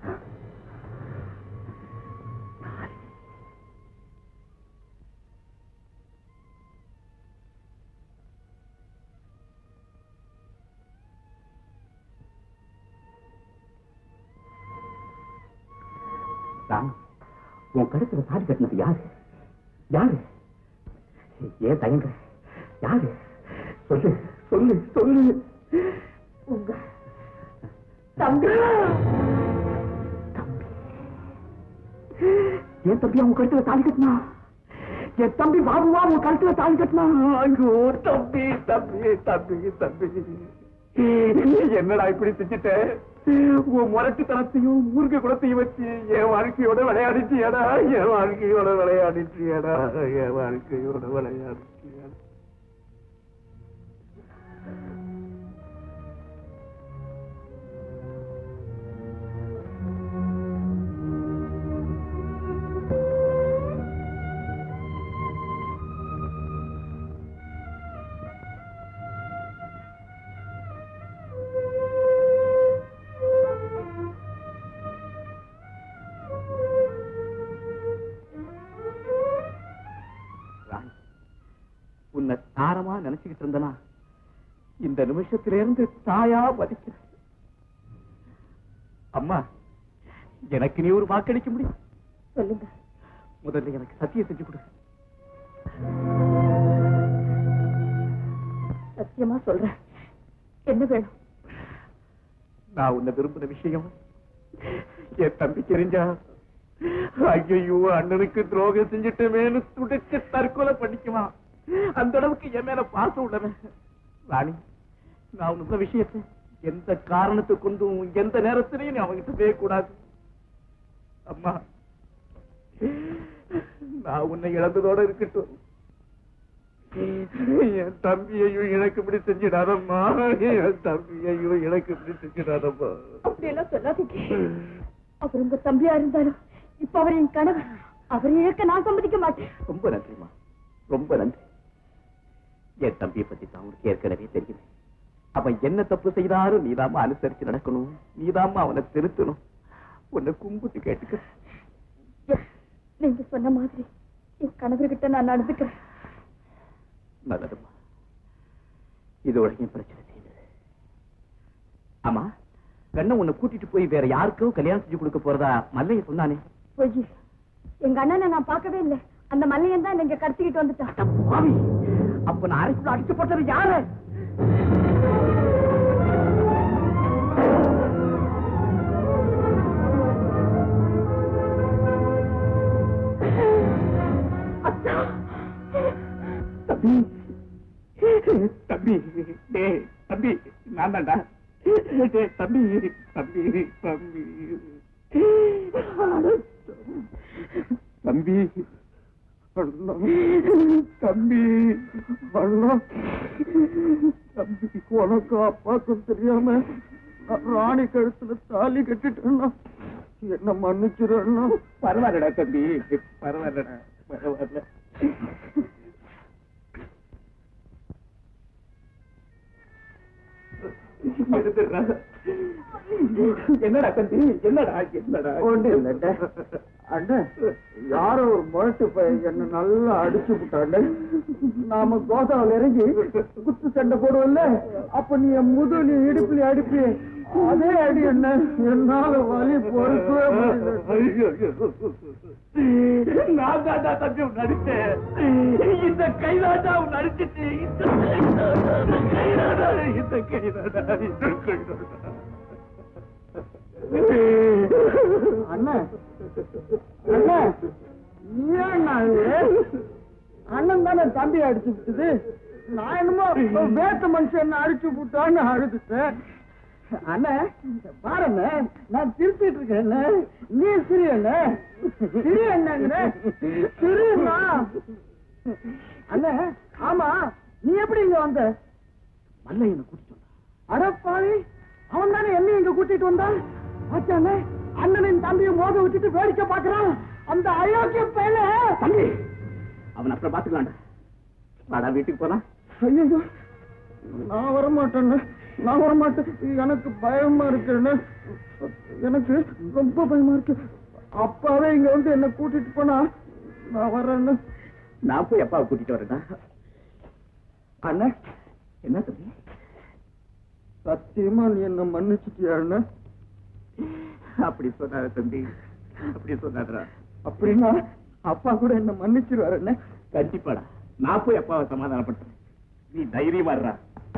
ராணி உன் கழுத்துல தாலி கட்டினது யாரு யாரு ஏன் தயங்குற யாரு சொல்லு சொல்லு சொல்லு உங்க தம்பி என் தம்பி அவன் கழுத்துல தாலி கட்டினா என் தம்பி பாபுவா உன் கழுத்துல தாலி கட்டினா ஐயோ தம்பி தம்பி தம்பி தம்பி என்னடா இப்படி செஞ்சுட்ட உன் முரட்டுத்தனத்தையும் ஊருக்கு குளத்தையும் வச்சு என் வாழ்க்கையோட விளையாடிச்சியடா என் வாழ்க்கையோட விளையாடிச்சியடா என் வாழ்க்கையோட விளையாடிச்சியடா ராணி, உன்னை தாரமா நினைச்சுக்கிட்டு இருந்தனா இந்த நிமிஷத்துல இருந்து தாயா மதிக்க அம்மா எனக்கு நீ ஒரு வாக்களிக்க முடியும் சொல்லுங்க முதல்ல எனக்கு சத்தியம் செஞ்சு கொடு சத்தியமா சொல்றேன் என்ன வேணும் நான் உன்னை விரும்பின விஷயம் என் தம்பி தெரிஞ்சா ஐயோ அண்ணனுக்கு துரோகம் செஞ்சுட்டமேனு துடிச்சு தற்கொலை பண்ணிக்குவான் அந்த அளவுக்கு என் மேல பாசம் உள்ளவன் ராணி நான் உன்ன விஷயத்தை எந்த காரணத்தை கொண்டும் எந்த நேரத்திலையும் நீ அவங்கிட்ட பேசக்கூடாது அம்மா நான் உன்னை இழந்ததோட இருக்கட்டும் என் தம்பியையும் எனக்கு இப்படி செஞ்சிடாதம்மா என் தம்பியையும் எனக்கு இப்படி செஞ்சிடாதம்மா அப்படி எல்லாம் சொல்லாதீங்க அவர் உங்க தம்பியா இருந்தாலும் இப்ப அவர் என் கணவர் அவரை ஏற்க நான் சம்மதிக்க மாட்டேன் ரொம்ப நன்றிம்மா ரொம்ப நன்றி என் தம்பியை பத்தி தான் உனக்கு ஏற்கனவே தெரியும் அவன் என்ன தப்பு செய்தாலும் நீதாம்மா அனுசரிச்சு நடக்கணும் நீதாம்மா அவனை திருத்தணும் உன்னை கும்பிட்டு கேட்டுக்க எஸ், நீங்க சொன்ன மாதிரி என் கணவர்கிட்ட நான் நடந்துக்கிறேன் நல்லதும்மா இதோட என் பிரச்சனை தீர்ந்தது ஆமா கண்ணன் உன்னை கூட்டிட்டு போய் வேற யாருக்கோ கல்யாணம் செஞ்சு கொடுக்க போறதா மல்லைய சொன்னானே பொய் எங்க அண்ணனை நான் பார்க்கவே இல்லை அந்த மல்லையன் தான் இங்க கடத்திக்கிட்டு வந்துட்டான் அட பாவி அப்ப நான் அரைக்குள்ள அடிச்சு போட்டது யாரு தம்பி தம்பி டேய் தம்பி நான் தான்டா டேய் தம்பி தம்பி தம்பி தம்பி அண்ணா, தம்பி அண்ணா, தம்பி உனக்கு அப்பாக்கும் தெரியாம நான் ராணி கழுத்துல தாலி கட்டிட்டேன்னா என்ன மன்னிச்சிடணும் பரவாயில்லடா தம்பி பரவாயில்லடா பரவாயில்ல எடுத்துடுறா என்னடா தம்பி என்னடா என்னடா ஒண்ணு இல்ல அண்ணே யாரோ ஒரு முரட்டு பையன் என்ன நல்லா அடிச்சு விட்டாண்ட நாம கோசாவில் இறங்கி குத்து சண்டை போடுவோம்ல அப்ப நீ என் முதுலி இடுப்புலி அடிப்பி அதே அடி என்ன என்னால வலி பொறுக்கவே முடியல நான் தாண்டா தம்பி உன் நடிச்சேன் இந்த கைதாண்டா உன் நடிச்சிட்டு இந்த கைதாடா இந்த கைதாடா இந்த கைதாடா அண்ணன் அண்ணன் நீ ஏன் அழுகுற? அண்ணன் தானே தம்பி அடிச்சு விட்டது நான் என்னமோ வேத்த மனுஷன் என்ன அடிச்சு விட்டான்னு அழுதுட்டேன் அண்ணன் பாருங்க நான் திருத்திட்டு இருக்கேன் நீ சிரி அண்ணன் சிரி என்னங்கிற சிரிண்ணா அண்ணன் ஆமா நீ எப்படி இங்க வந்த மல்லையனை கூட்டிட்டு வந்தா அடப்பாவி அவன் தானே என்ன இங்க கூட்டிட்டு வந்தான் ஆச்சானே அண்ணனின் தம்பியும் மோத விட்டுட்டு வேடிக்கை பாக்குறான் அந்த அயோக்கிய பையல தம்பி அவன் அப்புறம் பாத்துக்கலாம்டா வாடா வீட்டுக்கு போலாம் ஐயோ நான் வரமாட்டேன்னு நான் வரமாட்டேன் எனக்கு பயமா இருக்குன்னு எனக்கு ரொம்ப பயமா இருக்கு அப்பாவே இங்க வந்து என்ன கூட்டிட்டு போனா நான் வர்றேன்னு நான் போய் அப்பாவை கூட்டிட்டு வரேன்டா அண்ணன் என்ன தம்பி சத்தியமா நீ என்ன மன்னிச்சிட்டியான்னு அப்படி சொன்னார தம்பி அப்படி சொன்னாரா அப்படின்னா அப்பா கூட என்ன மன்னிச்சிருவாரு கண்டிப்பாடா நான் போய் அப்பாவை சமாதானப்படுத்துறேன் நீ தைரியமா இருடா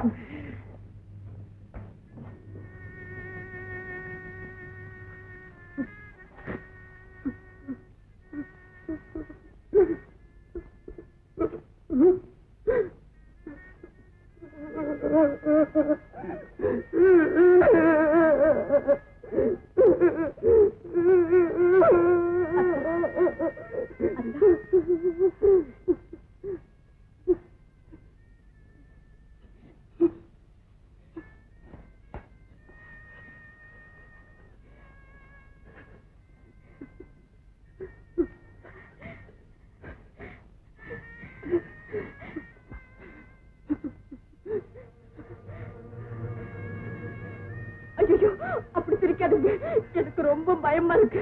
ஐயோ அப்படி சிரிக்காதீங்க எனக்கு ரொம்ப பயமா இருக்கு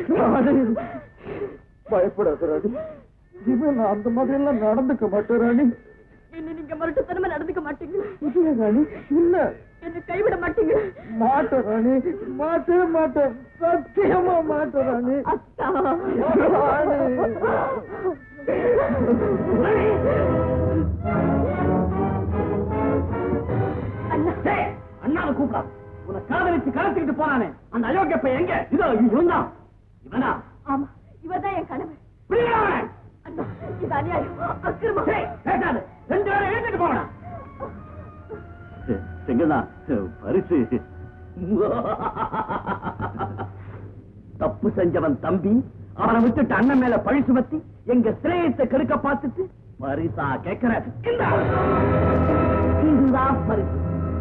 பயப்படாத ராணி இனிமே நான் அந்த மாதிரி எல்லாம் நடந்துக்க மாட்டேன் ராணி இனி நீங்க மறுட்டுத்தனமா நடந்துக்க மாட்டீங்க இல்ல ராணி இல்ல என்ன கைவிட மாட்டீங்க மாட்டேன் ராணி மாட்டவே மாட்டேன் சத்தியமா மாட்டேன் ராணி அத்தா அண்ணா அண்ணாவை கூப்பிடா உன்னை காதலிச்சு கலத்திக்கிட்டு போனானே அந்த அயோக்கிய பையன் எங்க இதோ இவன் தான் இவனா ஆமா இவர்தான் என் கணவர் பிடிக்கடா அவனை. அண்ணா இது அநியாயம் அக்கிரமம் டேய், பேசாத ரெண்டு பேரும் எழுந்துட்டு போங்கடா செங்கதா பரிசு தப்பு செஞ்சவன் தம்பி அவனை விட்டுட்டு அண்ணன் மேல பழி சுமத்தி எங்க சிரேயத்தை கெடுக்க பார்த்துட்டு பரிசா கேட்கிற இந்தா. இதுதான் பரிசு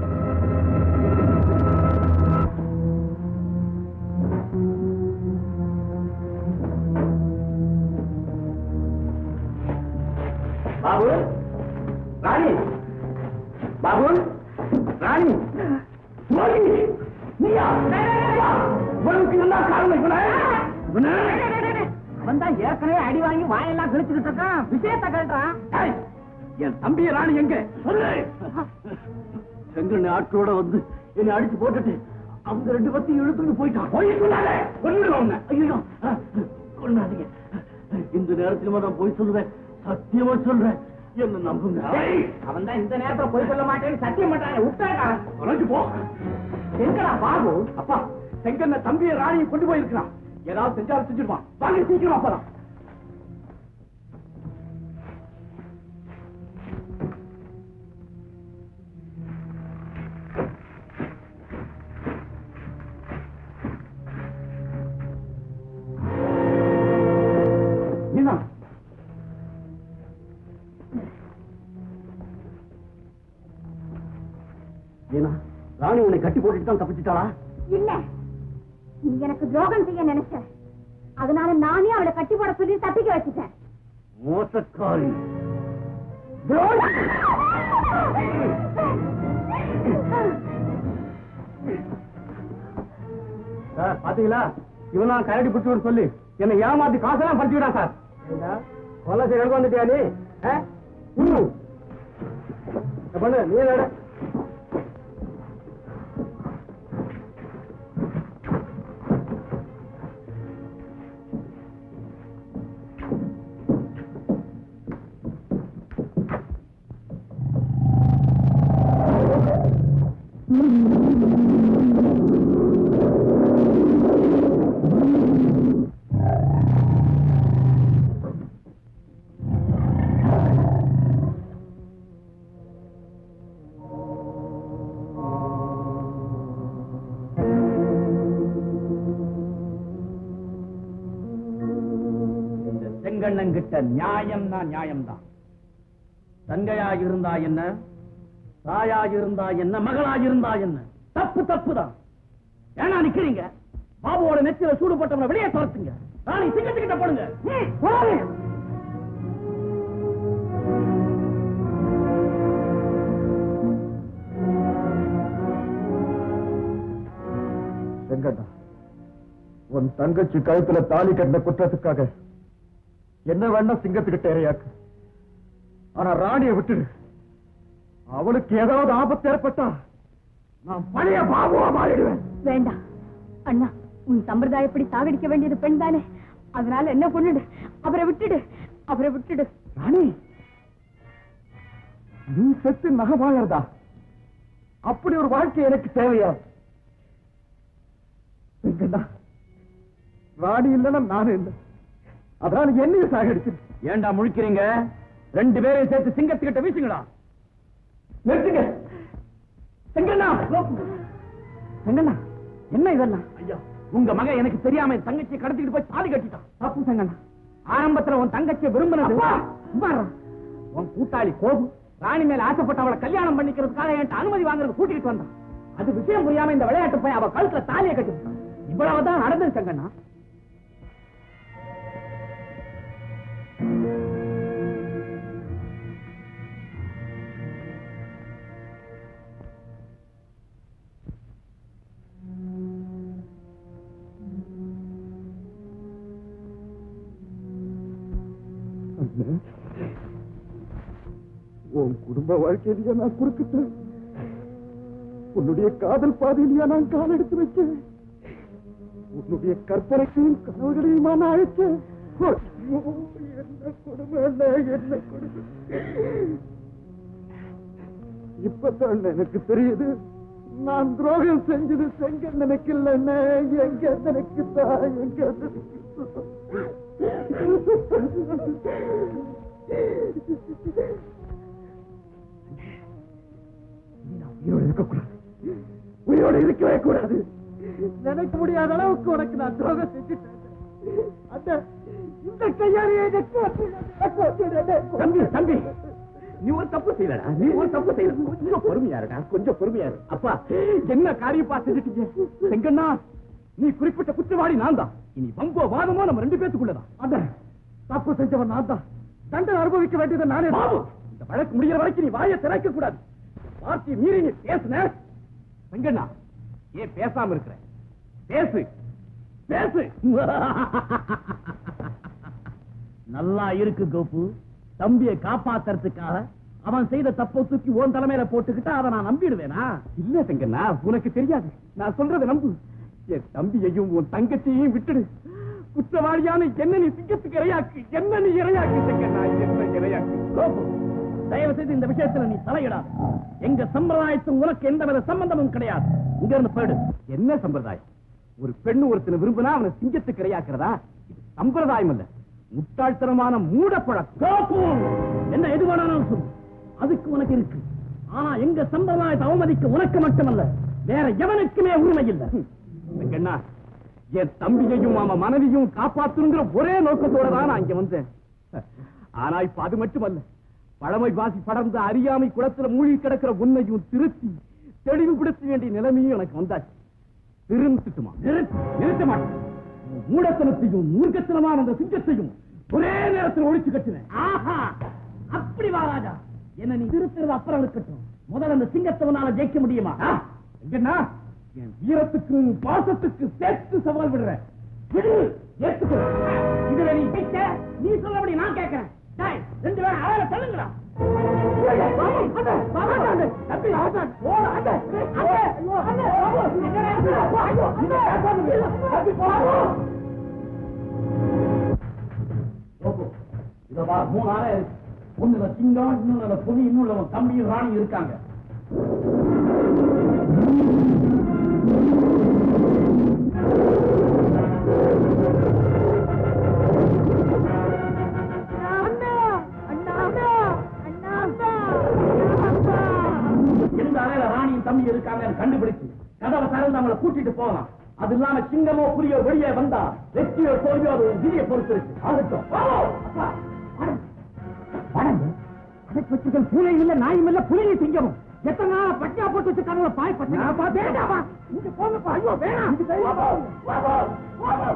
பாபு ராணி பாபு ராணி சுவாமி நீயா உனக்கு என்ன காரணம் இவனை? இவனை? அவன் தான் ஏற்கனவே அடி வாங்கி வாயெல்லாம் கிழிச்சுக்கிட்டு இருக்கான் விஷயத்த கழட்டான் ஏய், என் தம்பி ராணி எங்க சொல்லு செங்கண்ண ஆட்டோட வந்து என்னை அடிச்சு போட்டுட்டு அவங்க ரெண்டு பத்தி இழுத்துட்டு போயிட்டான் போய் சொல்லாத கொன்னுடுவாங்க ஐயோ கொண்டாதீங்க இந்த நேரத்துல நான் போய் சொல்லுவேன் சத்தியமா சொல்றேன் என்ன நம்புங்க அவன் தான் இந்த நேரத்துல போய் சொல்ல மாட்டேன்னு சத்தியம் பண்றாங்க விட்டாடா தொலைஞ்சு போ எங்கடா பாபு அப்பா செங்கண்ண தம்பியை ராணியை கொண்டு போயிருக்கிறான் ஏதாவது செஞ்சாலும் செஞ்சிருவான் வாங்க சீக்கிரம் அப்பதான் மீனா மீனா ராணி உன்னை கட்டி போட்டுட்டு தான் தப்பிச்சிட்டாளா இல்ல நீ எனக்கு துரோகம் செய்ய நினைச்ச அதனால நானே அவளை கட்டி போட சொல்லி தப்பிக்க வச்சுட்டேன் மோசக்காரி சார் பாத்தீங்களா இவனா கரடி பிடிச்சு சொல்லி என்னை ஏமாத்தி காசெல்லாம் பறிச்சுக்கிட்டான் சார் கொலை செய்ய வந்துட்டியா நீ ஆ? ம். இத பண்ணு நீ நட இந்த செங்கண்ணன் கிட்ட நியாயம் தான் நியாயம் தான் தங்கையாக இருந்தா என்ன தாயாக இருந்தா என்ன மகளாக இருந்தா என்ன தப்பு தப்பு தான் ஏன்னா நிக்கிறீங்க பாபுவோட நெத்தியில சூடு போட்டவன வெளியே துரத்துங்க ராணி சிங்கத்துக்கிட்ட போடுங்க ம், போடு. வெங்கண்ணா உன் தங்கச்சி கழுத்துல தாலி கட்டின குற்றத்துக்காக என்ன வேணா சிங்கத்துக்கிட்ட இறையாக்கு ஆனா ராணியை விட்டுடு அவளுக்கு ஏதாவது ஆபத்து ஏற்பட்டா நான் பழைய பாபுவா மாறிடுவேன் வேண்டாம் அண்ணா உன் சம்பிரதாயப்படி சாகடிக்க வேண்டியது பெண் தானே அதனால என்ன பண்ணுடு அவரை விட்டுடு அவரை விட்டுடு ராணி நீ செத்து நகமாயறதா அப்படி ஒரு வாழ்க்கை எனக்கு தேவையா வெங்கண்ணா ராணி இல்லைன்னா நானும் இல்லை அதனால என்னையும் சாகடிச்சு ஏன்டா முழிக்கிறீங்க ரெண்டு பேரையும் சேர்த்து சிங்கத்துக்கிட்ட வீசுங்களா நிறுத்துங்க செங்கண்ணா செங்கண்ணா என்ன இதெல்லாம் ஐயா உங்க மகன் எனக்கு தெரியாம என் தங்கச்சியை கடத்திட்டு போய் தாலி கட்டிட்டான் தப்பு செங்கண்ணா ஆரம்பத்துல உன் தங்கச்சியை விரும்பினது சும்மாரா. உன் கூட்டாளி கோபு ராணி மேல ஆசைப்பட்டு அவளை கல்யாணம் பண்ணிக்கிறதுக்காக என்கிட்ட அனுமதி வாங்குறது கூட்டிட்டு வந்தான் அது விஷயம் புரியாம இந்த விளையாட்டு போய் அவ கழுத்துல தாலியை கட்டி இவ்வளவுதான் நடந்தது செங்கண்ணா உன் குடும்ப வாழ்க்கையிலேயே நான் குறுக்கிட்டேன் உன்னுடைய காதல் பாதையிலேயே நான் கால் எடுத்து வச்சேன் உன்னுடைய கற்பனைக்கையும் கனவுகளையுமா நான் அழைச்சேன் ஐயோ, என்ன கொடுமை அண்ணா, என்ன கொடுமை இப்பதான் எனக்கு தெரியுது நான் துரோகம் செஞ்சது செங்க நினைக்கல எங்க நினைக்குதா எங்க நினைக்குதா உயிரோடு இருக்கக்கூடாது உயிரோடு இருக்கவே கூடாது நினைக்க முடியாத அளவுக்கு உனக்கு நான் துரோகம் செஞ்சுட்டேன் அந்த இந்த கையாலேயே தம்பி தம்பி நீ ஒரு தப்பு செய்யலடா நீ ஒரு தப்பு செய்யல கொஞ்சம் பொறுமையா இருடா கொஞ்சம் பொறுமையா இரு அப்பா என்ன காரியப்பா செஞ்சுட்டீங்க செங்கண்ணா நீ குறிப்பிட்ட குற்றவாளி நான் தான் இனி வம்போ வாதமோ நம்ம ரெண்டு பேத்துக்குள்ளதான் அந்த தப்பு செஞ்சவன் நான் தான் தண்டனை அனுபவிக்க வேண்டியது நானே தான். பாபு இந்த வழக்கு முடிகிற வரைக்கும் நீ வாயை திறக்க கூடாது வார்த்தையை மீறி நீ பேசுன செங்கண்ணா ஏன் பேசாம இருக்கிற பேசு பேசு நல்லா இருக்கு கோபு தம்பியை காப்பாத்துறதுக்காக அவன் செய்த தப்பை தூக்கி உன் தலைமையில போட்டுக்கிட்டா அதை நான் நம்பிடுவேனா இல்ல செங்கண்ணா உனக்கு தெரியாது நான் சொல்றதை நம்பு என் தம்பியையும் உன் தங்கச்சியையும் விட்டுடு குற்றவாளியான என்ன நீ சிங்கத்துக்கு இரையாக்கு என்ன நீ இரையாக்கு செங்கண்ணா என்ன இரையாக்கு கோபு தயவு செய்து இந்த விஷயத்துல நீ தலையிடாது எங்க சம்பிரதாயத்தும் உனக்கு எந்தவித சம்பந்தமும் கிடையாது இங்க இருந்து போயிடு என்ன சம்பிரதாயம் ஒரு பெண்ணு ஒருத்தனை விரும்பினா அவனை சிங்கத்துக்கு இரையாக்குறதா இது சம்பிரதாயம் இல்ல முட்டாள்தனமான மூடப்பழக்கம் என்ன எது வேணாலும் சொல்லு அதுக்கு உனக்கு இருக்கு ஆனா எங்க சம்பிரதாயத்தை அவமதிக்க உனக்கு மட்டுமல்ல வேற எவனுக்குமே உரிமை இல்லை வெங்கண்ணா என் தம்பியையும் அவன் மனைவியும் காப்பாத்தணுங்கிற ஒரே நோக்கத்தோட தான் நான் இங்க வந்தேன் ஆனா இப்ப அது மட்டுமல்ல பழமை வாசி படர்ந்த அறியாமை குளத்துல மூழ்கி கிடக்கிற உன்னையும் திருத்தி தெளிவுபடுத்த வேண்டிய நிலைமையும் எனக்கு வந்தாச்சு திருந்துட்டுமா நிறுத்து நிறுத்த மாட்டேன் உன் மூடத்தனத்தையும் மூர்க்கத்தனமான அந்த சிங்கத்தையும் ஒரே நேரத்தில் ஒழிச்சு கட்டினேன் ஆஹா அப்படி வா ராஜா என்ன நீ திருத்துறது அப்புறம் இருக்கட்டும் முதல்ல அந்த சிங்கத்தை உன்னால ஜெயிக்க முடியுமா ஆ, எங்கண்ணா என் வீரத்துக்கு பாசத்துக்கு சேர்த்து சவால் விடுறேன் விடு ஏத்துக்கோ இதுல நீ ஜெயிச்ச, நீ சொல்லபடி நான் கேட்கிறேன் டேய், ரெண்டு பேரும் அழகா சொல்லுங்களா மூணு ஆளே இருக்கு ஒண்ணுல சிங்கம் இன்னொன்னு புலி இன்னொன்னு தம்பியும் ராணி இருக்காங்க எந்த அறையில ராணியும் தம்பி இருக்காங்கன்னு கண்டுபிடிச்சு கதவை திறந்து அவங்கள கூட்டிட்டு போகலாம் அது இல்லாம சிங்கமோ புலியோ வெளியே வந்தா வெற்றியோ தோல்வியோ அது ஒரு விதியை பொறுத்து இருக்கு ஆகட்டும் வாவோ, அப்பா, வாடங்க. வாடங்க. அடைச்சு வச்சிருக்க பூனையும் இல்ல நாயும் இல்ல புலியும் சிங்கமும் எத்தனை நாள் பட்டியா போட்டு வச்சிருக்காங்க பாய் பட்டி வேண்டாமா இங்க போங்கப்பா ஐயோ வேணாம் வாவோ, வாவோ, வாவோ.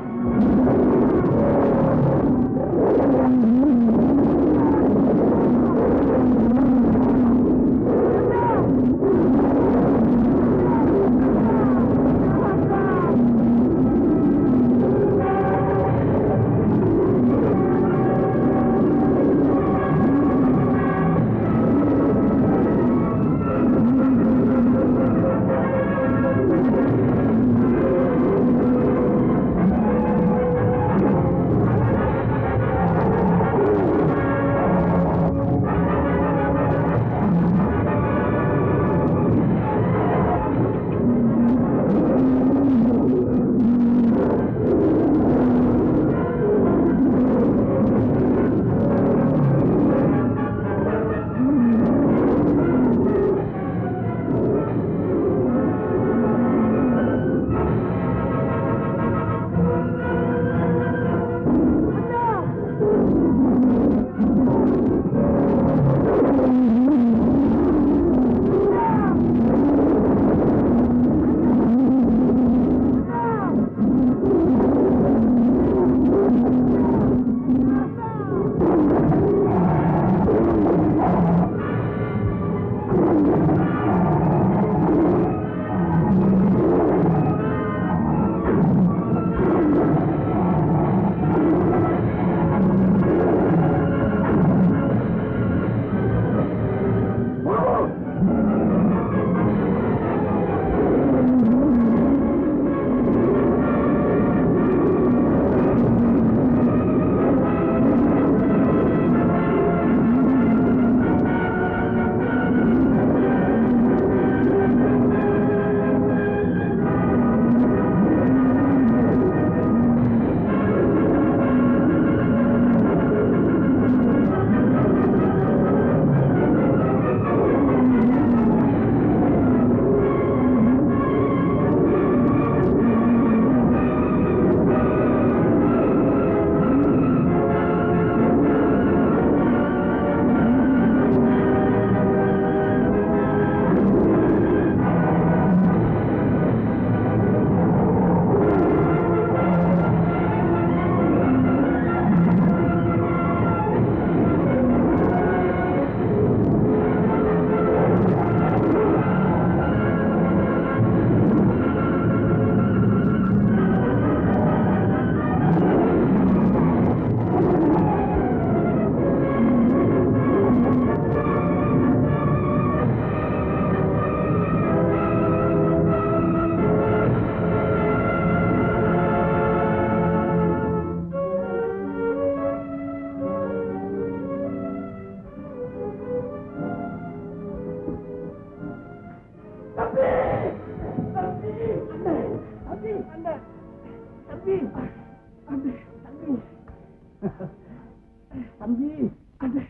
தம்பி அண்ணே.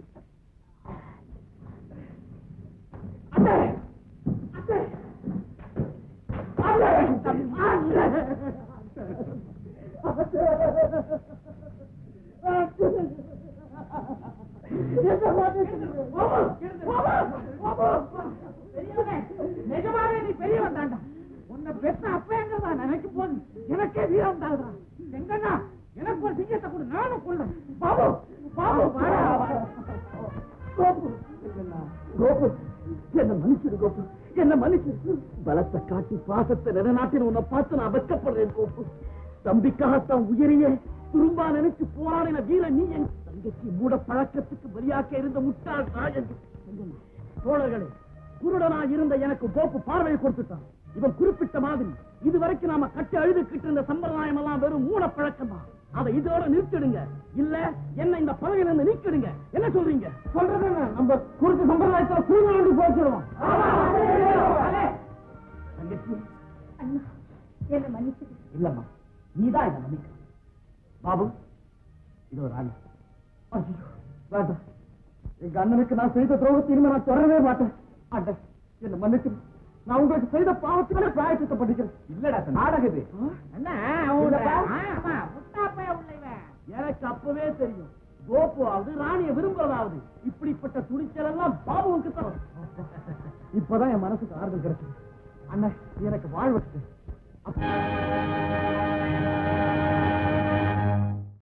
அண்ணே. அண்ணே. அண்ணே. அண்ணே. நிஜமாவே நீ பெரியவன் தாண்டா உன்னை பெத்த அப்ப எங்க நினைக்கும் போது எனக்கே வீரம் தாழ்றான் எங்கண்ணா எனக்கு ஒரு சிங்கத்தை கொடு நானும் கொள்ளும் பாபு பாபு வாடா கோபு கோபு என்ன மன்னிச்சிடு கோப்பு என்ன மன்னிச்சிடு பலத்தை காட்டி பாசத்தை நிலைநாட்டின உன்னை பார்த்து நான் வெட்கப்படுறேன் கோப்பு தம்பிக்காகத்தான் உயிரையே துரும்பா நினைச்சு போராடின வீரன் நீ என் தங்கச்சி மூட பழக்கத்துக்கு பலியாக்க இருந்த முட்டாள் ராஜன் தோழர்களே குருடனா இருந்த எனக்கு கோப்பு பார்வையை கொடுத்துட்டான் இவன் குறிப்பிட்ட மாதிரி இதுவரைக்கும் நாம கட்டி அழுதுகிட்டு இருந்த சம்பிரதாயம் எல்லாம் வெறும் மூட பழக்கம் தான் அதை இதோட நிறுத்திடுங்க இல்ல என்ன இந்த பதவியில இருந்து நீக்கிடுங்க என்ன சொல்றீங்க சொல்றது நம்ம குறித்த சம்பிரதாயத்துல சூழ்நிலை போச்சிடுவோம் தங்கச்சி அண்ணா என்ன மன்னிச்சிடு இல்லம்மா நீதான் இதை மன்னிக்க பாபு இது ஒரு ஆள் ஐயோ, வேண்டாம் எங்க அண்ணனுக்கு நான் செய்த துரோகத்தை இனிமே நான் தொடரவே மாட்டேன் அண்ணன் என்ன மன்னிச்சு நான் உங்களுக்கு செய்த பாவத்துக்கு பிராயச்சத்தை பண்ணிக்கிறேன் இல்லடா நாடகம் இது என்ன இல்லப்பா. முட்டாப்பே உள்ளவன் எனக்கு அப்பவே தெரியும் கோப்புவாவது ராணிய விரும்புறதாவது இப்படிப்பட்ட துணிச்சல் எல்லாம் பாபுவுக்கு தான் இப்பதான் என் மனசுக்கு ஆறுதல் கிடைச்சது அண்ணன் நீ எனக்கு வாழ் வச்சு